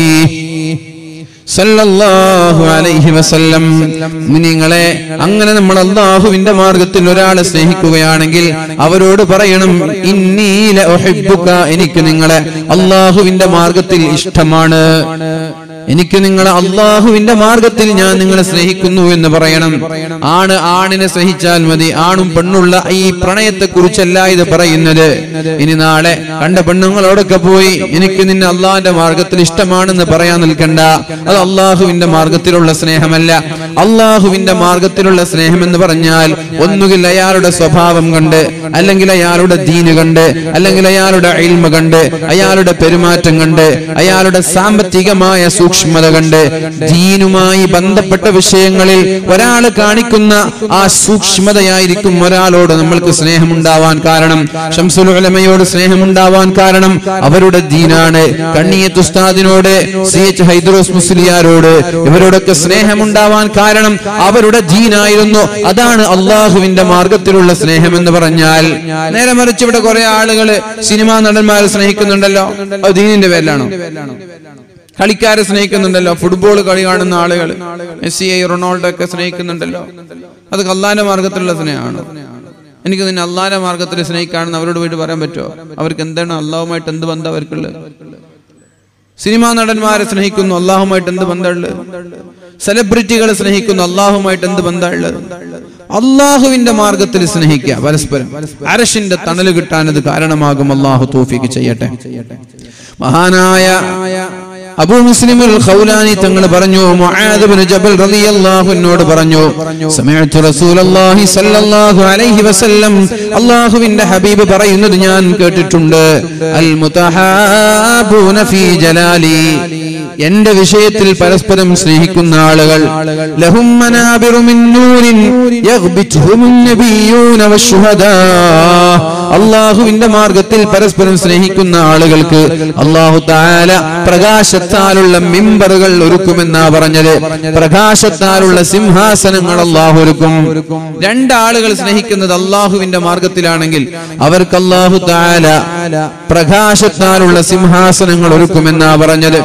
സല്ലല്ലാഹു അലൈഹി വസല്ലം നിങ്ങളെ അങ്ങനെ നമ്മൾ അള്ളാഹുവിന്റെ മാർഗത്തിൽ ഒരാളെ സ്നേഹിക്കുകയാണെങ്കിൽ അവരോട് പറയണം ഇന്നീല ഒഹിബുക്ക എനിക്ക് നിങ്ങളെ അള്ളാഹുവിന്റെ മാർഗത്തിൽ ഇഷ്ടമാണ് എനിക്ക് നിങ്ങളെ അള്ളാഹുവിന്റെ മാർഗത്തിൽ ഞാൻ നിങ്ങളെ സ്നേഹിക്കുന്നു എന്ന് പറയണം ആണ് ആണിനെ സ്നേഹിച്ചാൽ മതി ആണും പെണ്ണുള്ള ഈ പ്രണയത്തെ കുറിച്ചല്ല ഇത് പറയുന്നത് ഇനി നാളെ കണ്ട പെണ്ണുങ്ങളോടൊക്കെ പോയി എനിക്ക് നിന്നെ അള്ളാഹിന്റെ മാർഗത്തിൽ ഇഷ്ടമാണെന്ന് പറയാൻ നിൽക്കണ്ട അത് അള്ളാഹുവിന്റെ മാർഗത്തിലുള്ള സ്നേഹമല്ല അള്ളാഹുവിന്റെ മാർഗത്തിലുള്ള സ്നേഹം എന്ന് പറഞ്ഞാൽ ഒന്നുകിൽ അയാളുടെ സ്വഭാവം കണ്ട് അല്ലെങ്കിൽ അയാളുടെ ദീന് കണ്ട് അല്ലെങ്കിൽ അയാളുടെ ഇൽമ കണ്ട് അയാളുടെ പെരുമാറ്റം കണ്ട് അയാളുടെ സാമ്പത്തികമായ സൂക്ഷ്മത കണ്ട് ദീനുമായി ബന്ധപ്പെട്ട വിഷയങ്ങളിൽ ഒരാൾ കാണിക്കുന്ന ആ സൂക്ഷ്മതയായിരിക്കും ഒരാളോട് നമ്മൾക്ക് സ്നേഹമുണ്ടാവാൻ കാരണം ഷംസുൽ ഉലമയോട് സ്നേഹമുണ്ടാവാൻ കാരണം അവരുടെ ദീനാണ് കണ്ണിയത്ത് ഉസ്താദിനോട് സി എച്ച് ഹൈദ്രോസ് മുസ്ലിയാരോട് ഇവരോടൊക്കെ സ്നേഹമുണ്ടാവാൻ കാരണം അവരുടെ ദീനായിരുന്നു അതാണ് അള്ളാഹുവിന്റെ മാർഗത്തിലുള്ള സ്നേഹം എന്ന് പറഞ്ഞാൽ നേരെ മറിച്ച് ഇവിടെ കുറെ ആളുകൾ സിനിമാ നടന്മാരെ സ്നേഹിക്കുന്നുണ്ടല്ലോ അത് ദീനിന്റെ പേരിലാണോ കളിക്കാരെ സ്നേഹിക്കുന്നുണ്ടല്ലോ ഫുട്ബോൾ കളി കാണുന്ന ആളുകൾ മെസ്സി റൊണാൾഡോ ഒക്കെ സ്നേഹിക്കുന്നുണ്ടല്ലോ അത് അള്ളാന്റെ മാർഗത്തിലുള്ള സ്നേഹമാണ് എനിക്ക് നിന്നെ അള്ളാന്റെ മാർഗത്തിൽ സ്നേഹിക്കാണെന്ന് അവരോട് പോയിട്ട് പറയാൻ പറ്റുമോ അവർക്ക് എന്താണ് അള്ളാഹുമായിട്ട് എന്ത് ബന്ധം അവർക്കുള്ളത് സിനിമാ നടന്മാരെ സ്നേഹിക്കുന്നു അള്ളാഹുമായിട്ട് എന്ത് ബന്ധമുള്ളത് സെലിബ്രിറ്റികളെ സ്നേഹിക്കുന്നു അള്ളാഹുമായിട്ട് എന്ത് ബന്ധമുള്ളത് അള്ളാഹുവിന്റെ മാർഗത്തിൽ സ്നേഹിക്കുക പരസ്പരം അരശിന്റെ തണല് കിട്ടാൻ ഇത് കാരണമാകും അള്ളാഹു തോഫിക്ക് ചെയ്യട്ടെ മഹാനായ അബൂ മുസ്ലിം ഖൗലാനി തങ്ങൾ പറഞ്ഞു മുആദ് ഇബ്നു ജബൽ റളിയല്ലാഹു അൻഹുവോട് പറഞ്ഞു സമഅതു റസൂലുള്ളാഹി സ്വല്ലല്ലാഹു അലൈഹി വസല്ലം അല്ലാഹുവിന്റെ ഹബീബ് പറയുന്നത് ഞാൻ കേട്ടിട്ടുണ്ട് അൽ മുതഹാബൂന ഫീ ജലാലി എന്റെ വിഷയത്തിൽ പരസ്പരം സ്നേഹിക്കുന്ന ആളുകൾ ലഹും മനാബിറു മിൻ നൂരിൻ യഗ്ബിതുഹുമുൻ നബിയ്യൂന വശുഹദാ അള്ളാഹുവിന്റെ മാർഗത്തിൽ പരസ്പരം സ്നേഹിക്കുന്ന ആളുകൾക്ക് അള്ളാഹു താല പ്രകാശത്താലുള്ള മിമ്പറുകൾ ഒരുക്കുമെന്നാ പറഞ്ഞത് പ്രകാശത്താലുള്ള സിംഹാസനങ്ങൾ അള്ളാഹു ഒരുക്കും രണ്ടാളുകൾ സ്നേഹിക്കുന്നത് അള്ളാഹുവിന്റെ മാർഗത്തിലാണെങ്കിൽ അവർക്ക് അള്ളാഹു താല പ്രകാശത്താലുള്ള സിംഹാസനങ്ങൾ ഒരുക്കുമെന്നാ പറഞ്ഞത്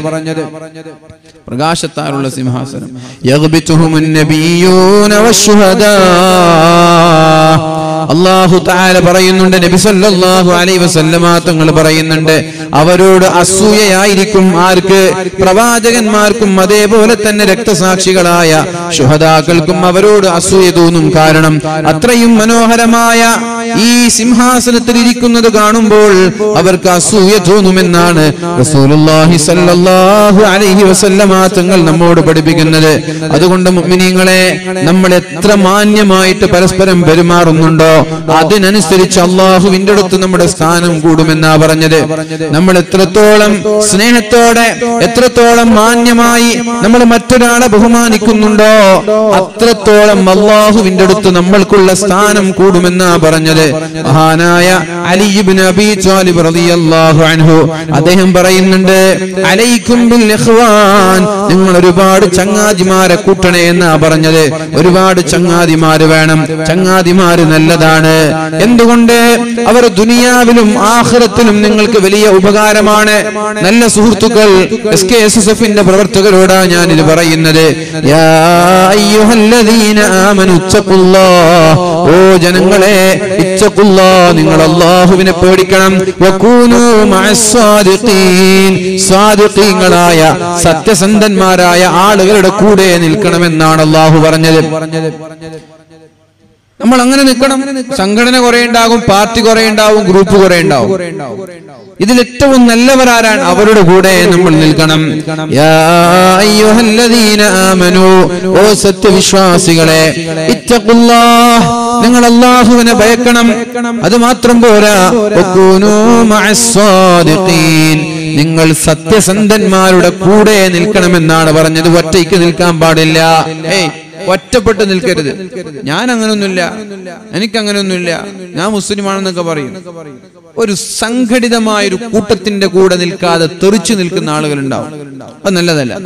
പ്രകാശത്താലുള്ള സിംഹാസനം യഗ്ബിതുഹുമുൻ നബിയ്യൂന വശുഹദാ അള്ളാഹു താല പറയുന്നുണ്ട് നബി നബി സല്ലല്ലാഹു അലൈഹി വസല്ലമ തങ്ങൾ പറയുന്നുണ്ട് അവരോട് അസൂയയായിരിക്കും ആർക്ക് പ്രവാചകന്മാർക്കും അതേപോലെ തന്നെ രക്തസാക്ഷികളായ ശുഹദാക്കൾക്കും അവരോട് അസൂയ തോന്നും കാരണം അത്രയും മനോഹരമായ ഈ സിംഹാസനത്തിൽ ഇരിക്കുന്നത് കാണുമ്പോൾ അവർക്ക് അസൂയ തോന്നുമെന്നാണ് റസൂലുള്ളാഹി സല്ലല്ലാഹു അലൈഹി വസല്ലമ തങ്ങൾ നമ്മോട് പഠിപ്പിക്കുന്നത് അതുകൊണ്ട് മുഅ്മിനീങ്ങളെ നമ്മൾ എത്ര മാന്യമായിട്ട് പരസ്പരം പെരുമാറുന്നുണ്ടോ അതിനനുസരിച്ച് അള്ളാഹുവിന്റെ അടുത്ത് നമ്മുടെ സ്ഥാനം കൂടുമെന്നാ പറഞ്ഞത് നമ്മൾ എത്രത്തോളം സ്നേഹത്തോടെ എത്രത്തോളം മാന്യമായി നമ്മൾ മറ്റൊരാളെ ബഹുമാനിക്കുന്നുണ്ടോ അത്രത്തോളം അള്ളാഹുവിന്റെ അടുത്ത് നമ്മൾക്കുള്ള സ്ഥാനം കൂടുമെന്നാ പറഞ്ഞത് മഹാനായ അലിബിൻ അബി ത്വാലിബ് റളിയല്ലാഹു അൻഹു അദ്ദേഹം പറയുന്നുണ്ട് അലൈക്കും ബിൽ ഇഖ്വാൻ നിങ്ങൾ ഒരുപാട് ചങ്ങാതിമാരെ കൂട്ടണേ എന്നാ പറഞ്ഞത് ഒരുപാട് ചങ്ങാതിമാര് വേണം ചങ്ങാതിമാര് നല്ലതാണ് എന്തുകൊണ്ട് അവർ ദുനിയാവിലും ആഖിറത്തിലും നിങ്ങൾക്ക് വലിയ ഉപകാരമാണ് നല്ല സുഹൃത്തുക്കൾ എസ് കെ എസ് എസ് എഫിന്റെ പ്രവർത്തകരോടാ ഞാൻ ഇത് പറയുന്നത് യാ അയ്യുഹല്ലദീന ആമനു ഇത്തഖുല്ലാഹ്. ഓ ജനങ്ങളെ ഇത്തഖുല്ലാ നിങ്ങൾ അള്ളാഹുവിനെ പേടിക്കണം വകൂനൂ മഅസ്സാദിഖീൻ. സ്വാദിഖീങ്ങളായ സത്യസന്ധന്മാരായ ആളുകളുടെ കൂടെ നിൽക്കണമെന്നാണ് അള്ളാഹു പറഞ്ഞത് നമ്മൾ അങ്ങനെ നിൽക്കണം സംഘടന കുറെ ഉണ്ടാകും പാർട്ടി കുറെ ഉണ്ടാവും ഗ്രൂപ്പ് കുറെ ഉണ്ടാവും ഇതിൽ ഏറ്റവും നല്ലവർ ആരാണ് അവരുടെ കൂടെ നമ്മൾ നിൽക്കണം യാ അയ്യുഹല്ലദീന ആമനു ഓ സത്യവിശ്വാസികളെ ഇത്തഖുല്ലാഹ് നിങ്ങൾ അള്ളാഹുവിനെ ഭയക്കണം അത് മാത്രം പോരാ വകൂനൂ മഅസ്സാദിഖീൻ. നിങ്ങൾ സത്യസന്ധന്മാരുടെ കൂടെ നിൽക്കണമെന്നാണ് പറഞ്ഞത് ഒറ്റയ്ക്ക് നിൽക്കാൻ പാടില്ല ഏയ് ഒറ്റപ്പെട്ട് നിൽക്കരുത് ഞാൻ അങ്ങനൊന്നുമില്ല എനിക്ക് അങ്ങനെയൊന്നുമില്ല ഞാൻ മുസ്ലിമാണെന്നൊക്കെ പറയും ഒരു സംഘടിതമായ ഒരു കൂട്ടത്തിന്റെ കൂടെ നിൽക്കാതെ തെറിച്ചു നിൽക്കുന്ന ആളുകൾ ഉണ്ടാവും അത് നല്ലതല്ല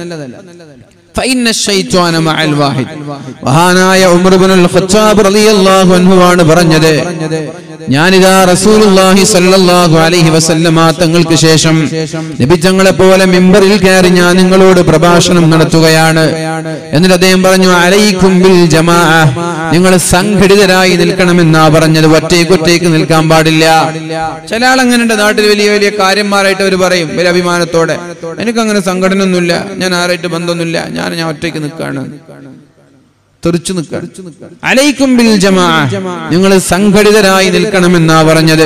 فإن الشيطان مع الواحد മഹാനായ ഉമർ ഇബ്നുൽ ഖത്താബ് റളിയല്ലാഹു അൻഹു ആണ് പറഞ്ഞത് ഞാനിതാ റസൂലുള്ളാഹി സ്വല്ലല്ലാഹു അലൈഹി വസല്ലമ തങ്ങൾക്ക് ശേഷം നബി തങ്ങളെ പോലെ മിമ്പറിൽ കയറി ഞാൻ നിങ്ങളോട് പ്രഭാഷണം നടത്തുകയാണ് എന്നിട്ട് അദ്ദേഹം പറഞ്ഞു അലൈക്കും ബിൽ ജമാ നിങ്ങൾ സംഘടിതരായി നിൽക്കണമെന്നാ പറഞ്ഞത് ഒറ്റയ്ക്ക് ഒറ്റയ്ക്ക് നിൽക്കാൻ പാടില്ല ചില ആളങ്ങനെയുണ്ട് നാട്ടിൽ വലിയ വലിയ കാര്യന്മാരായിട്ട് അവർ പറയും വലിയ അഭിമാനത്തോടെ എനിക്കങ്ങനെ സംഘടന ഒന്നുമില്ല ഞാൻ ആരായിട്ട് ബന്ധമൊന്നുമില്ല ഞാൻ ഞാൻ ഒറ്റയ്ക്ക് നിൽക്കാണ് തെറിച്ചു നിൽക്കാൻ അലൈക്കും ബിൽ ജമാ നിങ്ങൾ സംഘടിതരായി നിൽക്കണമെന്നാ പറഞ്ഞത്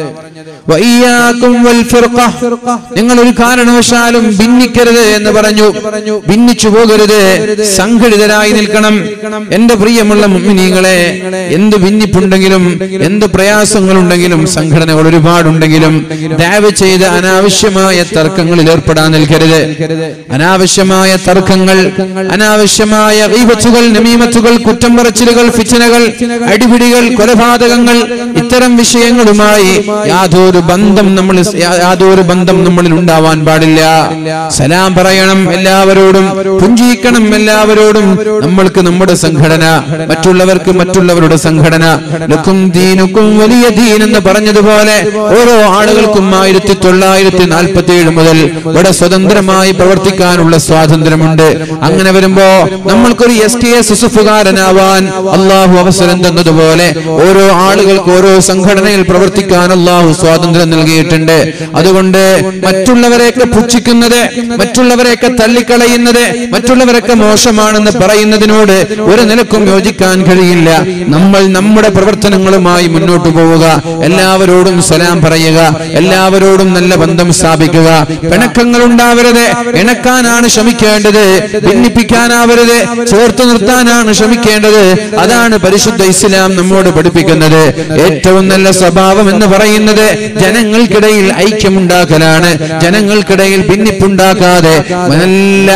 വയ്യാക്കും വൽ ഫിർഖ. നിങ്ങൾ ഒരു കാരണവശാലും ഭിന്നിക്കരുത് എന്ന് പറഞ്ഞു ഭിന്നിച്ചു പോകരുത് സംഘടിതരായി നിൽക്കണം എന്റെ പ്രിയമുള്ള മുമ്മിനീങ്ങളെ എന്ത് ഭിന്നിപ്പുണ്ടെങ്കിലും എന്ത് പ്രയാസങ്ങളുണ്ടെങ്കിലും സംഘടനകൾ ഒരുപാടുണ്ടെങ്കിലും ദയവ് ചെയ്ത് അനാവശ്യമായ തർക്കങ്ങളിൽ ഏർപ്പെടാൻ നിൽക്കരുത് അനാവശ്യമായ തർക്കങ്ങൾ അനാവശ്യമായ ഗീബത്തുകൾ നമീമത്തുകൾ കുറ്റം പറച്ചിലുകൾ ഫിച്ചനകൾ അടിപിടികൾ കൊലപാതകങ്ങൾ ഇത്തരം വിഷയങ്ങളുമായി യാതൊരു ബന്ധം നമ്മൾ യാതൊരു ബന്ധം നമ്മളിൽ ഉണ്ടാവാൻ പാടില്ല സലാം പറയണം എല്ലാവരോടും പുഞ്ചിക്കണം എല്ലാവരോടും നമ്മൾക്ക് നമ്മുടെ സംഘടന മറ്റുള്ളവർക്ക് മറ്റുള്ളവരുടെ സംഘടന ലക്കും ദീനുക്കും വലിയ ദീൻ എന്ന് പറഞ്ഞതുപോലെ ഓരോ ആളുകൾക്കും ആയിരത്തി തൊള്ളായിരത്തി നാൽപ്പത്തി ഏഴ് മുതൽ ഇവിടെ സ്വതന്ത്രമായി പ്രവർത്തിക്കാനുള്ള സ്വാതന്ത്ര്യമുണ്ട് അങ്ങനെ വരുമ്പോ നമ്മൾക്കൊരു എസ് ടി എസ് എസുഫുകാരനാവാൻ അള്ളാഹു അവസരം തന്നതുപോലെ ഓരോ ആളുകൾക്ക് ഓരോ സംഘടനയിൽ പ്രവർത്തിക്കാൻ അള്ളാഹു സ്വാതന്ത്ര്യം നൽകിയിട്ടുണ്ട് അതുകൊണ്ട് മറ്റുള്ളവരെയൊക്കെ പുച്ഛിക്കുന്നത് മറ്റുള്ളവരെയൊക്കെ തള്ളിക്കളയുന്നത് മറ്റുള്ളവരൊക്കെ മോശമാണെന്ന് പറയുന്നതിനോട് ഒരു നിലക്കും യോജിക്കാൻ കഴിയില്ല നമ്മൾ നമ്മുടെ പ്രവർത്തനങ്ങളുമായി മുന്നോട്ട് പോവുക എല്ലാവരോടും സലാം പറയുക എല്ലാവരോടും നല്ല ബന്ധം സ്ഥാപിക്കുക പിണക്കങ്ങൾ ഉണ്ടാവരുത് ഇണക്കാനാണ് ശ്രമിക്കേണ്ടത് ഭിന്നിപ്പിക്കാനാവരുത് ചേർത്ത് നിർത്താനാണ് ശ്രമിക്കേണ്ടത് അതാണ് പരിശുദ്ധ ഇസ്ലാം നമ്മോട് പഠിപ്പിക്കുന്നത് ഏറ്റവും നല്ല സ്വഭാവം എന്ന് പറയുന്നത് ജനങ്ങൾക്കിടയിൽ ഐക്യമുണ്ടാക്കലാണ് ജനങ്ങൾക്കിടയിൽ ഭിന്നിപ്പുണ്ടാക്കാതെ നല്ല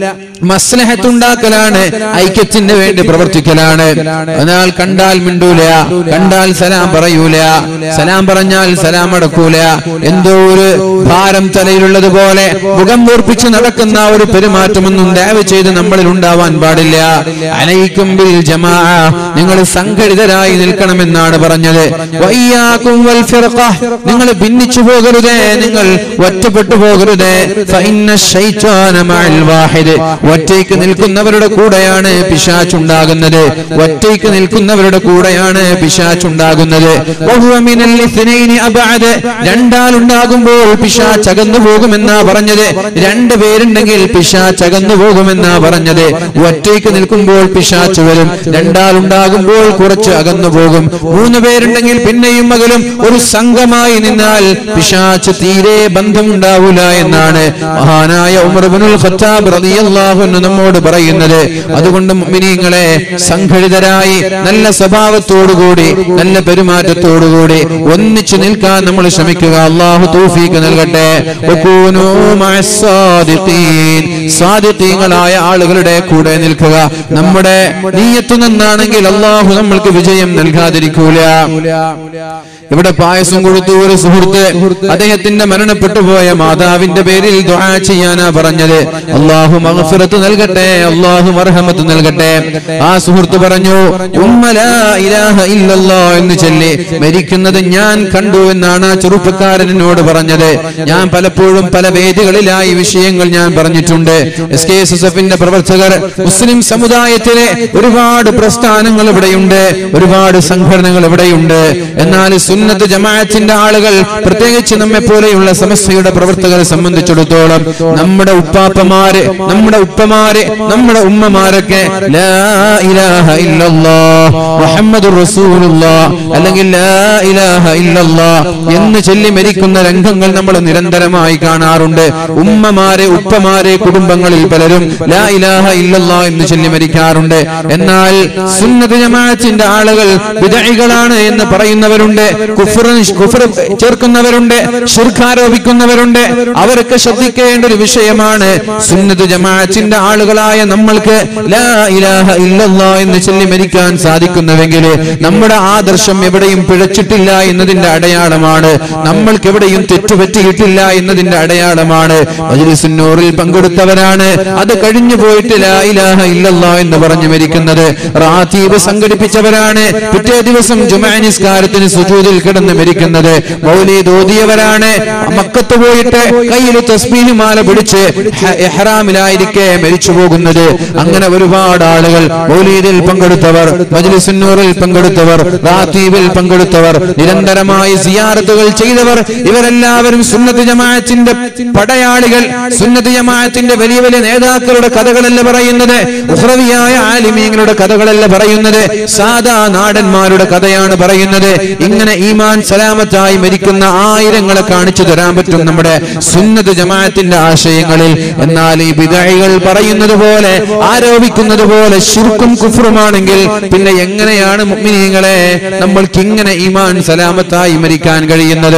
മസ്ലഹത്തുണ്ടാക്കലാണ് ഐക്യത്തിന് വേണ്ടി പ്രവർത്തിക്കലാണ് എന്നാൽ കണ്ടാൽ മിണ്ടൂല കണ്ടാൽ സലാം പറയൂല സലാം പറഞ്ഞാൽ സലാം അടക്കൂല എന്തോ ഒരു ഭാരം തലയിലുള്ളത് പോലെ മുഖം വീർപ്പിച്ച് നടക്കുന്ന ഒരു പെരുമാറ്റമൊന്നും ദയവ് ചെയ്ത് നമ്മളിൽ ഉണ്ടാവാൻ പാടില്ല അലൈക്കും ബിൽ ജമാ നിങ്ങൾ സംഘടിതരായി നിൽക്കണമെന്നാണ് പറഞ്ഞത് വയ്യാക്കും വൽ ഫിർഖ നിങ്ങൾ ഭിന്നിച്ചു പോകരുതേ നിങ്ങൾ ഒറ്റപ്പെട്ടു പോകരുതേ ഫഇന്ന ശൈത്വാന മഅൽ വാഹിദ് ഒറ്റയ്ക്ക് നിൽക്കുന്നവരുടെ കൂടെയാണ് പിശാച്ചുണ്ടാകുന്നത് ഒറ്റയ്ക്ക് നിൽക്കുന്നവരുടെ കൂടെയാണ് പിശാച്ചുണ്ടാകുന്നത് വഹുവ മിനൽ ഇസ്നൈനി അബഅദ്. രണ്ടാളുണ്ടാകുമ്പോൾ പിശാച്ച് അകന്നു പോകുമെന്നാ പറഞ്ഞത് രണ്ട് പേരുണ്ടെങ്കിൽ പിശാച്ച് അകന്നു പോകുമെന്നാ പറഞ്ഞത് ഒറ്റയ്ക്ക് നിൽക്കുമ്പോൾ പിശാച്ച് വരും രണ്ടാളുണ്ടാകുമ്പോൾ കുറച്ച് അകന്നു പോകും മൂന്ന് പേരുണ്ടെങ്കിൽ പിന്നെയും അകലും ഒരു സംഘമായി നിന്നാൽ പിശാച്ച് തീരെ ബന്ധമുണ്ടാവൂല എന്നാണ് മഹാനായ ഉമർ ഇബ്നുൽ ഖത്താബ് റളിയല്ലാഹു അൻഹു നമ്മോട് പറയുന്നത് അതുകൊണ്ട് മുഅ്മിനീങ്ങളെ സംഘടിതരായി നല്ല സ്വഭാവത്തോടുകൂടി നല്ല പെരുമാറ്റത്തോടുകൂടി ഒന്നിച്ചു നിൽക്കാൻ നമ്മൾ ശ്രമിക്കുക അള്ളാഹു തൗഫീഖ് നൽകട്ടെ വകൂനൂ മഅസ് സാദിഖീൻ. സാദിഖീങ്ങളായ ആളുകളുടെ കൂടെ നിൽക്കുക നമ്മുടെ നീയത്ത് നന്നാണെങ്കിൽ അള്ളാഹു നമ്മൾക്ക് വിജയം നൽകാതിരിക്കൂല ഇവിടെ പായസം കൊടുത്തു ഒരു സുഹൃത്ത് അദ്ദേഹത്തിന്റെ മരണപ്പെട്ടു പോയ മാതാവിന്റെ പേരിൽ ദുആ ചെയ്യാനാ പറഞ്ഞത് അള്ളാഹു മഗ്ഫിറത്ത് നൽകട്ടെ അള്ളാഹു മർഹമത്ത് നൽകട്ടെ ആ സുഹൃത്ത് പറഞ്ഞു ഉമ്മ ലാ ഇലാഹ ഇല്ലല്ലാ എന്ന് ചൊല്ലി മരിക്കുന്നത് ഞാൻ കണ്ടു എന്നാണ് ആ ചെറുപ്പക്കാരൻ എന്നോട് പറഞ്ഞത് ഞാൻ പലപ്പോഴും പല വേദികളിലായി വിഷയങ്ങൾ ഞാൻ പറഞ്ഞിട്ടുണ്ട് എസ് കെ എസ് എസ് എഫിന്റെ പ്രവർത്തകർ മുസ്ലിം സമുദായത്തിലെ ഒരുപാട് പ്രസ്ഥാനങ്ങൾ ഇവിടെയുണ്ട് ഒരുപാട് സംഘടനകൾ ഇവിടെയുണ്ട് എന്നാൽ സുന്നത്ത് ജമാഅത്തിന്റെ ആളുകൾ പ്രത്യേകിച്ച് നമ്മെ പോലെയുള്ള സമസ്തയുടെ പ്രവർത്തകരെ സംബന്ധിച്ചിടത്തോളം നമ്മുടെ ഉപ്പാപ്പമാര് നമ്മുടെ ഉപ്പമാര് നമ്മുടെ ഉമ്മമാരൊക്കെ ലാ ഇലാഹ ഇല്ലല്ലാഹ് മുഹമ്മദുർ റസൂലുള്ളാഹ് അല്ലെങ്കിൽ ലാ ഇലാഹ ഇല്ലല്ലാഹ് എന്ന് ചൊല്ലി മരിക്കുന്ന രംഗങ്ങൾ നമ്മൾ നിരന്തരമായി കാണാറുണ്ട് ഉമ്മമാരെ ഉപ്പമാരെ കുടുംബങ്ങളിൽ പലരും ലാ ഇലാഹ ഇല്ലല്ലാഹ് എന്ന് ചൊല്ലി മരിക്കാറുണ്ട് എന്നാൽ സുന്നത്ത് ജമാഅത്തിന്റെ ആളുകൾ വിദഴികളാണ് എന്ന് പറയുന്നവരുണ്ട് കുഫർ കുഫർ ചേർക്കുന്നവരുണ്ട് ഷിർക്ക് ആരോപിക്കുന്നവരുണ്ട് അവർക്ക് ശ്രദ്ധിക്കേണ്ട ഒരു വിഷയമാണ് സുന്നത്ത് ജമാഅത്തിന്റെ ആളുകളായ നമ്മൾക്ക് ലാ ഇലാഹ ഇല്ലല്ലാഹ് എന്ന് ചൊല്ലി മരിക്കാൻ സാധിക്കുന്നുവെങ്കിൽ നമ്മുടെ ആദർശം എവിടെയും പിഴച്ചിട്ടില്ല എന്നതിന്റെ അടയാളമാണ് നമ്മൾക്ക് എവിടെയും തെറ്റുപറ്റിയിട്ടില്ല എന്നതിന്റെ അടയാളമാണ് മജ്ലിസുന്നൂറിൽ പങ്കെടുത്തവരാണ് അത് കഴിഞ്ഞു പോയിട്ട് ലാ ഇലാഹ ഇല്ലല്ലാഹ് എന്ന് പറഞ്ഞു മരിക്കുന്നത് റാത്തീബ് സംഘടിപ്പിച്ചവരാണ് പിറ്റേ ദിവസം ജുമാ നിസ്കാരത്തിന് സുജൂദിൽ കിടന്ന് മരിക്കുന്നത് മൗലീദ് ഓതിയവരാണ് മക്കത്ത് പോയിട്ട് കയ്യിൽ തസ്ബീഹ് മാല പിടിച്ച് ഹ- ഇഹ്റാമിലായിരിക്കെ മരിച്ചു പോകുന്നത് അങ്ങനെ ഒരുപാട് ആളുകൾ മൗലീദിൽ പങ്കെടുത്തവർ മജ്ലിസുന്നൂറിൽ പങ്കെടുത്തവർ റാത്തീബിൽ പങ്കെടുത്തവർ നിരന്തരമായി സിയാറത്തുകൾ ചെയ്തവർ ഇവരെല്ലാവരും സുന്നത്ത് ജമാഅത്തിന്റെ പടയാളികൾ സുന്നത്ത് ജമാഅത്തിന്റെ വലിയ വലിയ നേതാക്കളുടെ കഥകളല്ല പറയുന്നത് ഉഹ്റവിയായ ആലിമീങ്ങളുടെ കഥകളല്ല പറയുന്നത് സാധാ നാടന്മാരുടെ കഥയാണ് പറയുന്നത് ഇങ്ങനെ ഈമാൻ സലാമത്തായി മരിക്കുന്ന ആയിരങ്ങളെ കാണിച്ചു തരാൻ പറ്റും നമ്മുടെ സുന്നത്ത് ജമാഅത്തിന്റെ ആശയങ്ങളിൽ എന്നാൽ ഈ വിദഴികൾ പറയുന്നത് പോലെ ആരോപിക്കുന്നത് പോലെ ശുർക്കും കുഫറുമാണെങ്കിൽ പിന്നെ എങ്ങനെയാണ് മുഅ്മിനീങ്ങളെ നമ്മൾക്ക് ഇങ്ങനെ ഈമാൻ സലാമത്തായി മരിക്കാൻ കഴിയുന്നത്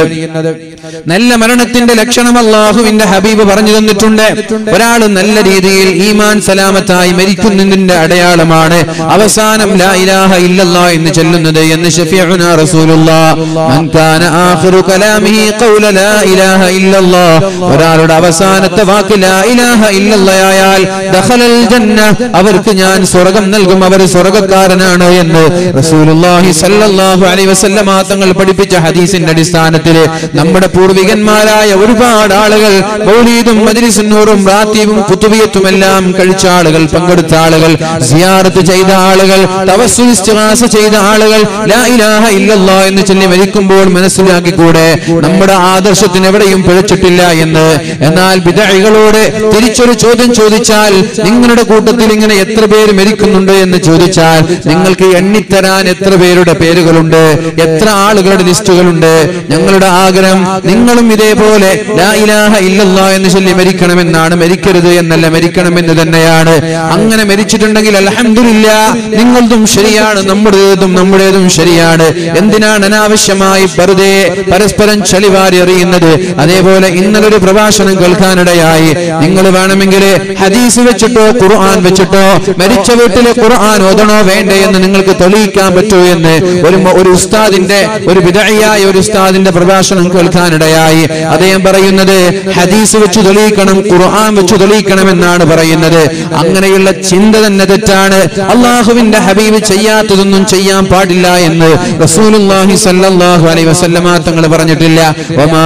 നല്ല മരണത്തിന്റെ ലക്ഷണം അള്ളാഹുവിന്റെ ഹബീബ് പറഞ്ഞു തന്നിട്ടുണ്ട് ഒരാൾ നല്ല രീതിയിൽ ഈമാൻ സലാമത്തായി മരിക്കുന്നതിന്റെ അടയാളമാണ് അവസാനം ലാ ഇലാഹ ഇല്ലല്ലാ എന്ന് ചൊല്ലുന്നത് എന്ന് ഷഫീഉന റസൂലുള്ളാഹ് മൻ കാന ആഖിറു കലാമിഹി ഖൗല ലാ ഇലാഹ ഇല്ലല്ലാ ഒരാളുടെ അവസാനത്തെ വാക്ക് ലാ ഇലാഹ ഇല്ലല്ലയായാൽ ദഖലൽ ജന്ന അവർക്ക് ഞാൻ സ്വർഗം നൽകും അവർ സ്വർഗക്കാരനാണ് എന്ന് റസൂലുള്ളാഹി സല്ലല്ലാഹു അലൈഹി വസല്ലമ തങ്ങൾ പഠിപ്പിച്ച ഹദീസിന്റെ അടിസ്ഥാനത്തിൽ നമ്മുടെ പൂർവികന്മാരായ ഒരുപാട് ആളുകൾ മൗലീദും മജ്ലിസുന്നൂറും റാത്തീബും കുത്തുബിയത്തും എല്ലാം കഴിച്ച ആളുകൾ പങ്കെടുത്ത ആളുകൾ സിയാറത്ത് ചെയ്ത ആളുകൾ തവസ്സുൽ ഇസ്തിഗാസ ചെയ്ത ആളുകൾ ലാ ഇലാഹ ഇല്ലല്ലാ എന്ന് ചൊല്ലി മരിക്കുമ്പോൾ മനസ്സിലാക്കിക്കൂടെ നമ്മുടെ ആദർശത്തിന് എവിടെയും പിഴച്ചിട്ടില്ല എന്ന് എന്നാൽ വിദഴികളോട് തിരിച്ചൊരു ചോദ്യം ചോദിച്ചാൽ നിങ്ങളുടെ കൂട്ടത്തിൽ ഇങ്ങനെ എത്ര പേര് മരിക്കുന്നുണ്ട് എന്ന് ചോദിച്ചാൽ നിങ്ങൾക്ക് എണ്ണിത്തരാൻ എത്ര പേരുടെ പേരുകളുണ്ട് എത്ര ആളുകളുടെ ലിസ്റ്റുകളുണ്ട് ഞങ്ങളുടെ ആഗ്രഹം നിങ്ങളും ഇതേപോലെ ലാ ഇലാഹ ഇല്ലല്ലാ എന്ന് ചൊല്ലി മരിക്കണമെന്നാണ് മരിക്കരുത് എന്നല്ല മരിക്കണമെന്ന് തന്നെയാണ് അങ്ങനെ മരിച്ചിട്ടുണ്ടെങ്കിൽ അൽഹംദുലില്ല നിങ്ങളതും ശരിയാണ് നമ്മുടേതും നമ്മുടേതും ശരിയാണ് എന്തിനാണ് അനാവശ്യമായി വെറുതെ പരസ്പരം ചളിവാരി എറിയുന്നത് അതേപോലെ ഇന്നലെ ഒരു പ്രഭാഷണം കേൾക്കാനിടയായി നിങ്ങൾ വേണമെങ്കിൽ ഹദീസ് വെച്ചിട്ടോ ഖുർആൻ വെച്ചിട്ടോ മരിച്ച വീട്ടിലെ ഖുർആൻ ഓതണോ വേണ്ടേ എന്ന് നിങ്ങൾക്ക് തെളിയിക്കാൻ പറ്റൂ എന്ന് ഒരു മൊ- ഒരു ഉസ്താദിന്റെ ഒരു വിദഴിയായ ഒരു ഉസ്താദിന്റെ പ്രഭാഷണം കേൾക്കാനിടയായി അദ്ദേഹം പറയുന്നത് ഹദീസ് വെച്ച് തെളിയിക്കണം ഖുർആൻ വെച്ച് തെളിയിക്കണം എന്നാണ് പറയുന്നത് അങ്ങനെയുള്ള ചിന്ത തന്നെ തെറ്റാണ് അള്ളാഹുവിന്റെ ഹബീബ് ചെയ്യാത്തതൊന്നും ചെയ്യാൻ പാടില്ല എന്ന് റസൂലുള്ളാഹി സ്വല്ലല്ലാഹു സല്ലല്ലാഹു അലൈഹി വസല്ലമ തങ്ങൾ പറഞ്ഞിട്ടില്ല വമാ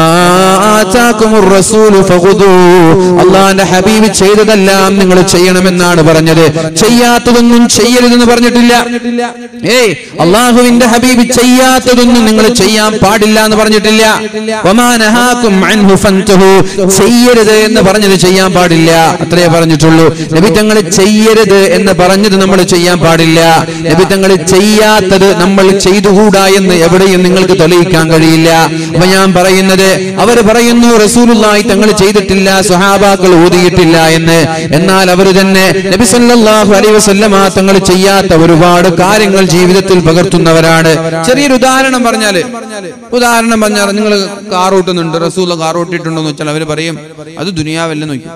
ആതാകുമുർ റസൂലു ഫഖുദൂ അള്ളാന്റെ ഹബീബ് ചെയ്തതെല്ലാം നിങ്ങൾ ചെയ്യണമെന്നാണ് പറഞ്ഞത് ചെയ്യാത്തതൊന്നും ചെയ്യരുതെന്ന് പറഞ്ഞിട്ടില്ല ഏയ് അള്ളാഹുവിന്റെ ഹബീബ് ചെയ്യാത്തതൊന്നും നിങ്ങൾ ചെയ്യാൻ പാടില്ല എന്ന് പറഞ്ഞിട്ടില്ല വമാ നഹാകും അൻഹു ഫൻതഹു ചെയ്യരുത് എന്ന് പറഞ്ഞത് ചെയ്യാൻ പാടില്ല അത്രേ പറഞ്ഞിട്ടുള്ളൂ നബി തങ്ങൾ ചെയ്യരുത് എന്ന് പറഞ്ഞത് നമ്മൾ ചെയ്യാൻ പാടില്ല നബി തങ്ങൾ ചെയ്യാത്തത് നമ്മൾ ചെയ്തുകൂടാ എന്ന് എവിടെയും നിങ്ങൾക്ക് തെളിയിക്കാൻ കഴിയില്ല അപ്പൊ ഞാൻ പറയുന്നത് അവർ പറയുന്നു റസൂലുള്ളാഹി തങ്ങൾ ചെയ്തിട്ടില്ല സ്വഹാബാക്കൾ ഊതിയിട്ടില്ല എന്ന് എന്നാൽ അവർ തന്നെ നബി സല്ലല്ലാഹു അലൈഹി വസല്ലമ തങ്ങൾ ചെയ്യാത്ത ഒരുപാട് കാര്യങ്ങൾ ജീവിതത്തിൽ പകർത്തുന്നവരാണ് ചെറിയൊരു ഉദാഹരണം പറഞ്ഞാല് ഉദാഹരണം പറഞ്ഞാൽ നിങ്ങൾ കാർ ഓട്ടുന്നുണ്ട് റസൂല കാർ ഓട്ടിട്ടുണ്ടോ എന്ന് വെച്ചാൽ അവർ പറയും അത് ദുനിയാവല്ല നോക്കി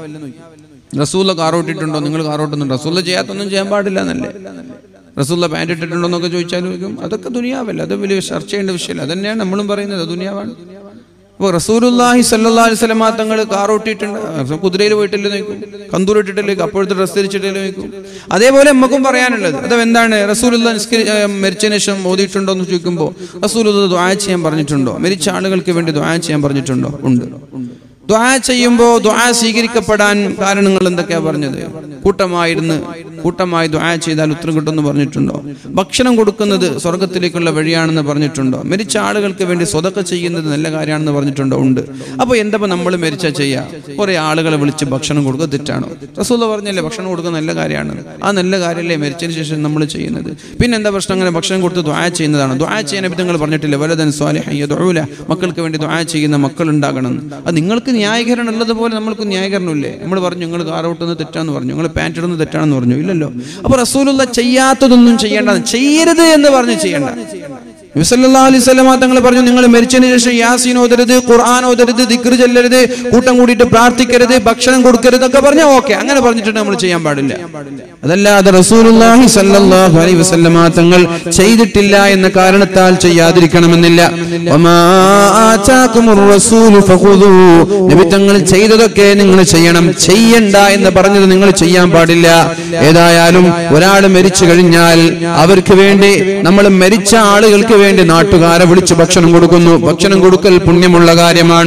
റസൂല കാർ ഓട്ടിട്ടുണ്ടോ നിങ്ങൾ കാർ ഓട്ടുന്നുണ്ടോ റസൂല ചെയ്യാത്തൊന്നും ചെയ്യാൻ പാടില്ല എന്നല്ലേ റസൂല്ല പാൻറ് ഇട്ടിട്ടുണ്ടോ എന്നൊക്കെ ചോദിച്ചാൽ ചോദിക്കും അതൊക്കെ ദുനിയാവല്ല അത് വലിയ ചർച്ച ചെയ്യേണ്ട വിഷയമല്ല അതന്നെയാണ് നമ്മളും പറയുന്നത് അത് ദുനിയാവാണ് അപ്പോൾ റസൂലുല്ലാഹി സല്ലല്ലാഹു അലൈഹി വസല്ലമ തങ്ങൾ കാർ ഓട്ടിയിട്ടുണ്ട് അപ്പൊ കുതിരയിൽ പോയിട്ടില്ല നോക്കും കന്തൂർ ഇട്ടിട്ടില്ലേ അപ്പോഴത്തെ ഡ്രസ് ധരിച്ചിട്ടില്ലേ നോക്കും അതേപോലെ നമുക്കും പറയാനുള്ളത് അത് എന്താണ് റസൂലുള്ള നിസ്കരി ഏ, മരിച്ചതിന് ശേഷം ഓതിയിട്ടുണ്ടോ എന്ന് ചോദിക്കുമ്പോൾ റസൂലുള്ള ദുആ ചെയ്യാൻ പറഞ്ഞിട്ടുണ്ടോ മരിച്ച ആളുകൾക്ക് വേണ്ടി ദുആ ചെയ്യാൻ പറഞ്ഞിട്ടുണ്ടോ ഉണ്ട് ദ്വാ ചെയ്യുമ്പോൾ ദ്വാ സ്വീകരിക്കപ്പെടാൻ കാരണങ്ങൾ എന്തൊക്കെയാ പറഞ്ഞത് കൂട്ടമായിരുന്ന് കൂട്ടമായി ദ്വാ ചെയ്താൽ ഉത്തരം കിട്ടുമെന്ന് പറഞ്ഞിട്ടുണ്ടോ ഭക്ഷണം കൊടുക്കുന്നത് സ്വർഗത്തിലേക്കുള്ള വഴിയാണെന്ന് പറഞ്ഞിട്ടുണ്ടോ മരിച്ച ആളുകൾക്ക് വേണ്ടി സ്വതക്ക ചെയ്യുന്നത് നല്ല കാര്യമാണെന്ന് പറഞ്ഞിട്ടുണ്ടോ ഉണ്ട് അപ്പോൾ എന്താ നമ്മൾ മരിച്ച ചെയ്യാ കുറെ ആളുകളെ വിളിച്ച് ഭക്ഷണം കൊടുക്കുക തെറ്റാണോ റസൂല പറഞ്ഞല്ലേ ഭക്ഷണം കൊടുക്കുക നല്ല കാര്യമാണ് ആ നല്ല കാര്യമല്ലേ മരിച്ചതിന് ശേഷം നമ്മൾ ചെയ്യുന്നത് പിന്നെ എന്താ പ്രശ്നം അങ്ങനെ ഭക്ഷണം കൊടുത്ത് ദ്വാ ചെയ്യുന്നതാണ് ദ്വാ ചെയ്യാൻ നിങ്ങൾ പറഞ്ഞിട്ടില്ല വലതൻ സ്വാലിഹയ്യ ദുആല മക്കൾക്ക് വേണ്ടി ദ്വാ ചെയ്യുന്ന മക്കൾ ഉണ്ടാകണം അത് നിങ്ങൾക്ക് ന്യായീകരണം ഉള്ളതുപോലെ നമ്മൾക്ക് ന്യായീകരണമില്ലേ നമ്മൾ പറഞ്ഞു നിങ്ങൾ കാർ ഓട്ടുന്നത് തെറ്റാന്ന് പറഞ്ഞു നിങ്ങൾ പാൻറ് ഇടുന്നത് തെറ്റാണെന്ന് പറഞ്ഞു ഇല്ലല്ലോ അപ്പൊ റസൂലുള്ള ചെയ്യാത്തതൊന്നും ചെയ്യേണ്ട ചെയ്യരുത് എന്ന് പറഞ്ഞ് ചെയ്യേണ്ട നബി സല്ലല്ലാഹു അലൈഹി വസല്ലമ തങ്ങൾ പറഞ്ഞു നിങ്ങൾ മരിച്ചതിന് ശേഷം യാസീൻ ഓതരുത് ഖുർആൻ ഓതരുത് ദിക്ർ ചൊല്ലരുത് കൂട്ടം കൂടിയിട്ട് പ്രാർത്ഥിക്കരുത് ഭക്ഷണം കൊടുക്കരുത് ഒക്കെ പറഞ്ഞാൽ ഓക്കെ അങ്ങനെ പറഞ്ഞിട്ട് നമ്മൾ ചെയ്യാൻ പാടില്ല അതല്ലാതെ റസൂലുള്ളാഹി സല്ലല്ലാഹു അലൈഹി വസല്ലമ തങ്ങൾ ചെയ്തിട്ടില്ല എന്ന കാരണത്താൽ ചെയ്യാതിരിക്കണമെന്നില്ല വമാ ആതാകുമുർ റസൂലു ഫഖുദൂ നബി തങ്ങൾ ചെയ്തതൊക്കെ നിങ്ങൾ ചെയ്യണം ചെയ്യണ്ട എന്ന് പറഞ്ഞത് നിങ്ങൾ ചെയ്യാൻ പാടില്ല ഏതായാലും ഒരാൾ മരിച്ചു കഴിഞ്ഞാൽ അവർക്ക് വേണ്ടി നമ്മൾ മരിച്ച ആളുകൾക്ക് വേണ്ടി നാട്ടുകാരെ വിളിച്ച് ഭക്ഷണം കൊടുക്കുന്നു ഭക്ഷണം കൊടുക്കൽ പുണ്യമുള്ള കാര്യമാണ്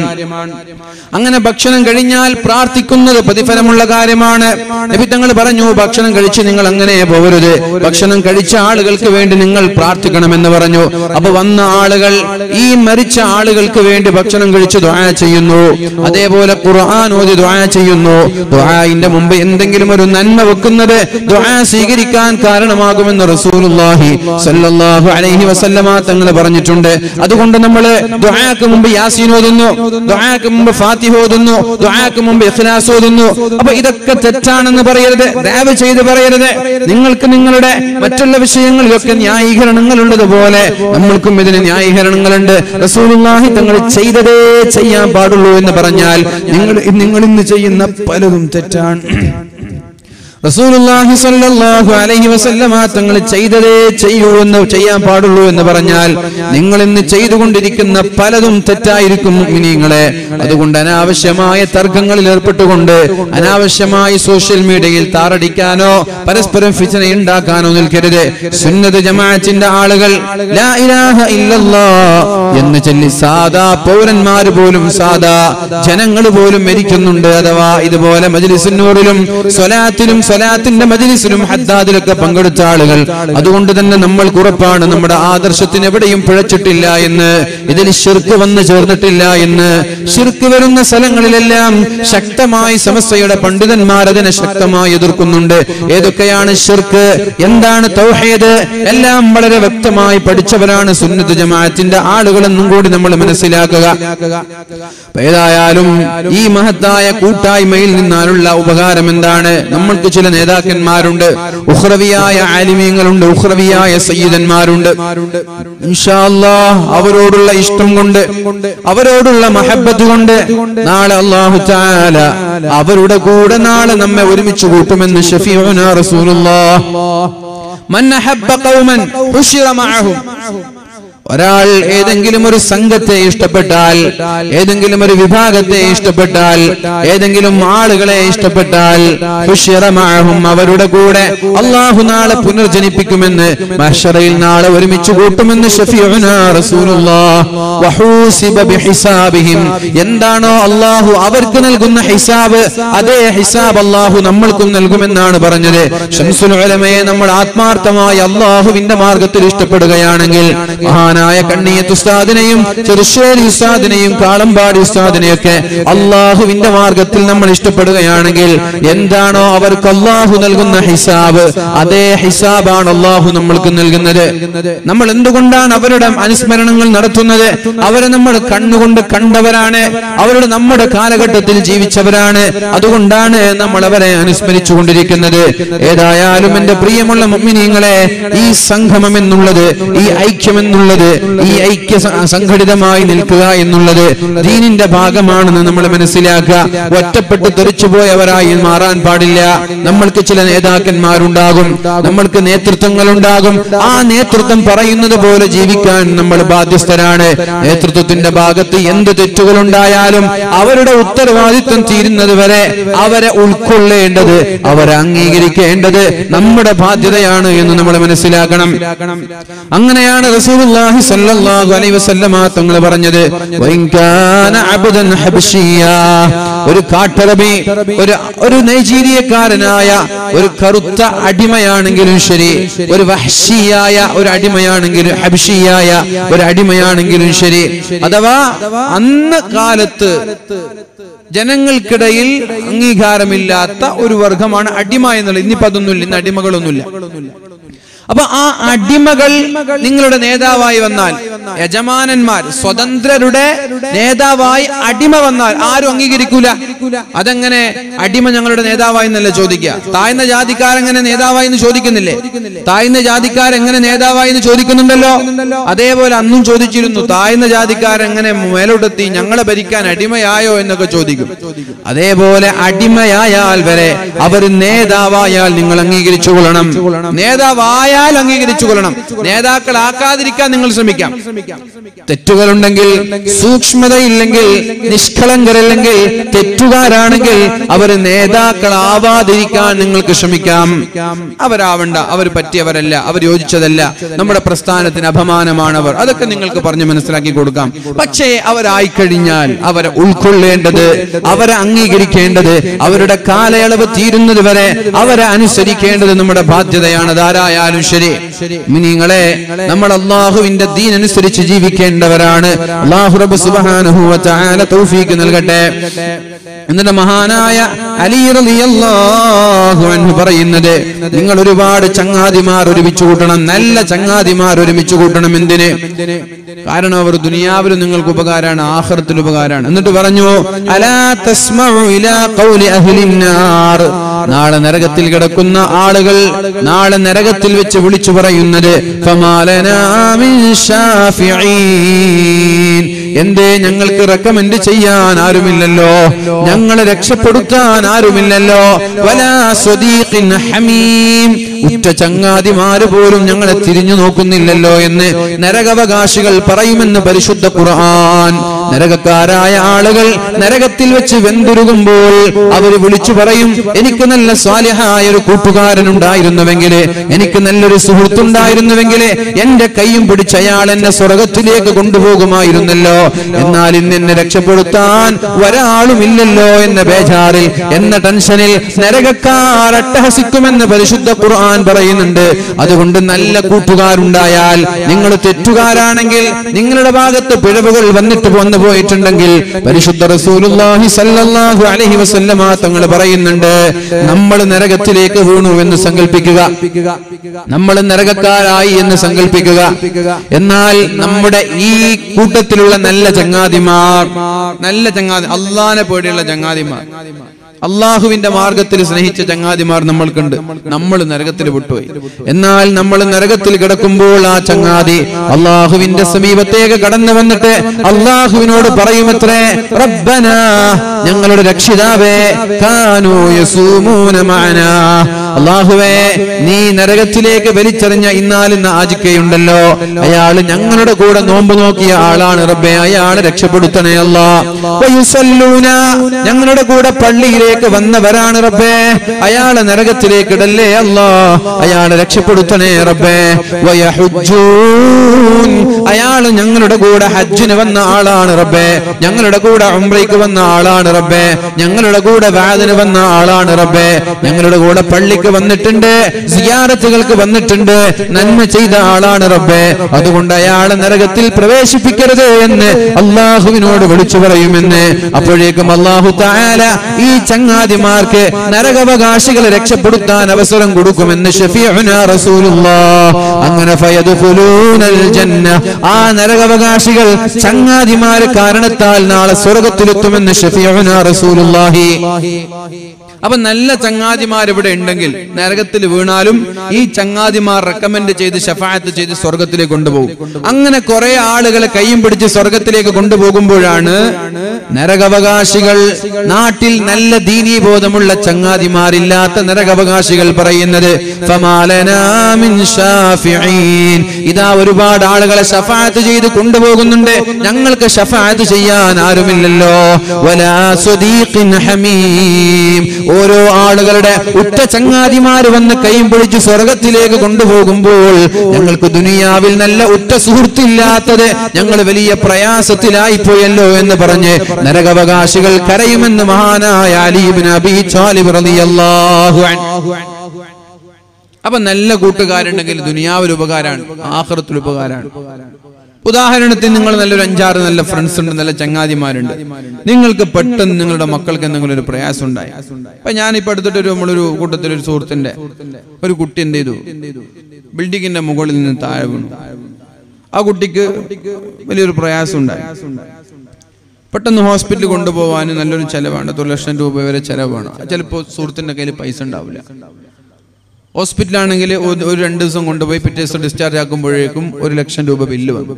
അങ്ങനെ ഭക്ഷണം കഴിഞ്ഞാൽ പ്രാർത്ഥിക്കുന്നത് പ്രതിഫലമുള്ള കാര്യമാണ് നബി തങ്ങൾ പറഞ്ഞു ഭക്ഷണം കഴിച്ച് നിങ്ങൾ അങ്ങനെ പോകരുത് ഭക്ഷണം കഴിച്ച ആളുകൾക്ക് വേണ്ടി നിങ്ങൾ പ്രാർത്ഥിക്കണമെന്ന് പറഞ്ഞു അപ്പൊ വന്ന ആളുകൾ ഈ മരിച്ച ആളുകൾക്ക് വേണ്ടി ഭക്ഷണം കഴിച്ച് ദ്വാ ചെയ്യുന്നു അതേപോലെ ഖുർആൻ ഓതി ദ്വാ ചെയ്യുന്നു ദ്വാഇന്റെ മുമ്പ് എന്തെങ്കിലും ഒരു നന്മ വെക്കുന്നത് ദ്വാ സ്വീകരിക്കാൻ കാരണമാകുമെന്ന് റസൂലുള്ളാഹി സല്ലല്ലാഹു അലൈഹി വസല്ലമ തങ്ങൾ പറഞ്ഞിട്ടുണ്ട് അതുകൊണ്ട് നമ്മൾ ദ്വാക്ക് മുമ്പ് യാസീൻ ഓതുന്നു ദ്വാക്ക് മുമ്പ് ഫാത്തിഹ ഓതുന്നു ദ്വാക്ക് മുമ്പ് ഇഖ്ലാസ് ഓതുന്നു അപ്പൊ ഇതൊക്കെ തെറ്റാണെന്ന് പറയരുത് ദയവ് ചെയ്ത് പറയരുത് നിങ്ങൾക്ക് നിങ്ങളുടെ മറ്റുള്ള വിഷയങ്ങളിലൊക്കെ ന്യായീകരണങ്ങൾ ഉള്ളതുപോലെ നമ്മൾക്കും ഇതിന് ന്യായീകരണങ്ങളുണ്ട് റസൂലുള്ളാഹി തങ്ങൾ ചെയ്തതേ ചെയ്യാൻ പാടുള്ളൂ എന്ന് പറഞ്ഞാൽ നിങ്ങൾ നിങ്ങൾ ഇന്ന് ചെയ്യുന്ന പലതും തെറ്റാണ് റസൂലുള്ളാഹി സ്വല്ലല്ലാഹു അലൈഹി വസല്ലമ തങ്ങൾ ചെയ്തതേ ചെയ്യൂ എന്ന് ചെയ്യാൻ പാടുള്ളൂ എന്ന് പറഞ്ഞാൽ നിങ്ങൾ ഇന്ന് ചെയ്തുകൊണ്ടിരിക്കുന്ന പലതും തെറ്റായിരിക്കും മുഅ്മിനീങ്ങളെ അതുകൊണ്ട് അനാവശ്യമായ തർക്കങ്ങളിൽ ഏർപ്പെട്ടുകൊണ്ട് അനാവശ്യമായി സോഷ്യൽ മീഡിയയിൽ താറടിക്കാനോ പരസ്പരം ഫിച്ചന ഉണ്ടാക്കാനോ നിൽക്കരുത് സുന്നത്ത് ജമാഅത്തിന്റെ ആളുകൾ ലാ ഇലാഹ ഇല്ലല്ലാ എന്ന് ചൊല്ലി സാദാ പൗരന്മാര് പോലും സാദാ ജനങ്ങൾ പോലും മരിക്കുന്നുണ്ട് അഥവാ ഇതുപോലെ മജ്ലിസുന്നൂറിലും സ്വലാത്തിലും സ്വലാത്തിന്റെ മജ്ലിസിലും ഹദ്ദാദിലൊക്കെ പങ്കെടുത്ത ആളുകൾ അതുകൊണ്ട് തന്നെ നമ്മൾ ഉറപ്പാണ് നമ്മുടെ ആദർശത്തിന് എവിടെയും പിഴച്ചിട്ടില്ല എന്ന് ഇതിൽ ഷിർക്ക് വന്ന് ചേർന്നിട്ടില്ല എന്ന് ഷിർക്ക് വരുന്ന സ്ഥലങ്ങളിലെല്ലാം ശക്തമായി സമസ്തയുടെ പണ്ഡിതന്മാർ അതിനെ ശക്തമായി എതിർക്കുന്നുണ്ട് ഏതൊക്കെയാണ് ഷിർക്ക് എന്താണ് തൗഹീദ് എല്ലാം വളരെ വ്യക്തമായി പഠിച്ചവരാണ് സുന്നത്ത് ജമാഅത്തിന്റെ ആളുകളെന്നും കൂടി നമ്മൾ മനസ്സിലാക്കുക അപ്പൊ ഏതായാലും ഈ മഹത്തായ കൂട്ടായ്മയിൽ നിന്നാലുള്ള ഉപകാരം എന്താണ് നമ്മൾക്ക് ചില നേതാക്കന്മാരുണ്ട് ഉഹ്രവിയായ ആലിമീങ്ങളുണ്ട് ഉഹ്രവിയായ സയ്യിദന്മാരുണ്ട് ഇൻഷാ അല്ലാഹ് അവരോടുള്ള ഇഷ്ടം കൊണ്ട് അവരോടുള്ള മഹബത്ത് കൊണ്ട് നാളെ അല്ലാഹു തആല അവരുടെ കൂടെ നാളെ നമ്മെ ഒരുമിച്ച് കൂട്ടുമെന്ന് ഷഫീഉന റസൂലുള്ളാഹ് മൻ അഹബ്ബ ഖൗമൻ ഹുശിറ മഅഹും ഒരാൾ ഏതെങ്കിലും ഒരു സംഘത്തെ ഇഷ്ടപ്പെട്ടാൽ ഏതെങ്കിലും ഒരു വിഭാഗത്തെ ഇഷ്ടപ്പെട്ടാൽ ഏതെങ്കിലും ആളുകളെ ഇഷ്ടപ്പെട്ടാൽ ഹുശ്യറമാഹും അവരുടെ കൂടെ അള്ളാഹു നാളെ പുനർജനിപ്പിക്കുമെന്ന് മഹ്ശറയിൽ നാളെ ഒരുമിച്ച് കൂട്ടുമെന്ന് ഷഫീഉനാ റസൂലുള്ളാഹ് വഹൂസിബ ബിഹിസാബിഹിം എന്താണോ അള്ളാഹു അവർക്ക് നൽകുന്ന ഹിസാബ് അതേ ഹിസാബ് അള്ളാഹു നമ്മൾക്കും നൽകുമെന്നാണ് പറഞ്ഞത് ഷംസുൽ ഉലമയെ നമ്മൾ ആത്മാർത്ഥമായി അള്ളാഹുവിന്റെ മാർഗത്തിൽ ഇഷ്ടപ്പെടുകയാണെങ്കിൽ മഹാനായ കണ്ണിയത്ത് ഉസ്താദിനെയും ചെറുശ്ശേരി ഉസ്താദിനെയും കാളമ്പാടി ഉസ്താദിനെയൊക്കെ അള്ളാഹുവിന്റെ മാർഗത്തിൽ നമ്മൾ ഇഷ്ടപ്പെടുകയാണെങ്കിൽ എന്താണോ അവർക്ക് അള്ളാഹു നൽകുന്ന ഹിസാബ് അതേ ഹിസാബാണ് അള്ളാഹു നമ്മൾക്ക് നൽകുന്നത് നമ്മൾ എന്തുകൊണ്ടാണ് അവരുടെ അനുസ്മരണങ്ങൾ നടത്തുന്നത് അവരെ നമ്മൾ കണ്ണുകൊണ്ട് കണ്ടവരാണ് അവരുടെ നമ്മുടെ കാലഘട്ടത്തിൽ ജീവിച്ചവരാണ് അതുകൊണ്ടാണ് നമ്മൾ അവരെ അനുസ്മരിച്ചു കൊണ്ടിരിക്കുന്നത് ഏതായാലും എന്റെ പ്രിയമുള്ള മുമ്മിനീങ്ങളെ ഈ സംഗമം എന്നുള്ളത് ഈ ഐക്യം എന്നുള്ളത് ഈ ഐക്യ സ- സംഘടിതമായി നിൽക്കുക എന്നുള്ളത് ദീനിന്റെ ഭാഗമാണെന്ന് നമ്മൾ മനസ്സിലാക്കുക ഒറ്റപ്പെട്ട് തെറിച്ചുപോയവരായി മാറാൻ പാടില്ല നമ്മൾക്ക് ചില നേതാക്കന്മാരുണ്ടാകും നമ്മൾക്ക് നേതൃത്വങ്ങൾ ഉണ്ടാകും ആ നേതൃത്വം പറയുന്നത് പോലെ ജീവിക്കാൻ നമ്മൾ ബാധ്യസ്ഥരാണ് നേതൃത്വത്തിന്റെ ഭാഗത്ത് എന്ത് തെറ്റുകൾ ഉണ്ടായാലും അവരുടെ ഉത്തരവാദിത്വം തീരുന്നത് വരെ അവരെ ഉൾക്കൊള്ളേണ്ടത് അവരെ അംഗീകരിക്കേണ്ടത് നമ്മുടെ ബാധ്യതയാണ് എന്ന് നമ്മൾ മനസ്സിലാക്കണം അങ്ങനെയാണ് റസൂലുള്ളാഹി സ്വല്ലല്ലാഹു അലൈഹി വസല്ലമ തങ്ങൾ പറഞ്ഞത് "വഇൻ കാന അബ്ദൻ ഹബ്ശിയ്യ", ഒരു കാട്ടറബി ഒരു ഒരു നൈജീരിയക്കാരനായ ഒരു കറുത്ത അടിമയാണെങ്കിലും ശരി ഒരു വഹ്ഷിയായ ഒരു അടിമയാണെങ്കിലും ഹബ്ഷിയായ ഒരു അടിമയാണെങ്കിലും ശരി അഥവാ അന്ന് കാലത്ത് ജനങ്ങൾക്കിടയിൽ അംഗീകാരമില്ലാത്ത ഒരു വർഗമാണ് അടിമ എന്നുള്ളത് ഇന്നിപ്പോ അതൊന്നുമില്ല ഇന്ന് അടിമകളൊന്നുമില്ല അപ്പൊ ആ അടിമകൾ നിങ്ങളുടെ നേതാവായി വന്നാൽ യജമാനന്മാർ സ്വതന്ത്രരുടെ നേതാവായി അടിമ വന്നാൽ ആരും അംഗീകരിക്കൂല അതെങ്ങനെ അടിമ ഞങ്ങളുടെ നേതാവായി എന്നല്ല ചോദിക്കുക താഴ്ന്ന ജാതിക്കാരെങ്ങനെ നേതാവായി എന്ന് ചോദിക്കുന്നില്ലേ താഴ്ന്ന ജാതിക്കാരെങ്ങനെ നേതാവായി എന്ന് ചോദിക്കുന്നുണ്ടല്ലോ അതേപോലെ അന്നും ചോദിച്ചിരുന്നു താഴ്ന്ന ജാതിക്കാരെങ്ങനെ മേലോട്ടെത്തി ഞങ്ങളെ ഭരിക്കാൻ അടിമയായോ എന്നൊക്കെ ചോദിക്കും അതേപോലെ അടിമയായാൽ വരെ അവർ നേതാവായാൽ നിങ്ങൾ അംഗീകരിച്ചു കൊള്ളണം നേതാവായാൽ അംഗീകരിച്ചു കൊള്ളണം നേതാക്കളാക്കാതിരിക്കാൻ നിങ്ങൾ ശ്രമിക്കാം തെറ്റുകളുണ്ടെങ്കിൽ സൂക്ഷ്മതയില്ലെങ്കിൽ നിഷ്കളങ്കരല്ലെങ്കിൽ തെറ്റുകാരാണെങ്കിൽ അവർ നേതാക്കളാവാതിരിക്കാൻ നിങ്ങൾക്ക് ശ്രമിക്കാം അവരാവണ്ട അവർ പറ്റിയവരല്ല അവർ യോജിച്ചതല്ല നമ്മുടെ പ്രസ്ഥാനത്തിന് അപമാനമാണ് അവർ അതൊക്കെ നിങ്ങൾക്ക് പറഞ്ഞു മനസ്സിലാക്കി കൊടുക്കാം പക്ഷേ അവരായി കഴിഞ്ഞാൽ അവരെ ഉൾക്കൊള്ളേണ്ടത് അവരെ അംഗീകരിക്കേണ്ടത് അവരുടെ കാലയളവ് തീരുന്നത് വരെ അവരെ അനുസരിക്കേണ്ടത് നമ്മുടെ ബാധ്യതയാണ് അതാരായാലും ശരി നിങ്ങളെ നമ്മൾ അള്ളാഹുവിന്റെ ദീൻ അനുസരിച്ച് ജീവിക്കേണ്ടവരാണ് അള്ളാഹു റബ്ബ് സുബ്ഹാനഹു വ തആല തൗഫീക്ക് നൽകട്ടെ എന്നിട്ട് മഹാനായ അലി റളിയല്ലാഹു അൻഹു പറയുന്നത് നിങ്ങൾ ഒരുപാട് ചങ്ങാതിമാർ ഒരുമിച്ച് കൂട്ടണം നല്ല ചങ്ങാതിമാർ ഒരുമിച്ച് കൂട്ടണം എന്തിന് കാരണം അവർ ദുനിയാവിലും നിങ്ങൾക്ക് ഉപകാരമാണ് ആഖിറത്തിൽ ഉപകാരമാണ് എന്നിട്ട് പറഞ്ഞു അലാ തസ്മഉ ഇലാ ഖൗലി അഹ്ലിൻ നാർ നാളെ നരകത്തിൽ കിടക്കുന്ന ആളുകൾ നാളെ നരകത്തിൽ വെച്ച് വിളിച്ചു പറയുന്നത് ഫമാലനാ മിൻ ഷാഫിഈൻ എന്തേ ഞങ്ങൾക്ക് റെക്കമെൻഡ് ചെയ്യാൻ ആരുമില്ലല്ലോ ഞങ്ങളെ രക്ഷപ്പെടുത്താൻ ആരുമില്ലല്ലോ വലാ സ്വദീഖിൻ ഹമീം ഉറ്റ ചങ്ങാതിമാര് പോലും ഞങ്ങളെ തിരിഞ്ഞു നോക്കുന്നില്ലല്ലോ എന്ന് നരകവകാശികൾ പറയുമെന്ന് പരിശുദ്ധ ഖുർആൻ നരകക്കാരായ ആളുകൾ നരകത്തിൽ വെച്ച് വെന്തുരുകുമ്പോൾ അവർ വിളിച്ചു പറയും എനിക്ക് നല്ല സ്വാലിഹായ ഒരു കൂട്ടുകാരൻ ഉണ്ടായിരുന്നുവെങ്കിൽ എനിക്ക് നല്ലൊരു സുഹൃത്തുണ്ടായിരുന്നുവെങ്കിൽ എന്റെ കൈയും പിടിച്ച് അയാൾ എന്നെ സ്വർഗത്തിലേക്ക് കൊണ്ടുപോകുമായിരുന്നല്ലോ എന്നാൽ ഇന്ന് എന്നെ രക്ഷപ്പെടുത്താൻ ഒരാളുമില്ലല്ലോ എന്ന ബേജാറിൽ എന്ന ടെൻഷനിൽ നരകക്കാർ അട്ടഹസിക്കുമെന്ന് പരിശുദ്ധ ഖുർആൻ പറയുന്നുണ്ട് അതുകൊണ്ട് നല്ല കൂട്ടുകാരുണ്ടായാൽ നിങ്ങൾ തെറ്റുകാരാണെങ്കിൽ നിങ്ങളുടെ ഭാഗത്ത് പിഴവുകൾ വന്നിട്ട് വന്നു പോയിട്ടുണ്ടെങ്കിൽ പരിശുദ്ധ റസൂലുള്ളാഹി സല്ലല്ലാഹു അലൈഹി വസല്ലമ തങ്ങൾ പറയുന്നുണ്ട് നമ്മൾ നരകത്തിലേക്ക് വീണു എന്ന് സങ്കല്പിക്കുക നമ്മൾ നരകക്കാരായി എന്ന് സങ്കല്പിക്കുക എന്നാൽ നമ്മുടെ ഈ കൂട്ടത്തിലുള്ള നല്ല ചങ്ങാതിമാർ നല്ല ചങ്ങാതി അള്ളാനെ പേടിയുള്ള ചങ്ങാതിമാർ അള്ളാഹുവിന്റെ മാർഗത്തിൽ സ്നേഹിച്ച ചങ്ങാതിമാർ നമ്മൾക്കുണ്ട് നമ്മൾ നരകത്തിൽ വിട്ടുപോയി എന്നാൽ നമ്മൾ നരകത്തിൽ കിടക്കുമ്പോൾ ആ ചങ്ങാതി അള്ളാഹുവിന്റെ സമീപത്തേക്ക് കടന്നു വന്നിട്ട് അള്ളാഹുവിനോട് പറയുമത്രേ റബ്ബന ഞങ്ങളുടെ രക്ഷിതാവേ കാനൂ യസൂമൂന മഅനാ അള്ളാഹുവേ നീ നരകത്തിലേക്ക് വലിച്ചെറിഞ്ഞ ഇന്നാലിന്ന് ആജിക്കയുണ്ടല്ലോ അയാള് ഞങ്ങളുടെ കൂടെ നോമ്പ് നോക്കിയ ആളാണ് റബ്ബെ അയാളെ രക്ഷപ്പെടുത്തണേ അല്ല ഞങ്ങളുടെ കൂടെ പള്ളിയിലേക്ക് വന്നവരാണ് റബ്ബെ അയാളെ നരകത്തിലേക്ക് ഇടല്ലേ അല്ലാ അയാളെ രക്ഷപ്പെടുത്തണേ റബ്ബെ വയഹുജ്ജൂൻ അയാള് ഞങ്ങളുടെ കൂടെ ഹജ്ജിന് വന്ന ആളാണ് റബ്ബെ ഞങ്ങളുടെ കൂടെ ഉംറയ്ക്ക് വന്ന ആളാണ് റബ്ബെ ഞങ്ങളുടെ കൂടെ വാദിന് വന്ന ആളാണ് റബ്ബെ ഞങ്ങളുടെ കൂടെ പള്ളിക്ക് വന്നിട്ടുണ്ട് സിയാറത്തുകൾക്ക് വന്നിട്ടുണ്ട് നന്മ ചെയ്ത ആളാണ് റബ്ബെ അതുകൊണ്ട് അയാളെ നരകത്തിൽ പ്രവേശിപ്പിക്കരുത് എന്ന് അള്ളാഹുവിനോട് വിളിച്ചു പറയുമെന്ന് അപ്പോഴേക്കും അള്ളാഹു താല ഈ ചങ്ങാതിമാർക്ക് നരകവകാശികളെ രക്ഷപ്പെടുത്താൻ അവസരം കൊടുക്കുമെന്ന് ഷഫീഉന റസൂലുള്ളാഹ് അങ്ങനെ ഫയദ്ഖുലൂനൽ ജന്ന ആ നരകവകാശികൾ ചങ്ങാതിമാര് കാരണത്താൽ നാളെ സ്വർഗത്തിലെത്തുമെന്ന് ഷഫീഉന റസൂലുള്ളാഹി അപ്പൊ നല്ല ചങ്ങാതിമാർ ഇവിടെ ഉണ്ടെങ്കിൽ നരകത്തിൽ വീണാലും ഈ ചങ്ങാതിമാർ റെക്കമെൻഡ് ചെയ്ത് ഷഫായത്ത് ചെയ്ത് സ്വർഗത്തിലേക്ക് കൊണ്ടുപോകും അങ്ങനെ കുറെ ആളുകളെ കയ്യും പിടിച്ച് സ്വർഗത്തിലേക്ക് കൊണ്ടുപോകുമ്പോഴാണ് നരകവകാശികൾ നാട്ടിൽ നല്ല ദീനീബോധമുള്ള ചങ്ങാതിമാരില്ലാത്ത നരകവകാശികൾ പറയുന്നത് ഫമാലനാ മിൻ ഷാഫിഈൻ. ഇതാ ഒരുപാട് ആളുകളെ ഷഫായത്ത് ചെയ്ത് കൊണ്ടുപോകുന്നുണ്ട് ഞങ്ങൾക്ക് ഷഫായത്ത് ചെയ്യാൻ ആരുമില്ലല്ലോ വലാ സ്വദീഖിൻ ഹമീം ഓരോ ആളുകളുടെ ഉറ്റ ചങ്ങാതിമാര് വന്ന് കൈയും പിടിച്ച് സ്വർഗത്തിലേക്ക് കൊണ്ടുപോകുമ്പോൾ ഞങ്ങൾക്ക് ദുനിയാവിൽ നല്ല ഉറ്റ സുഹൃത്തില്ലാത്തത് ഞങ്ങൾ വലിയ പ്രയാസത്തിലായി പോയല്ലോ എന്ന് പറഞ്ഞ് നരകവകാശികൾ കരയുമെന്ന് മഹാനായ അലീബിൻ അബി ത്വാലിബ് റളിയല്ലാഹു അൻഹു അപ്പൊ നല്ല കൂട്ടുകാരുണ്ടെങ്കിൽ ദുനിയാവിൽ ഉപകാരമാണ് ആഹ്റത്തിൽ ഉപകാരമാണ് ഉദാഹരണത്തിന് നിങ്ങൾ നല്ലൊരു അഞ്ചാറ് നല്ല ഫ്രണ്ട്സ് ഉണ്ട് നല്ല ചങ്ങാതിമാരുണ്ട് നിങ്ങൾക്ക് പെട്ടെന്ന് നിങ്ങളുടെ മക്കൾക്ക് എന്തെങ്കിലും ഒരു പ്രയാസം ഉണ്ടായി അപ്പൊ ഞാനിപ്പോ അടുത്തിട്ട് ഒരു നമ്മളൊരു കൂട്ടത്തിൽ ഒരു സുഹൃത്തിന്റെ ഒരു കുട്ടി എന്ത് ചെയ്തു ബിൽഡിങ്ങിന്റെ മുകളിൽ നിന്ന് താഴെ വീണു ആ കുട്ടിക്ക് വലിയൊരു പ്രയാസം ഉണ്ടായി പെട്ടെന്ന് ഹോസ്പിറ്റലിൽ കൊണ്ടുപോകാൻ നല്ലൊരു ചെലവാണ് ഒരു ലക്ഷം രൂപ വരെ ചെലവാണ് ചിലപ്പോൾ സുഹൃത്തിന്റെ കയ്യിൽ പൈസ ഉണ്ടാവില്ല ഹോസ്പിറ്റലാണെങ്കിൽ ഒരു രണ്ട് ദിവസം കൊണ്ടുപോയി പിറ്റേ ദിവസം ഡിസ്ചാർജ് ആക്കുമ്പോഴേക്കും ഒരു ലക്ഷം രൂപ ബില്ല് വന്നു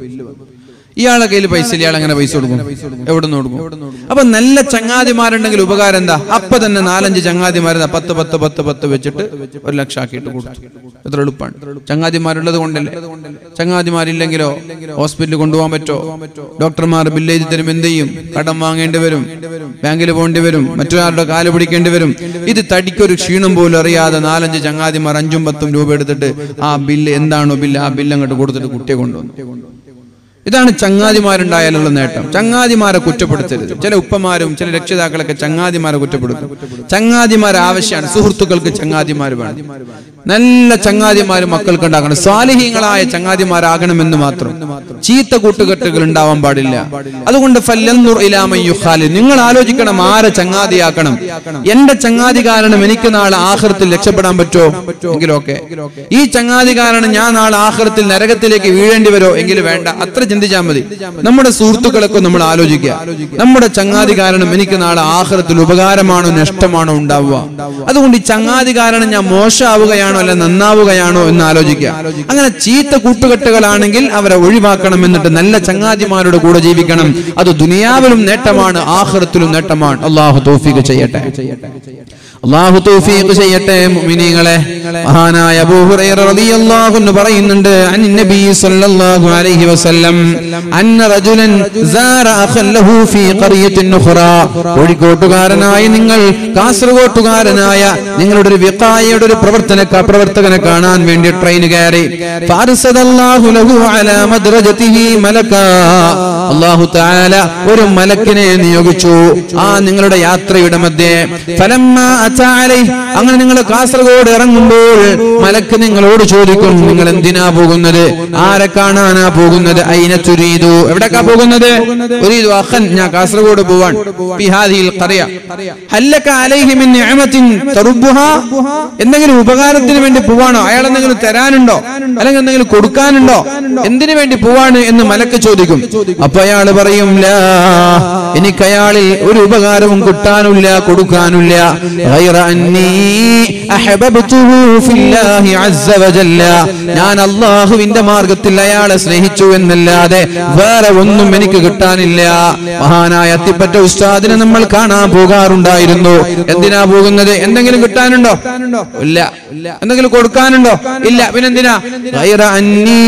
ഇയാളെ കയ്യിൽ പൈസ ഇല്ല ഇയാൾ അങ്ങനെ പൈസ കൊടുക്കും എവിടെ നിന്ന് കൊടുക്കും അപ്പൊ നല്ല ചങ്ങാതിമാരുണ്ടെങ്കിൽ ഉപകാരം എന്താ അപ്പൊ തന്നെ നാലഞ്ച് ചങ്ങാതിമാരെ പത്ത് പത്ത് പത്ത് പത്ത് വെച്ചിട്ട് ഒരു ലക്ഷം ആക്കിയിട്ട് കൊടുത്തു എത്ര എളുപ്പമാണ് ചങ്ങാതിമാരുള്ളത് കൊണ്ടല്ലേ ചങ്ങാതിമാരില്ലെങ്കിലോ ഹോസ്പിറ്റലിൽ കൊണ്ടുപോകാൻ പറ്റോ ഡോക്ടർമാർ ബില്ല് എഴുതി തരും എന്ത് ചെയ്യും കടം വാങ്ങേണ്ടി വരും ബാങ്കിൽ പോകേണ്ടി വരും മറ്റൊരാളുടെ കാല് പിടിക്കേണ്ടി വരും ഇത് തടിക്കൊരു ക്ഷീണം പോലും അറിയാതെ നാലഞ്ച് ചങ്ങാതിമാർ അഞ്ചും പത്തും രൂപ എടുത്തിട്ട് ആ ബില്ല് എന്താണോ ബില്ല് ആ ബില്ല് അങ്ങോട്ട് കൊടുത്തിട്ട് കുട്ടിയെ കൊണ്ടുവന്നു ഇതാണ് ചങ്ങാതിമാരുണ്ടായാലുള്ള നേട്ടം ചങ്ങാതിമാരെ കുറ്റപ്പെടുത്തരുത് ചില ഉപ്പമാരും ചില രക്ഷിതാക്കളൊക്കെ ചങ്ങാതിമാരെ കുറ്റപ്പെടുത്തും ചങ്ങാതിമാർ ആവശ്യമാണ് സുഹൃത്തുക്കൾക്ക് ചങ്ങാതിമാർ വേണം നല്ല ചങ്ങാതിമാര് മക്കൾക്ക് ഉണ്ടാക്കണം സ്വാലിഹീങ്ങളായ ചങ്ങാതിമാരാകണമെന്ന് മാത്രം ചീത്ത കൂട്ടുകെട്ടുകൾ ഉണ്ടാവാൻ പാടില്ല അതുകൊണ്ട് ഫല്ലന്നുർ ഇലാമൻ യുഖാലി. നിങ്ങൾ ആലോചിക്കണം ആരെ ചങ്ങാതിയാക്കണം എന്റെ ചങ്ങാതി കാരണം എനിക്ക് നാളെ ആഹൃത്തിൽ രക്ഷപ്പെടാൻ പറ്റോ എങ്കിലൊക്കെ ഈ ചങ്ങാതി കാരണം ഞാൻ നാളെ ആഹൃത്തിൽ നരകത്തിലേക്ക് വീഴേണ്ടി വരോ എങ്കിൽ വേണ്ട അത്ര ചിന്തിച്ചാൽ മതി നമ്മുടെ സുഹൃത്തുക്കളൊക്കെ നമ്മൾ ആലോചിക്കുക നമ്മുടെ ചങ്ങാതി കാരണം എനിക്ക് നാളെ ആഹ്റത്തിൽ ഉപകാരമാണോ നഷ്ടമാണോ ഉണ്ടാവുക അതുകൊണ്ട് ഈ ചങ്ങാതി കാരണം ഞാൻ മോശമാവുകയാണോ അല്ല നന്നാവുകയാണോ എന്ന് ആലോചിക്കുക അങ്ങനെ ചീത്ത കൂട്ടുകെട്ടുകളാണെങ്കിൽ അവരെ ഒഴിവാക്കണം എന്നിട്ട് നല്ല ചങ്ങാതിമാരുടെ കൂടെ ജീവിക്കണം അത് ദുനിയാവിലും നേട്ടമാണ് ആഹ്റത്തിലും നേട്ടമാണ് അള്ളാഹു തോഫിക്ക് ചെയ്യട്ടെ അള്ളാഹു തൗഫീഖ് ചെയ്യട്ടെ മുഅ്മിനീങ്ങളെ മഹാനായ അബൂ ഹുറൈറ റളിയല്ലാഹു അൻഹു പറയുന്നുണ്ട് അൻ നബി സല്ലല്ലാഹു അലൈഹി വസല്ലം അന്ന റജുലൻ സാറ അഖൻ ലഹു ഫീ ഖറിയത്തിൻ ഉഖ്റാ കോഴിക്കോട്ടുകാരനായ നിങ്ങൾ കാസർഗോട്ടുകാരനായ നിങ്ങളുടെ ഒരു വിഖായയുടെ ഒരു പ്രവർത്തന പ്രവർത്തകനെ കാണാൻ വേണ്ടി ട്രെയിൻ കയറി ഫാർസദല്ലാഹു ലഹു അലാ മദ്റജതിഹി മലക്കാ അല്ലാഹു തആല ഒരു മലക്കിനെ നിയോഗിച്ചു ആ നിങ്ങളുടെ യാത്രയുടെ മധ്യേ ഫലമ്മ അതാ അലൈഹി അങ്ങനെ നിങ്ങൾ കാസർഗോഡ് ഇറങ്ങുമ്പോൾ മലക്ക് നിങ്ങളോട് ചോദിക്കും നിങ്ങൾ എന്തിനാ പോകുന്നത് ആരെ കാണാനാ പോകുന്നത് അയിന തുരീതു എവിടേക്കാ പോകുന്നത് ഉരീദു അഖൻ ഞാൻ കാസർഗോഡ് പോവാൻ ഫി ഹാദിഹിൽ ഖറിയ ഹല്ലക അലൈഹി മിൻ നിഅമത്തിൻ തറുബ്ബുഹാ എന്തെങ്കിലും ഉപകാരത്തിന് വേണ്ടി പോവാണോ അയാൾ എന്തെങ്കിലും തരാനുണ്ടോ അല്ലെങ്കിൽ എന്തെങ്കിലും കൊടുക്കാനുണ്ടോ എന്തിനു വേണ്ടി പോവാണ് എന്ന് മലക്ക് ചോദിക്കും അപ്പൊ അയാൾ പറയും ലാ എനിക്ക് അയാളിൽ ഒരു ഉപകാരവും കിട്ടാനില്ല കൊടുക്കാനില്ല غير أني أحببته في الله عز وجل. ഞാൻ അള്ളാഹുവിന്റെ മാർഗത്തിൽ അയാളെ സ്നേഹിച്ചു എന്നല്ലാതെ വേറെ ഒന്നും എനിക്ക് കിട്ടാനില്ല മഹാനായ അത്തിപ്പറ്റ ഉസ്താദിനെ നമ്മൾ കാണാൻ പോകാറുണ്ടായിരുന്നു എന്തിനാ പോകുന്നത് എന്തെങ്കിലും കിട്ടാനുണ്ടോ ഇല്ല എന്തെങ്കിലും കൊടുക്കാനുണ്ടോ ഇല്ല പിന്നെന്തിനാ غير أني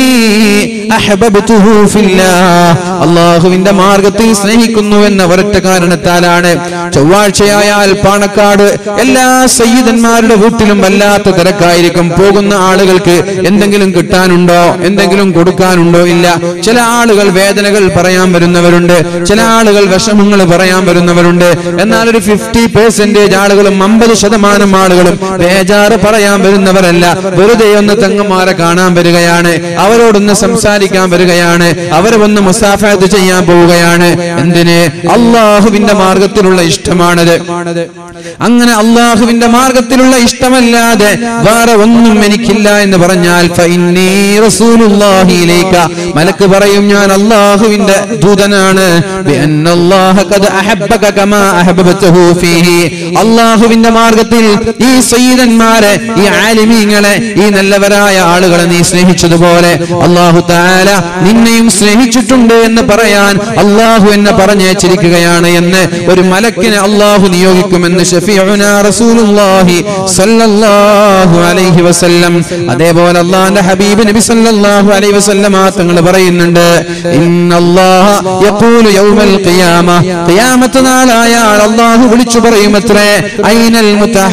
أحببته في الله. അള്ളാഹുവിന്റെ മാർഗത്തിൽ സ്നേഹിക്കുന്നു എന്ന ഒരൊറ്റ കാരണത്താലാണ് ചൊവ്വാഴ്ചയായാൽ പാണക്കാട് എല്ലാ സയ്യിദന്മാരുടെ വീട്ടിലും വല്ലാത്ത തിരക്കായിരിക്കും പോകുന്ന ആളുകൾക്ക് എന്തെങ്കിലും കിട്ടാനുണ്ടോ എന്തെങ്കിലും കൊടുക്കാനുണ്ടോ ഇല്ല ചില ആളുകൾ വേദനകൾ പറയാൻ വരുന്നവരുണ്ട് ചില ആളുകൾ വിഷമങ്ങൾ പറയാൻ വരുന്നവരുണ്ട് എന്നാൽ ഒരു ഫിഫ്റ്റി പെർസെന്റേജ് ആളുകളും അമ്പത് ശതമാനം ആളുകളും ബേജാറ് പറയാൻ വരുന്നവരല്ല വെറുതെ ഒന്ന് തെങ്ങന്മാരെ കാണാൻ വരികയാണ് അവരോടൊന്ന് സംസാരിക്കാൻ വരികയാണ് അവരെ ഒന്ന് മുസാഫത്ത് ചെയ്യാൻ പോവുകയാണ് എന്തിന് അള്ളാഹുവിന്റെ മാർഗത്തിലുള്ള ഇഷ്ടമാണത് അങ്ങനെ അള്ളാഹുവിന്റെ മാർഗത്തിലുള്ള ഇഷ്ടമല്ലാതെ വേറെ ഒന്നും എനിക്കില്ല എന്ന് പറഞ്ഞാൽ ഫഇന്നീ റസൂലുള്ളാഹിയിലേക്ക മലക്ക് പറയും ഞാൻ അള്ളാഹുവിന്റെ ദൂതനാണ് ബിഅന്നല്ലാഹ ഖദ് അഹബ്ബക കമാ അഹബ്ബതഹു ഫീഹി അള്ളാഹുവിന്റെ മാർഗത്തിൽ ഈ സയ്യിദന്മാരെ ഈ ആലിമീങ്ങളെ ഈ നല്ലവരായ ആളുകളെ നീ സ്നേഹിച്ചതുപോലെ അള്ളാഹു താല നിന്നെയും സ്നേഹിച്ചിട്ടുണ്ട് എന്ന് പറയാൻ അള്ളാഹു എന്നെ പറഞ്ഞേച്ചിരിക്കുകയാണ് എന്ന് ഒരു മലക്കിനെ അള്ളാഹു നിയോഗിക്കുമെന്ന് ഷഫീഉന റസൂലുള്ളാഹി സല്ലല്ലാഹു അലൈഹി വസല്ലം അതേപോലെ അള്ളാഹിന്റെ ഹബീബ് നബി സല്ലല്ലാഹു അലൈഹി വസല്ലം തങ്ങൾ പറയുന്നുണ്ട് ഇന്നല്ലാഹ യഖൂലു യൗമൽ ഖിയാമ ഖിയാമത്ത് നാളായാൽ അള്ളാഹു വിളിച്ചു പറയുമത്രേ ഐനൽ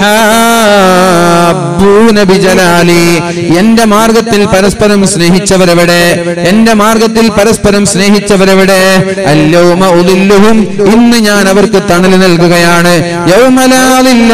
മുതഹാബ്ബൂന ബിജലാലി എന്റെ മാർഗത്തിൽ പരസ്പരം സ്നേഹിച്ചവരെവിടെ എന്റെ മാർഗത്തിൽ പരസ്പരം സ്നേഹിച്ചവരെവിടെ അല്ലൗമ ഉദില്ലുഹും ഇന്ന് ഞാൻ അവർക്ക് തണൽ നൽകുകയാണ് യൗമലാദില്ല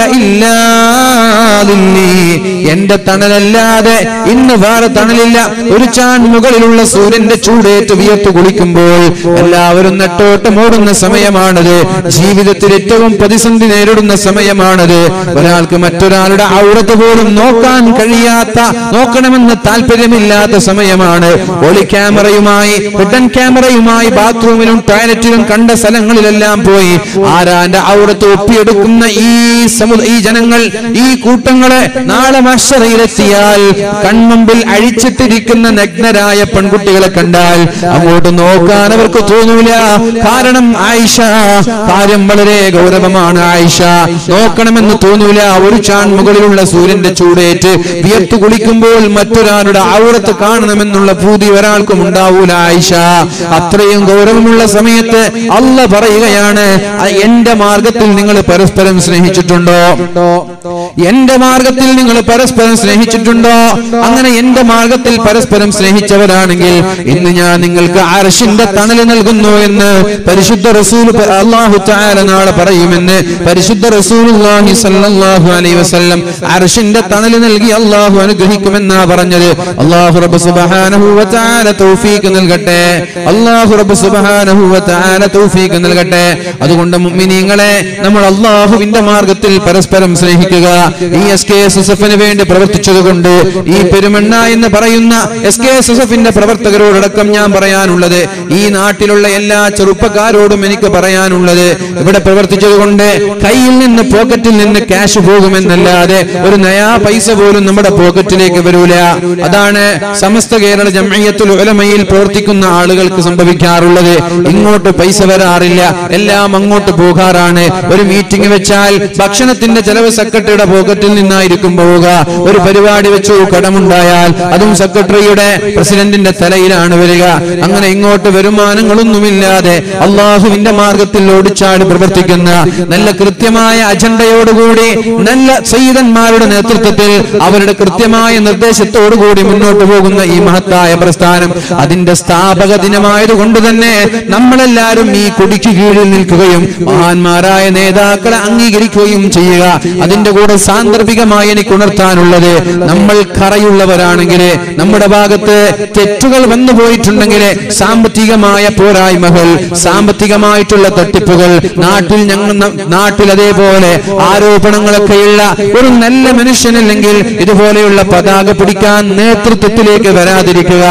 ഇല്ലാതില്ലി എന്റെ തണലല്ലാതെ ഇന്ന് വേറെ തണലില്ല ഒരു ചാൺ മുകളിലുള്ള സൂര്യന്റെ ചൂടേറ്റ് വിയർത്ത് കുളിക്കുമ്പോൾ എല്ലാവരും നെട്ടോട്ട് മൂടുന്ന സമയമാണത് ജീവിതത്തിൽ ഏറ്റവും പ്രതിസന്ധി നേരിടുന്ന സമയമാണത് ഒരാൾക്ക് മറ്റൊരാളുടെ ഔറത്ത് പോലും നോക്കാൻ കഴിയാത്ത നോക്കണമെന്ന് താല്പര്യമില്ലാത്ത സമയമാണ് ഒളി ക്യാമറയുമായി റിട്ടൺ ക്യാമറയുമായി ബാത്റൂമിലും ടോയ്ലറ്റിലും കണ്ട സ്ഥലങ്ങളിലെല്ലാം പോയി ആരാന്റെ ഔറത്ത് ഒപ്പിയെടുക്കുന്ന ഈ സമു ഈ ജനങ്ങൾ ഈ കൂട്ടങ്ങളെ നാളെ മഷറയിലെത്തിയാൽ കൺമുമ്പിൽ അഴിച്ചിട്ടിരിക്കുന്ന നഗ്നരായ പെൺകുട്ടികളെ കണ്ടാൽ അങ്ങോട്ട് നോക്കാൻ അവർക്ക് തോന്നൂല കാരണം ആയിഷ കാര്യം വളരെ ഗൗരവമാണ് ആയിഷ നോക്കണമെന്ന് തോന്നൂല ഒരു ചാൺ മുകളിലുള്ള സൂര്യന്റെ ചൂടേറ്റ് വിയർത്തു കുളിക്കുമ്പോൾ മറ്റൊരാളുടെ ഔറത്ത് കാണണമെന്നുള്ള ഭൂതി ഒരാൾക്കും ഉണ്ടാവൂല ആയിഷ അത്രയും ഗൗരവമുള്ള സമയത്ത് അല്ല പറയുകയാണ് "അ- എന്റെ മാർഗത്തിൽ നിങ്ങൾ പരസ്പരം സ്നേഹിച്ചിട്ടുണ്ടോ എന്റെ മാർഗത്തിൽ നിങ്ങൾ പരസ്പരം സ്നേഹിച്ചിട്ടുണ്ടോ അങ്ങനെ എന്റെ മാർഗത്തിൽ പരസ്പരം സ്നേഹിച്ചവരാണെങ്കിൽ ഇന്ന് ഞാൻ നിങ്ങൾക്ക് അർഷിന്റെ തണൽ നൽകുന്നു എന്ന് പരിശുദ്ധ റസൂൽ അള്ളാഹു തആല നാളെ പറയുമെന്ന് പരിശുദ്ധ റസൂലുള്ളാഹി സ്വല്ലല്ലാഹു അലൈഹി വസല്ലം അർഷിന്റെ തണൽ നൽകി അള്ളാഹു അനുഗ്രഹിക്കുമെന്നാ പറഞ്ഞത് അള്ളാഹു റബ്ബ് സുബ്ഹാനഹു വ തആല തൗഫീഖ് നൽകട്ടെ അള്ളാഹു റബ്ബ് സുബ്ഹാനഹു വ തആല തൗഫീഖ് നൽകട്ടെ അതുകൊണ്ട് മുഅ്മിനീങ്ങളെ നമ്മൾ അള്ളാഹുവിന്റെ മാർഗത്തിൽ പരസ്പരം സ്നേഹിക്കുക ഈ എസ് കെ എസ് എസ് എഫിന് വേണ്ടി പ്രവർത്തിച്ചതുകൊണ്ട് ഈ പെരുമണ്ണ എന്ന് പറയുന്ന എസ് കെ എസ് എസ് എഫിന്റെ പ്രവർത്തകരോടടക്കം ഞാൻ പറയാനുള്ളത് ഈ നാട്ടിലുള്ള എല്ലാ ചെറുപ്പക്കാരോടും എനിക്ക് പറയാനുള്ളത് ഇവിടെ പ്രവർത്തിച്ചതുകൊണ്ട് കയ്യിൽ നിന്ന് പോക്കറ്റിൽ നിന്ന് ക്യാഷ് പോകുമെന്നല്ലാതെ ഒരു നയാ പൈസ പോലും നമ്മുടെ പോക്കറ്റിലേക്ക് വരൂല അതാണ് സമസ്ത കേരള ജമയത്തുൽ ഉലമയിൽ പ്രവർത്തിക്കുന്ന ആളുകൾക്ക് സംഭവിക്കാറുള്ളത് ഇങ്ങോട്ട് പൈസ വരാറില്ല എല്ലാം അങ്ങോട്ട് പോകാറാണ് ഒരു മീറ്റിംഗ് വെച്ചാൽ ഭക്ഷണത്തിന്റെ ചെലവ് സെക്രട്ടറിയുടെ പോക്കറ്റിൽ നിന്നായിരിക്കും പോവുക ഒരു പരിപാടി വെച്ചു കടമുണ്ടായാൽ അതും സെക്രട്ടറിയുടെ പ്രസിഡന്റിന്റെ തലയിലാണ് വരിക അങ്ങനെ ഇങ്ങോട്ട് വരുമാനങ്ങളൊന്നുമില്ലാതെ അള്ളാഹുവിന്റെ മാർഗത്തിൽ ഓടിച്ചാടി പ്രവർത്തിക്കുന്ന നല്ല കൃത്യമായ അജണ്ടയോടുകൂടി നല്ല സയ്യിദന്മാരുടെ നേതൃത്വത്തിൽ അവരുടെ കൃത്യമായ നിർദ്ദേശത്തോടുകൂടി മുന്നോട്ട് പോകുന്ന ഈ മഹത്തായ പ്രസ്ഥാനം അതിന്റെ സ്ഥാപക ദിനമായതുകൊണ്ട് തന്നെ നമ്മളെല്ലാവരും ഈ കൊടിക്ക് കീഴിൽ നിൽക്കുകയും മഹാന്മാരായ നേതാക്കളെ അംഗീകരിക്കുകയും ചെയ്യുക അതിന്റെ കൂടെ സാന്ദർഭികമായി എനിക്ക് ഉണർത്താനുള്ളത് നമ്മൾ കറയുള്ളവരാണെങ്കിൽ നമ്മുടെ ഭാഗത്ത് തെറ്റുകൾ വന്നു പോയിട്ടുണ്ടെങ്കിൽ സാമ്പത്തികമായ പോരായ്മകൾ സാമ്പത്തികമായിട്ടുള്ള തട്ടിപ്പുകൾ നാട്ടിൽ ഞങ്ങൾ ന- നാട്ടിൽ അതേപോലെ ആരോപണങ്ങളൊക്കെയുള്ള ഒരു നല്ല മനുഷ്യനല്ലെങ്കിൽ ഇതുപോലെയുള്ള പതാക പിടിക്കാൻ നേതൃത്വത്തിലേക്ക് വരാതിരിക്കുക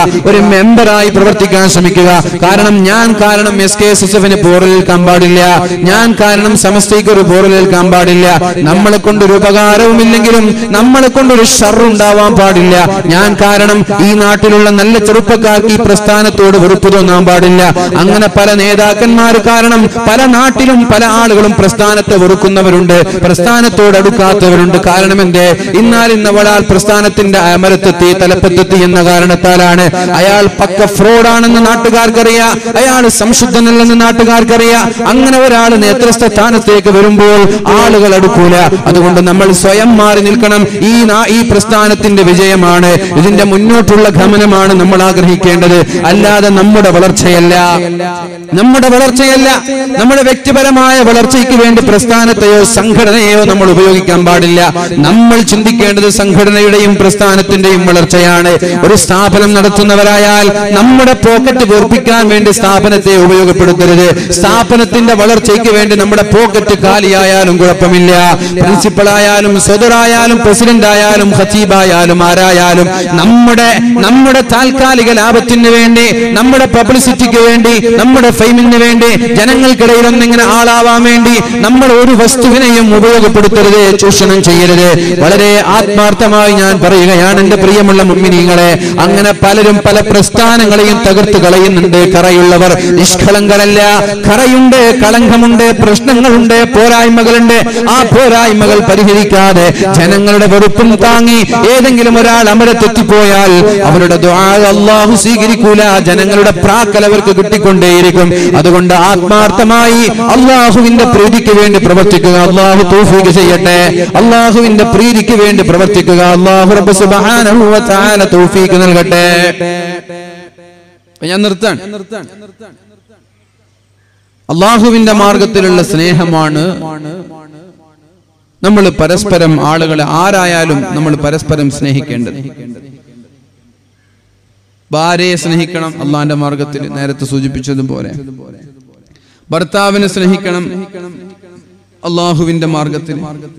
ഒരു മെമ്പറായി പ്രവർത്തിക്കാൻ ശ്രമിക്കുക കാരണം ഞാൻ കാരണം എസ് കെ എസ് എസ് എഫിന് പോറലേൽക്കാൻ പാടില്ല ഞാൻ കാരണം സമസ്തയ്ക്ക് ഒരു പോറലേൽക്കാൻ പാടില്ല നമ്മളെ കൊണ്ട് ഒരു ഉപകാരവുമില്ലെങ്കിലും നമ്മളെ കൊണ്ട് ഒരു ഷറുണ്ടാവാൻ പാടില്ല ഞാൻ കാരണം ഈ നാട്ടിലുള്ള നല്ല ചെറുപ്പക്കാർക്ക് ഈ പ്രസ്ഥാനത്തോട് വെറുപ്പ് തോന്നാൻ പാടില്ല അങ്ങനെ പല നേതാക്കന്മാർ കാരണം പല നാട്ടിലും പല ആളുകളും പ്രസ്ഥാനത്തെ വെറുക്കുന്നവരുണ്ട് പ്രസ്ഥാനത്തോട് അടുക്കാത്തവരുണ്ട് കാരണം എന്തേ ഇന്നാൽ ഇന്നവളാൽ പ്രസ്ഥാനത്തിന്റെ അമരത്തെത്തി തലപ്പത്തെത്തി എന്ന കാരണത്താലാണ് അയാൾ പക്ക ഫ്രോഡാണെന്ന് നാട്ടുകാർക്കറിയാം അയാൾ സംശുദ്ധനല്ലെന്ന് നാട്ടുകാർക്കറിയാം അങ്ങനെ ഒരാൾ നേതൃത്വ സ്ഥാനത്തേക്ക് വരുമ്പോൾ ആളുകൾ അടുക്കൂല അതുകൊണ്ട് നമ്മൾ സ്വയം മാറി നിൽക്കണം ഈ നാ- ഈ പ്രസ്ഥാനത്തിന്റെ വിജയമാണ് ഇതിന്റെ മുന്നോട്ടുള്ള ഗമനമാണ് നമ്മൾ ആഗ്രഹിക്കേണ്ടത് അല്ലാതെ നമ്മുടെ വളർച്ചയല്ല നമ്മുടെ വളർച്ചയല്ല നമ്മുടെ വ്യക്തിപരമായ വളർച്ചയ്ക്ക് വേണ്ടി പ്രസ്ഥാനത്തെയോ സംഘടനയെയോ നമ്മൾ ഉപയോഗിക്കാൻ പാടില്ല നമ്മൾ ചിന്തിക്കേണ്ടത് സംഘടനയുടെയും പ്രസ്ഥാനത്തിന്റെയും വളർച്ചയാണ് ഒരു സ്ഥാപനം നടത്തുന്നവരായാൽ നമ്മുടെ പോക്കറ്റ് വീർപ്പിക്കാൻ വേണ്ടി സ്ഥാപനത്തെ ഉപയോഗപ്പെടുത്തരുത് സ്ഥാപനത്തിന്റെ വളർച്ചയ്ക്ക് വേണ്ടി നമ്മുടെ പോക്കറ്റ് കാലിയായാലും കുഴപ്പമില്ല പ്രിൻസിപ്പളായാലും സ്വതറായാലും പ്രസിഡന്റ് ആയാലും ഖത്തീബായാലും ആരായാലും നമ്മുടെ നമ്മുടെ താൽക്കാലിക ലാഭത്തിന് വേണ്ടി നമ്മുടെ പബ്ലിസിറ്റിക്ക് വേണ്ടി നമ്മുടെ ഫെയിമിന് വേണ്ടി ജനങ്ങൾക്കിടയിൽ ഒന്നിങ്ങനെ ആളാവാൻ വേണ്ടി നമ്മൾ ഒരു വസ്തുവിനെയും ഉപയോഗപ്പെടുത്തരുത് ചൂഷണം ചെയ്യരുത് വളരെ ആത്മാർത്ഥമായി ഞാൻ പറയുകയാണ് എന്റെ പ്രിയമുള്ള മുമ്മിനീങ്ങളെ അങ്ങനെ പലരും പല പ്രസ്ഥാനങ്ങളെയും തകർത്ത് കളയുന്നുണ്ട് കറയുള്ളവർ നിഷ്കളങ്കരല്ല കറയുണ്ട് കളങ്കമുണ്ട് പ്രശ്നങ്ങളുണ്ട് പോരായ്മകളുണ്ട് ആ പോരായ്മകൾ പരിഹരിക്കാതെ ജനങ്ങളുടെ വെറുപ്പും താങ്ങി ഏതെങ്കിലും ഒരാൾ അമരത്തെത്തിപ്പോയാൽ അവരുടെ ദുആ അള്ളാഹു സ്വീകരിക്കൂല ജനങ്ങളുടെ പ്രാക്കൽ അവർക്ക് കിട്ടിക്കൊണ്ടേയിരിക്കും അതുകൊണ്ട് ആത്മാർത്ഥമായി അള്ളാഹുവിന്റെ പ്രീതിക്ക് വേണ്ടി പ്രവർത്തിക്കുക അള്ളാഹു തൗഫീഖ് ചെയ്യട്ടെ അള്ളാഹുവിന്റെ പ്രീതിക്ക് വേണ്ടി പ്രവർത്തിക്കുക അള്ളാഹു റബ്ബ് സുബ്ഹാനഹു വ തആല തൗഫീഖ് നൽകട്ടെ ഞാൻ നിർത്താൻ അള്ളാഹുവിന്റെ മാർഗത്തിലുള്ള സ്നേഹമാണ് നമ്മൾ പരസ്പരം ആളുകളെ ആരായാലും നമ്മൾ പരസ്പരം സ്നേഹിക്കേണ്ടത് ഭാര്യയെ സ്നേഹിക്കണം അള്ളാന്റെ മാർഗത്തിൽ നേരത്തെ സൂചിപ്പിച്ചതുപോലെ ഭർത്താവിനെ സ്നേഹിക്കണം അള്ളാഹുവിന്റെ മാർഗത്തിൽ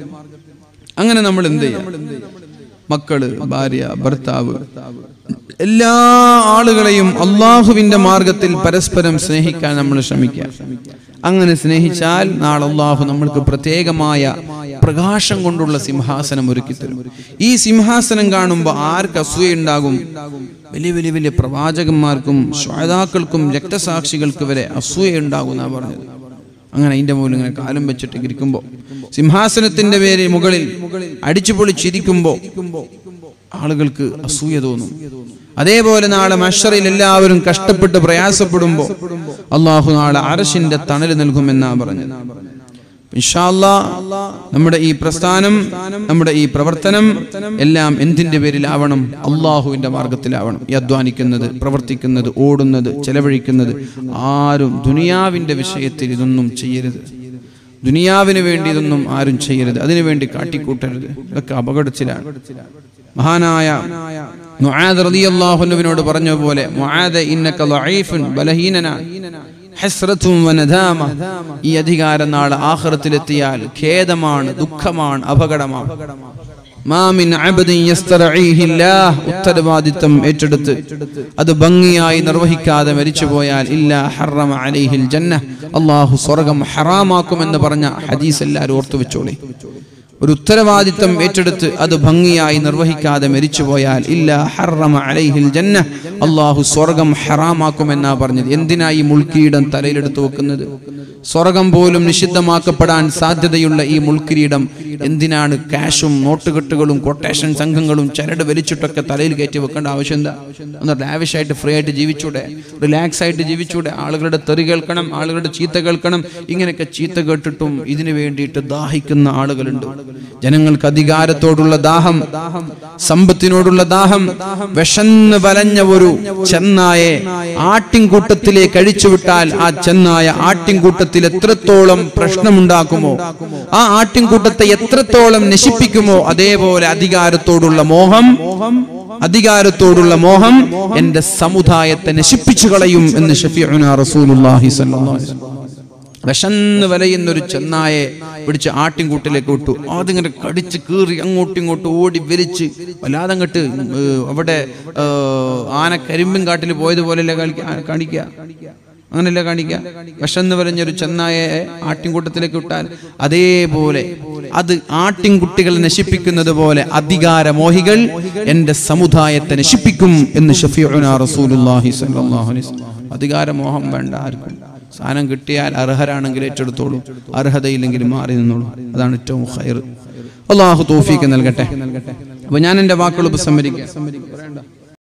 അങ്ങനെ നമ്മൾ എന്ത് ചെയ്യാം മക്കള് ഭാര്യ ഭർത്താവ് എല്ലാ ആളുകളെയും അള്ളാഹുവിന്റെ മാർഗത്തിൽ പരസ്പരം സ്നേഹിക്കാൻ നമ്മൾ ശ്രമിക്കുക അങ്ങനെ സ്നേഹിച്ചാൽ നാളെ അള്ളാഹു നമ്മൾക്ക് പ്രത്യേകമായ പ്രകാശം കൊണ്ടുള്ള സിംഹാസനം ഒരുക്കി തരും ഈ സിംഹാസനം കാണുമ്പോൾ ആർക്ക് അസൂയുണ്ടാകും വലിയ വലിയ വലിയ പ്രവാചകന്മാർക്കും ശ്വേതാക്കൾക്കും രക്തസാക്ഷികൾക്ക് വരെ അസൂയ ഉണ്ടാകും എന്നാ പറഞ്ഞത് അങ്ങനെ അതിന്റെ മുകളിൽ ഇങ്ങനെ കാലം വെച്ചിട്ട് ഇരിക്കുമ്പോ സിംഹാസനത്തിന്റെ പേര് മുകളിൽ അടിച്ചു പൊളിച്ചിരിക്കുമ്പോ ആളുകൾക്ക് അസൂയ തോന്നും അതേപോലെ നാളെ മഷറിൽ എല്ലാവരും കഷ്ടപ്പെട്ട് പ്രയാസപ്പെടുമ്പോ അള്ളാഹു നാളെ അരശിന്റെ തണല് നൽകുമെന്നാ പറഞ്ഞത് ഇൻഷാ അല്ലാ നമ്മുടെ ഈ പ്രസ്ഥാനം നമ്മുടെ ഈ പ്രവർത്തനം എല്ലാം എന്തിന്റെ പേരിലാവണം അള്ളാഹുവിന്റെ മാർഗത്തിലാവണം ഈ അധ്വാനിക്കുന്നത് പ്രവർത്തിക്കുന്നത് ഓടുന്നത് ചെലവഴിക്കുന്നത് ആരും ദുനിയാവിന്റെ വിഷയത്തിൽ ഇതൊന്നും ചെയ്യരുത് ദുനിയാവിന് വേണ്ടി ഇതൊന്നും ആരും ചെയ്യരുത് അതിനു വേണ്ടി കാട്ടിക്കൂട്ടരുത് ഇതൊക്കെ അപകടത്തിലാണ് മഹാനായ മുആദ് റളിയല്ലാഹുവിനോട് പറഞ്ഞ പോലെ മുആദ് ഇന്നക ലഈഫുൻ ബലഹീനനാണ് ഹസ്രത്തും വനദാമ ഈ അധികാരം നാളെ ആഖിറത്തിലെത്തിയാൽ ഖേദമാണ് ദുഃഖമാണ് അപകടമാണ് മാമിൻ അബ്ദിൻ യസ്തറഈഹി അല്ലാഹ് ഉത്തരവാദിത്തം ഏറ്റെടുത്ത് അത് ഭംഗിയായി നിർവഹിക്കാതെ മരിച്ചുപോയാൽ ഇല്ലാ ഹറമ അലൈഹിൽ ജന്ന അല്ലാഹു സ്വർഗം ഹറാമാക്കുമെന്ന് പറഞ്ഞ ഹദീസ് എല്ലാവരും ഓർത്തു വെച്ചോളി ഒരു ഉത്തരവാദിത്തം ഏറ്റെടുത്ത് അത് ഭംഗിയായി നിർവഹിക്കാതെ മരിച്ചുപോയാൽ ഇല്ല ഹറമ അലൈഹിൽ ജന്ന അള്ളാഹു സ്വർഗം ഹറാമാക്കുമെന്നാ പറഞ്ഞത് എന്തിനായി മുൾക്കിരീടം തലയിലെടുത്ത് വെക്കുന്നത് സ്വർഗം പോലും നിഷിദ്ധമാക്കപ്പെടാൻ സാധ്യതയുള്ള ഈ മുൾക്കിരീടം എന്തിനാണ് കാഷും നോട്ടുകെട്ടുകളും കൊട്ടേഷൻ സംഘങ്ങളും ചരട് വലിച്ചിട്ടൊക്കെ തലയിൽ കയറ്റി വെക്കേണ്ട ആവശ്യം എന്താ ഒന്ന് ലാവിഷ് ആയിട്ട് ഫ്രീ ആയിട്ട് ജീവിച്ചൂടെ റിലാക്സ് ആയിട്ട് ജീവിച്ചൂടെ ആളുകളുടെ തെറി കേൾക്കണം ആളുകളുടെ ചീത്ത കേൾക്കണം ഇങ്ങനെയൊക്കെ ചീത്ത കേട്ടിട്ടും ഇതിനു വേണ്ടിയിട്ട് ദാഹിക്കുന്ന ആളുകളുണ്ട് ജനങ്ങൾക്ക് അധികാരത്തോടുള്ള ദാഹം സമ്പത്തിനോടുള്ള ദാഹം വിഷന്ന് വലഞ്ഞ ഒരു ചെന്നായെ ആട്ടിൻകൂട്ടത്തിലേക്ക് അഴിച്ചുവിട്ടാൽ ആ ചെന്നായ ആട്ടിൻകൂട്ടത്തിൽ എത്രത്തോളം പ്രശ്നമുണ്ടാക്കുമോ ആ ആട്ടിൻകൂട്ടത്തെ എത്രത്തോളം നശിപ്പിക്കുമോ അതേപോലെ അധികാരത്തോടുള്ള മോഹം അധികാരത്തോടുള്ള മോഹം എന്റെ സമുദായത്തെ നശിപ്പിച്ചു കളയും എന്ന് ഷഫീഉന റസൂലുള്ളാഹി സ്വല്ലല്ലാഹു അലൈഹി വസല്ലം വിശന്ന് വലയുന്നൊരു ചെന്നായെ പിടിച്ച് ആട്ടിൻകൂട്ടിലേക്ക് വിട്ടു അതിങ്ങനെ കടിച്ച് കീറി അങ്ങോട്ടും ഇങ്ങോട്ടും ഓടി വലിച്ച് വല്ലാതെ അങ്ങോട്ട് അവിടെ ഏ, ആന കരിമ്പിൻ കാട്ടിൽ പോയതുപോലെയല്ലേ കളിക്ക കാണിക്കുക അങ്ങനെയല്ലേ കാണിക്കുക വിശന്ന് വലഞ്ഞൊരു ചെന്നായെ ആട്ടിൻകൂട്ടത്തിലേക്ക് വിട്ടാൽ അതേപോലെ അത് ആട്ടിൻകുട്ടികളെ നശിപ്പിക്കുന്നത് പോലെ അധികാരമോഹികൾ എൻ്റെ സമുദായത്തെ നശിപ്പിക്കും എന്ന് ഷഫീഉന റസൂലുള്ളാഹി സ്വല്ലല്ലാഹു അലൈഹി വസല്ലം അധികാരമോഹം വേണ്ട ആർക്കും സാധനം കിട്ടിയാൽ അർഹരാണെങ്കിൽ ഏറ്റെടുത്തോളൂ അർഹതയില്ലെങ്കിൽ മാറി നിന്നോളൂ അതാണ് ഏറ്റവും ഹൈർ അള്ളാഹു തോഫീക്ക് നൽകട്ടെ അപ്പൊ ഞാൻ എൻ്റെ വാക്കുകൾ ഉപസംഹരിക്കാം